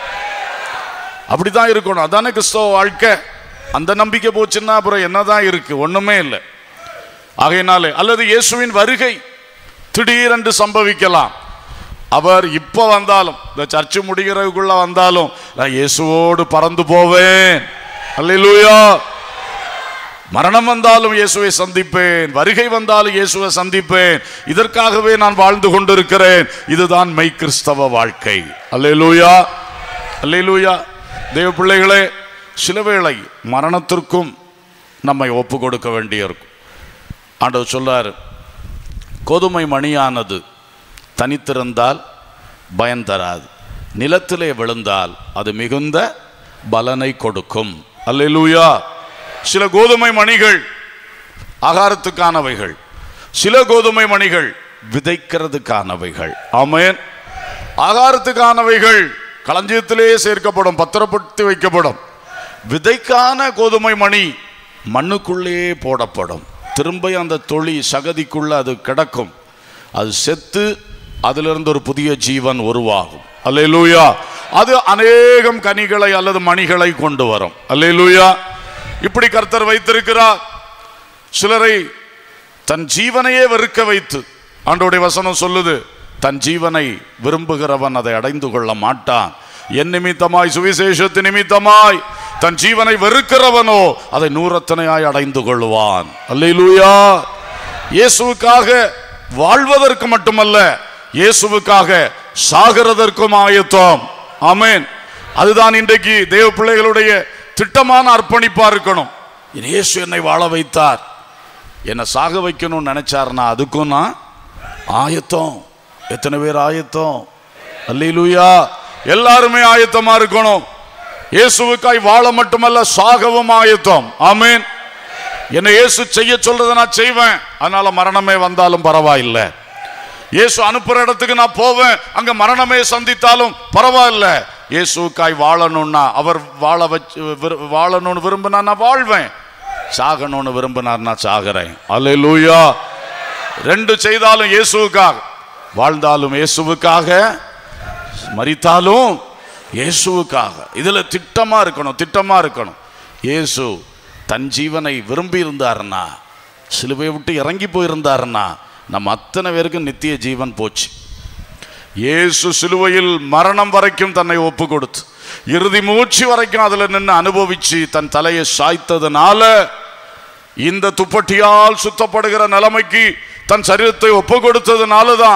அப்படிதான் இருக்கணும் அதானே கிறிஸ்தவ வாழ்க்கை அந்த நம்பிக்கை போச்சுன்னா அப்புறம் என்னதான் இருக்கு ஒண்ணுமே இல்லை ஆகையினாலே அல்லது இயேசுவின் வருகை திடீரென்று சம்பவிக்கலாம் அவர் இப்ப வந்தாலும் இந்த சர்ச்சு முடிகிறதுக்குள்ள வந்தாலும் நான் இயேசுவோடு பறந்து போவேன் அல்லேலூயா மரணம் வந்தாலும் இயேசுவை சந்திப்பேன் வருகை வந்தாலும் இயேசுவை சந்திப்பேன் இதற்காகவே நான் வாழ்ந்து கொண்டிருக்கிறேன் இதுதான் மெய் கிறிஸ்தவ வாழ்க்கை அல்லேலூயா அல்லேலூயா தேவ பிள்ளைகளே சில வேளை மரணத்திற்கும் நம்மை ஒப்பு கொடுக்க வேண்டியிருக்கும் ஆண்டவர் சொல்லார் கோதுமை மணியானது தனித்திருந்தால் பயன் தராது நிலத்திலே விழுந்தால் அது மிகுந்த பலனை கொடுக்கும் அல்லேலூயா சில கோதுமை மணிகள் ஆகாரத்துக்கானவைகள் சில கோதுமை மணிகள் விதைக்கிறதுக்கானவைகள் ஆமென் ஆகாரத்துக்கானவைகள் களஞ்சியத்திலே சேர்க்கப்படும் பத்திரப்படுத்தி வைக்கப்படும் விதைக்கான கோதுமை மணி மண்ணுக்குள்ளே போடப்படும் திரும்ப அந்த தொழி சகதிக்குள்ள அது கிடக்கும் அது செத்து அதிலிருந்து ஒரு புதிய ஜீவன் உருவாகும் அல்லேலூயா அது அநேகம் கனிகளை அல்லது மணிகளை கொண்டு வரும் அல்லேலூயா இப்படி கர்த்தர் வைத்திருக்கிறார் சிலரை தன் ஜீவனையே வெறுக்க வைத்து ஆண்டோடைய வசனம் சொல்லுது தன் ஜீவனை விரும்புகிறவன் அதை அடைந்து கொள்ள மாட்டான் என் நிமித்தமாய் சுவிசேஷத்து நிமித்தமாய் தன் ஜீவனை வெறுக்கிறவனோ அதை நூறத்தனையாய் அடைந்து கொள்வான் அல்லேலூயா இயேசுவுக்காக வாழ்வதற்கு மட்டுமல்ல இயேசுவுக்காக சாகிறதற்கும் ஆயத்தம் ஆமென் அதுதான் இன்றைக்கு தேவ பிள்ளைகளுடைய திட்டமான அர்ப்பணிப்பா இருக்கணும் என் இயேசு என்னை வாழ வைத்தார் என்னை சாக வைக்கணும்னு நினைச்சாருன்னா அதுக்கும் நான் ஆயத்தம் எத்தனை பேர் ஆயத்தம் அல்லேலூயா எல்லாருமே ஆயத்தமா இருக்கணும் இயேசுவுக்காய் வாழ மட்டுமல்ல சாகவும் ஆயத்தம் ஆமென் என்னை இயேசு செய்ய சொல்றதை நான் செய்வேன் அதனால மரணமே வந்தாலும் பரவாயில்லை இயேசு அனுப்புற இடத்துக்கு நான் போவேன் அங்க மரணமே சந்தித்தாலும் பரவாயில்ல இயேசுக்காய் வாழணும்னா அவர் வாழ வச்சு விரு- வாழணும்னு விரும்பினா நான் வாழ்வேன் சாகணும்னு விரும்பினார் நான் சாகிறேன் அல்லேலூயா ரெண்டு செய்தாலும் இயேசுவுக்காக வாழ்ந்தாலும் இயேசுவுக்காக மரித்தாலும் இயேசுவுக்காக இதுல திட்டமா இருக்கணும் திட்டமா இருக்கணும் இயேசு தன் ஜீவனை விரும்பி இருந்தாருன்னா சிலுவை விட்டு இறங்கி போயிருந்தாருன்னா நம்ம அத்தனை பேருக்கும் நித்திய ஜீவன் போச்சு இயேசு சிலுவையில் மரணம் வரைக்கும் தன்னை ஒப்பு கொடுத்து இறுதி மூச்சு வரைக்கும் அதுல நின்று அனுபவிச்சு தன் தலையை சாய்த்ததுனால இந்த துப்பட்டியால் சுத்தப்படுகிற நிலைமைக்கு தன் சரீரத்தை ஒப்பு கொடுத்ததுனால தான்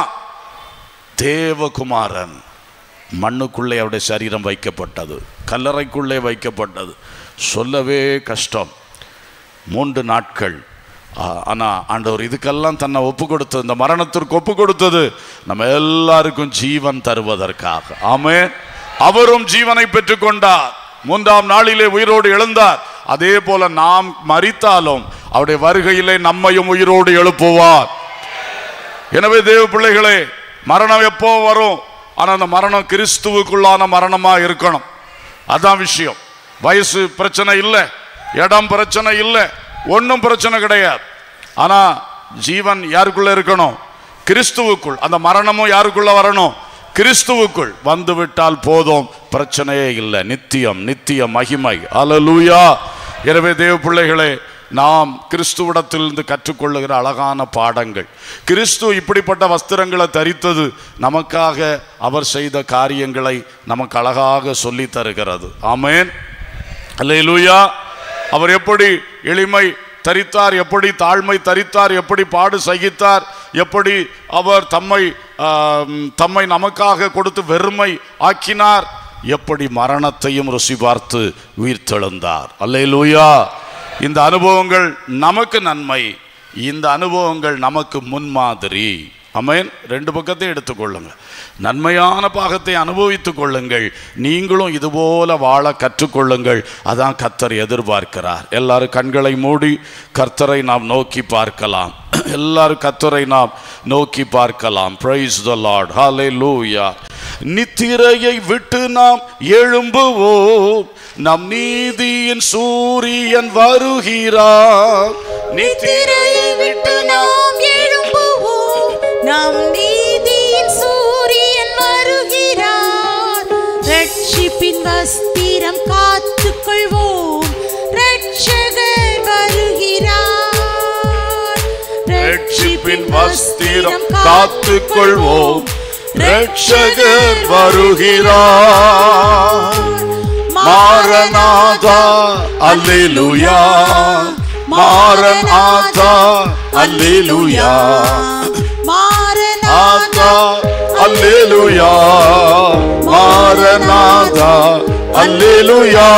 தேவகுமாரன் மண்ணுக்குள்ளே அவருடைய சரீரம் வைக்கப்பட்டது கல்லறைக்குள்ளே வைக்கப்பட்டது சொல்லவே கஷ்டம் மூன்று நாட்கள் ஆ- ஆனா ஆண்டவர் இதுக்கெல்லாம் தன்னை ஒப்பு கொடுத்தது இந்த மரணத்திற்கு ஒப்பு கொடுத்தது நம்ம எல்லாருக்கும் ஜீவன் தருவதற்காக ஆமே அவரும் ஜீவனை பெற்றுக்கொண்டார் மூன்றாம் நாளிலே உயிரோடு எழுந்தார் அதே போல நாம் மரித்தாலும் அவருடைய வருகையிலே நம்மையும் உயிரோடு எழுப்புவார் எனவே தேவ பிள்ளைகளே மரணம் எப்போ வரும் ஆனா அந்த மரணம் கிறிஸ்துவுக்குள்ளான மரணமா இருக்கணும் அதான் விஷயம் வயசு பிரச்சனை இல்லை இடம் பிரச்சனை இல்லை ஒன்றும் பிரச்சனை கிடையாது ஆனா ஜீவன் யாருக்குள்ள இருக்கணும் கிறிஸ்துவுக்குள் அந்த மரணமும் யாருக்குள்ள வரணும் கிறிஸ்துவுக்குள் வந்து விட்டால் போதும் பிரச்சனையே இல்லை நித்தியம் நித்திய மகிமை அல்லேலூயா எனவே தேவ பிள்ளைகளே நாம் கிறிஸ்துவிடத்திலிருந்து கற்றுக்கொள்ளுகிற அழகான பாடங்கள் கிறிஸ்து இப்படிப்பட்ட வஸ்திரங்களை தரித்தது நமக்காக அவர் செய்த காரியங்களை நமக்கு அழகாக சொல்லி தருகிறது ஆமென் அல்லேலூயா அவர் எப்படி எளிமை தரித்தார் எப்படி தாழ்மை தரித்தார் எப்படி பாடு சகித்தார் எப்படி அவர் தம்மை ஆம், தம்மை நமக்காக கொடுத்து வெறுமை ஆக்கினார் எப்படி மரணத்தையும் ருசி பார்த்து உயிர்த்தெழுந்தார் அல்லேலூயா இந்த அனுபவங்கள் நமக்கு நன்மை இந்த அனுபவங்கள் நமக்கு முன்மாதிரி அமேன் ரெண்டு பக்கத்தையும் எடுத்துக்கொள்ளுங்க நன்மையான பாகத்தை அனுபவித்துக் கொள்ளுங்கள் நீங்களும் இதுபோல வாழ கற்றுக்கொள்ளுங்கள் அதான் கர்த்தர் எதிர்பார்க்கிறார் எல்லாரும் கண்களை மூடி கர்த்தரை நாம் நோக்கி பார்க்கலாம் எல்லாரும் கர்த்தரை நாம் நோக்கி பார்க்கலாம் பிரைஸ் த லார்ட் ஹalleluya நித்திரையை விட்டு நாம் எழும்புவோம் நம் நீதியின் சூரியன் வருகிறார் நித்திரையை விட்டு நாம் எழும்புவோம் நம் நீதியின் சூரியன் வருகிறார் ரட்சிப்பின் வஸ்திரம் காத்துக் கொள்வோம் ரட்சகர் வருகிறார் ரட்சிப்பின் வஸ்திரம் காத்துக் கொள்வோம் ரட்சகர் வருகிறார் மாரநாதா அல்லேலூயா மாரநாதா அல்லேலூயா மாரநாதா ஆதா அல்லேலூயா மாரநாதா அல்லேலூயா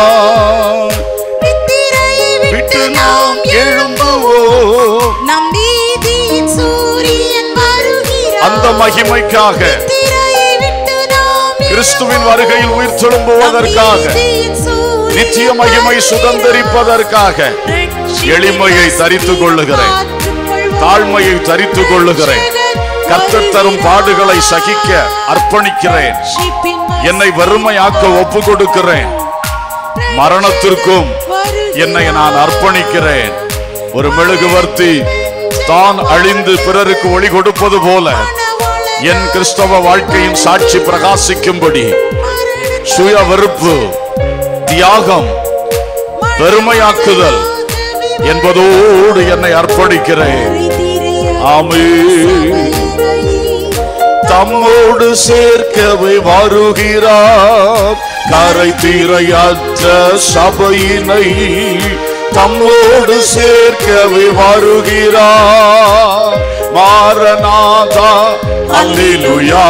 நித்திரையை விட்டு நாம் எழும்புவோம் நம் நீதியின் சூரியன் வருகிறார் அந்த மகிமைக்காக நித்திரையை விட்டு நாம் கிறிஸ்துவின் வருகையில் உயிர் திரும்புவதற்காக நித்திய மகிமை சுதந்தரிப்பதற்காக எளிமையை தரித்துக் கொள்ளுகிறேன் தாழ்மையை தரித்துக் கொள்ளுகிறேன் கர்த்தர் தரும் பாடுகளை சகிக்க அர்ப்பணிக்கிறேன் என்னை வறுமையாக்க ஒப்பு கொடுக்கிறேன் மரணத்திற்கும் என்னை நான் அர்ப்பணிக்கிறேன் ஒரு மெழுகுவர்த்தி தான் அழிந்து பிறருக்கு ஒளி கொடுப்பது போல என் கிறிஸ்தவ வாழ்க்கையின் சாட்சி பிரகாசிக்கும்படி சுய வெறுப்பு தியாகம் பெருமையாக்குதல் என்பதோடு என்னை அர்ப்பணிக்கிறேன் ஆமென். தம்மோடு சேர்க்கவே வருகிறார் கரை தீரையற்ற சபையினை தம்மோடு சேர்க்கவே வருகிறார் மாரநாதா அல்லேலூயா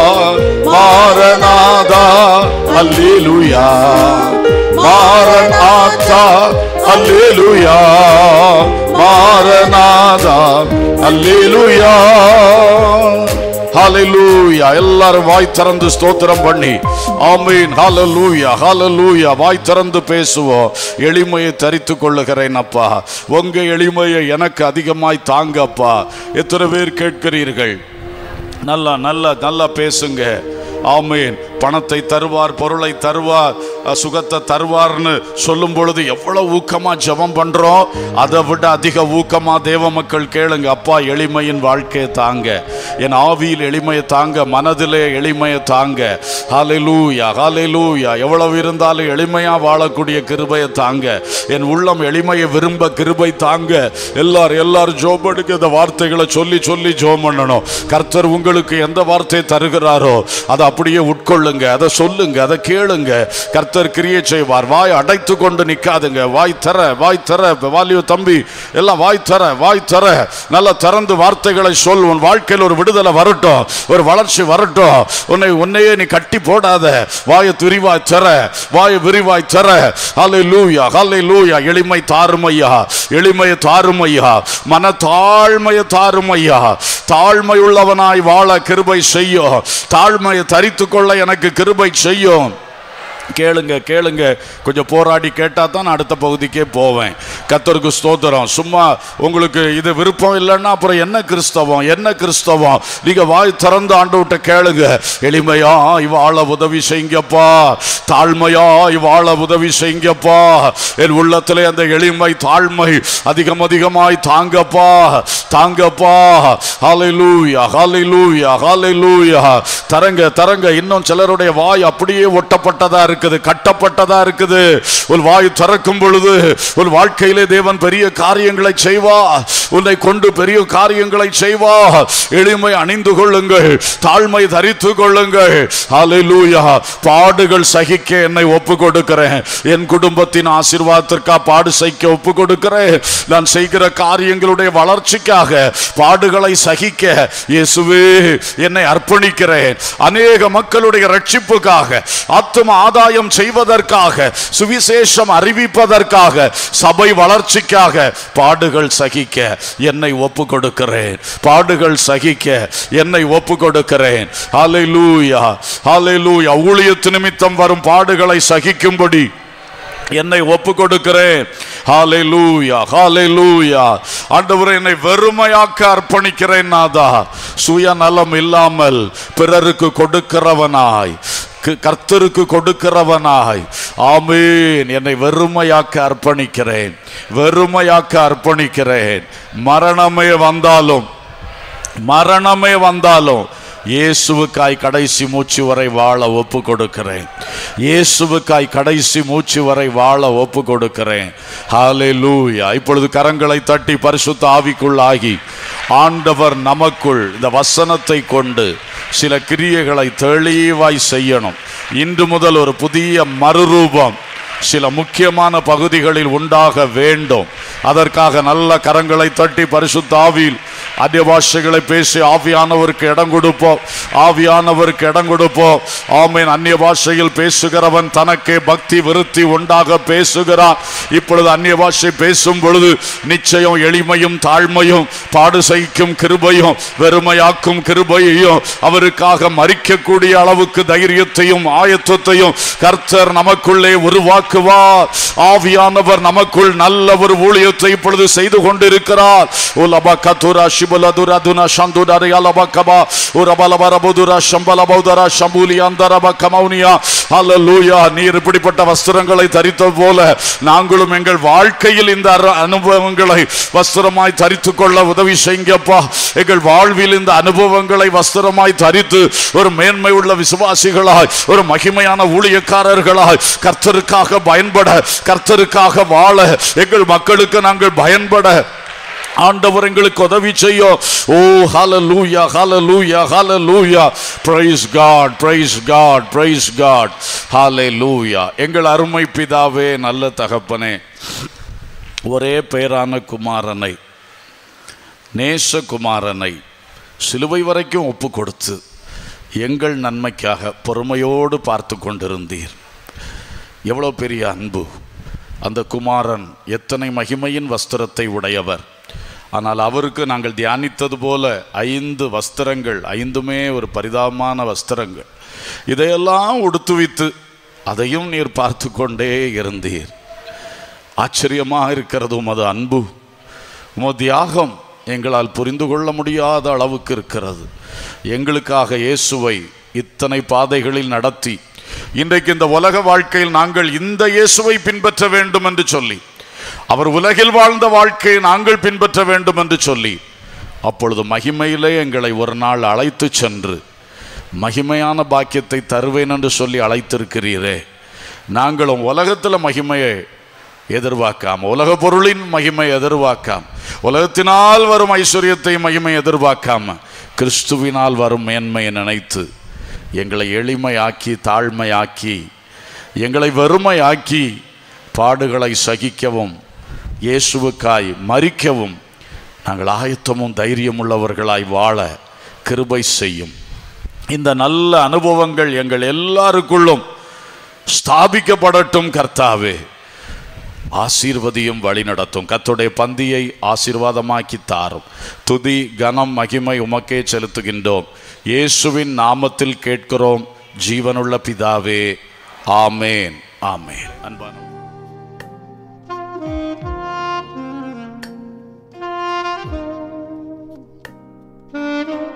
மாரநாதா அல்லேலூயா மாரநாதா அல்லேலூயா மாரநாதா அல்லேலூயா ஹalleluya எல்லாரும் வாய் திறந்து ஸ்தோத்திரம் பண்ணி ஆமீன் ஹalleluya ஹalleluya வாய் திறந்து பேசுவோம் எளிமையை தரித்து கொள்ளுகிறேன் அப்பா உங்க எளிமையை எனக்கு அதிகமாய் தாங்க அப்பா எத்தனை பேர் கேட்கிறீர்கள் நல்லா நல்லா நல்லா பேசுங்க ஆமீன் பணத்தை தருவார் பொருளை தருவார் அஹ், சுகத்தை தருவார்னு சொல்லும் பொழுது எவ்வளவு ஊக்கமா ஜெபம் பண்றோம் அதை விட அதிக ஊக்கமா தேவ மக்கள் கேளுங்க அப்பா எளிமையின் வாழ்க்கையை தாங்க என் ஆவியில் எளிமையை தாங்க மனதிலே எளிமையை தாங்க ஹalleluya ஹalleluya எவ்வளவு இருந்தாலும் எளிமையா வாழக்கூடிய கிருபையை தாங்க என் உள்ளம் எளிமையை விரும்ப கிருபை தாங்க எல்லாரும் எல்லாரும் ஜோம் எடுக்க இந்த வார்த்தைகளை சொல்லி சொல்லி ஜோம் பண்ணணும் கர்த்தர் உங்களுக்கு எந்த வார்த்தை தருகிறாரோ அதை அப்படியே உட்கொள்ளுங்க அதை சொல்லுங்க அதை கேளுங்க கர்த்தர் கிரியை செய்வார் வாய் அடைத்து கொண்டு நிக்காதுங்க வாய் தர வாய் தர வாலியோ தம்பி எல்லாம் வாய் தர வாய் தர நல்லா திறந்து வார்த்தைகளை சொல் உன் வாழ்க்கையில் ஒரு விடுதலை வரட்டும் ஒரு வளர்ச்சி வரட்டும் உன்னை உன்னையே நீ கட்டி போடாத வாயை விரிவாய் தர வாயை விரிவாய் தர ஹலை லூயா ஹலை லூயா எளிமை தாருமையா எளிமையை தாருமையா மன தாழ்மையை தாருமையா தாழ்மை உள்ளவனாய் வாழ கிருபை செய்யும் தாழ்மையை தரித்து கொள்ள எனக்கு கிருபை செய்யும் கேளுங்க கேளுங்க கொஞ்சம் போராடி கேட்டா தான் நான் அடுத்த பகுதிக்கே போவேன் கத்தருக்கு ஸ்தோத்திரம் சும்மா உங்களுக்கு இது விருப்பம் இல்லைன்னா அப்புறம் என்ன கிறிஸ்தவம் என்ன கிறிஸ்தவம் நீங்க வாய் திறந்து ஆண்டு கேளுங்க எளிமையா வாழ உதவி செய்யுங்கப்பா தாழ்மையா வாழ உதவி செய்யுங்கப்பா என் உள்ளத்திலே அந்த எளிமை தாழ்மை அதிகம் அதிகமாய் தாங்கப்பா தாங்கப்பா ஹalleluya ஹalleluya ஹalleluya தரங்க தரங்க இன்னும் சிலருடைய வாய் அப்படியே ஒட்டப்பட்டதா இருக்குது கட்டப்பட்டதா இருக்குது ஒரு வாய் திறக்கும் பொழுது ஒரு வாழ்க்கையிலே தேவன் பெரிய காரியங்களை செய்வா உன்னை கொண்டு பெரிய காரியங்களை செய்வா எளிமை அணிந்து கொள்ளுங்கள் தாழ்மை தரித்து கொள்ளுங்கள் ஹalleluya பாடுகள் சகிக்க என்னை ஒப்பு கொடுக்கிறேன் என் குடும்பத்தின் ஆசீர்வாதத்திற்கா பாடு சகிக்க ஒப்பு கொடுக்கிறேன் நான் செய்கிற காரியங்களுடைய வளர்ச்சிக்காக பாடுகளை சகிக்க இயேசுவே என்னை அர்ப்பணிக்கிறேன் அநேக மக்களுடைய ரட்சிப்புக்காக ஆத்தும ஆதாயம் செய்வதற்காக சுவிசேஷம் அறிவிப்பதற்காக சபை வளர்ச்சிக்காக பாடுகள் சகிக்க என்னை ஒப்பு கொடுக்கிறேன் பாடுகள் சகிக்க என்னை ஒப்பு கொடுக்கிறேன் ஹalleluya ஹalleluya ஊழியத்து நிமித்தம் வரும் பாடுகளை சகிக்கும்படி என்னை ஒப்பு கொடுக்கிறேன் ஹalleluya ஹalleluya ஆண்டவரே என்னை வெறுமையாக்க அர்ப்பணிக்கிறேன் நாதா சுயநலம் இல்லாமல் பிறருக்கு கொடுக்கிறவனாய் க- கர்த்தருக்கு கொடுக்கிறவனாய் ஆமீன் என்னை வெறுமையாக்க அர்ப்பணிக்கிறேன் வெறுமையாக்க அர்ப்பணிக்கிறேன் மரணமே வந்தாலும் மரணமே வந்தாலும் இயேசுவுக்காய் கடைசி மூச்சு வரை வாழ ஒப்பு கொடுக்கிறேன் இயேசுவுக்காய் கடைசி மூச்சு வரை வாழ ஒப்பு கொடுக்கிறேன் ஹalleluya இப்பொழுது கரங்களை தட்டி பரிசுத்த ஆவிக்குள்ளாகி ஆண்டவர் நமக்குள் இந்த வசனத்தை கொண்டு சில கிரியைகளை தெளிவாய் செய்யணும் இன்று முதல் ஒரு புதிய மறுரூபம் சில முக்கியமான பகுதிகளில் உண்டாக வேண்டும் அதற்காக நல்ல கரங்களை தட்டி பரிசுத்த ஆவியில் அந்நிய பாஷைகளை பேசி ஆவியானவருக்கு இடம் கொடுப்போம் ஆவியானவருக்கு இடம் கொடுப்போம் ஆமீன் அந்நிய பாஷையில் பேசுகிறவன் தனக்கே பக்தி விருத்தி உண்டாக பேசுகிறான் இப்பொழுது அந்நிய பாஷை பேசும் பொழுது நிச்சயம் எளிமையும் தாழ்மையும் பாடு சகிக்கும் கிருபையும் வெறுமையாக்கும் கிருபையையும் அவருக்காக மறிக்கக்கூடிய அளவுக்கு தைரியத்தையும் ஆயத்தத்தையும் கர்த்தர் நமக்குள்ளே உருவாக்குவார் ஆவியானவர் நமக்குள் நல்ல ஒரு ஊழியத்தை இப்பொழுது செய்து கொண்டிருக்கிறார் உலப கதுரா சிபுலதுரா துனா சந்துடரி அலபக்கபா உரபலபரபுதுரா சம்பலபௌதரா சம்பூலி அந்தரப கமௌனியா அல்லூயா நீர் இப்படிப்பட்ட வஸ்திரங்களை தரித்தது போல நாங்களும் எங்கள் வாழ்க்கையில் இந்த அர- அனுபவங்களை வஸ்திரமாய் தரித்துக் கொள்ள உதவி செய்யுங்கப்பா எங்கள் வாழ்வில் இந்த அனுபவங்களை வஸ்திரமாய் தரித்து ஒரு மேன்மை உள்ள விசுவாசிகளாய் ஒரு மகிமையான ஊழியக்காரர்களாய் கர்த்தருக்காக பயன்பட கர்த்தருக்காக வாழ எங்கள் மக்களுக்கு நாங்கள் பயன்பட ஆண்டவர் எங்களுக்கு உதவி செய்யும் ஓ ஹalleluya ஹalleluya ஹalleluya praise god praise god praise god hallelujah எங்கள் அருமை பிதாவே நல்ல தகப்பனே ஒரே பேரான குமாரனை நேசகுமாரனை சிலுவை வரைக்கும் ஒப்பு கொடுத்து எங்கள் நன்மைக்காக பொறுமையோடு பார்த்து கொண்டிருந்தீர் எவ்வளோ பெரிய அன்பு அந்த குமாரன் எத்தனை மகிமையின் வஸ்திரத்தை உடையவர் ஆனால் அவருக்கு நாங்கள் தியானித்தது போல ஐந்து வஸ்திரங்கள் ஐந்துமே ஒரு பரிதாபமான வஸ்திரங்கள் இதையெல்லாம் உடுத்துவித்து அதையும் நீர் பார்த்து கொண்டே இருந்தீர் ஆச்சரியமாக இருக்கிறது உமது அன்பு உமது தியாகம் எங்களால் புரிந்து கொள்ள முடியாத அளவுக்கு இருக்கிறது எங்களுக்காக இயேசுவை இத்தனை பாதைகளில் நடத்தி இன்றைக்கு இந்த உலக வாழ்க்கையில் நாங்கள் இந்த இயேசுவை பின்பற்ற வேண்டும் என்று சொல்லி அவர் உலகில் வாழ்ந்த வாழ்க்கையை நாங்கள் பின்பற்ற வேண்டும் என்று சொல்லி அப்பொழுது மகிமையிலே எங்களை ஒரு நாள் அழைத்து சென்று மகிமையான பாக்கியத்தை தருவேன் என்று சொல்லி அழைத்திருக்கிறீரே நாங்களும் உலகத்தில் மகிமையை எதிர்பார்க்காம உலக பொருளின் மகிமை எதிர்பார்க்காம உலகத்தினால் வரும் ஐஸ்வர்யத்தை மகிமை எதிர்பார்க்காம கிறிஸ்துவினால் வரும் மேன்மையை நினைத்து எங்களை எளிமையாக்கி தாழ்மையாக்கி எங்களை வெறுமையாக்கி பாடுகளை சகிக்கவும் இயேசுவுக்காய் மறிக்கவும் நாங்கள் ஆயத்தமும் தைரியம் உள்ளவர்களாய் வாழ கிருபை செய்யும் இந்த நல்ல அனுபவங்கள் எங்கள் எல்லாருக்குள்ளும் ஸ்தாபிக்கப்படட்டும் கர்த்தாவே ஆசீர்வதியும் வழி நடத்தும் கத்துடைய பந்தியை ஆசீர்வாதமாக்கி தாரும் துதி கனம் மகிமை உமக்கே செலுத்துகின்றோம் இயேசுவின் நாமத்தில் கேட்கிறோம் ஜீவனுள்ள பிதாவே ஆமேன் ஆமேன் அன்பான Thank you.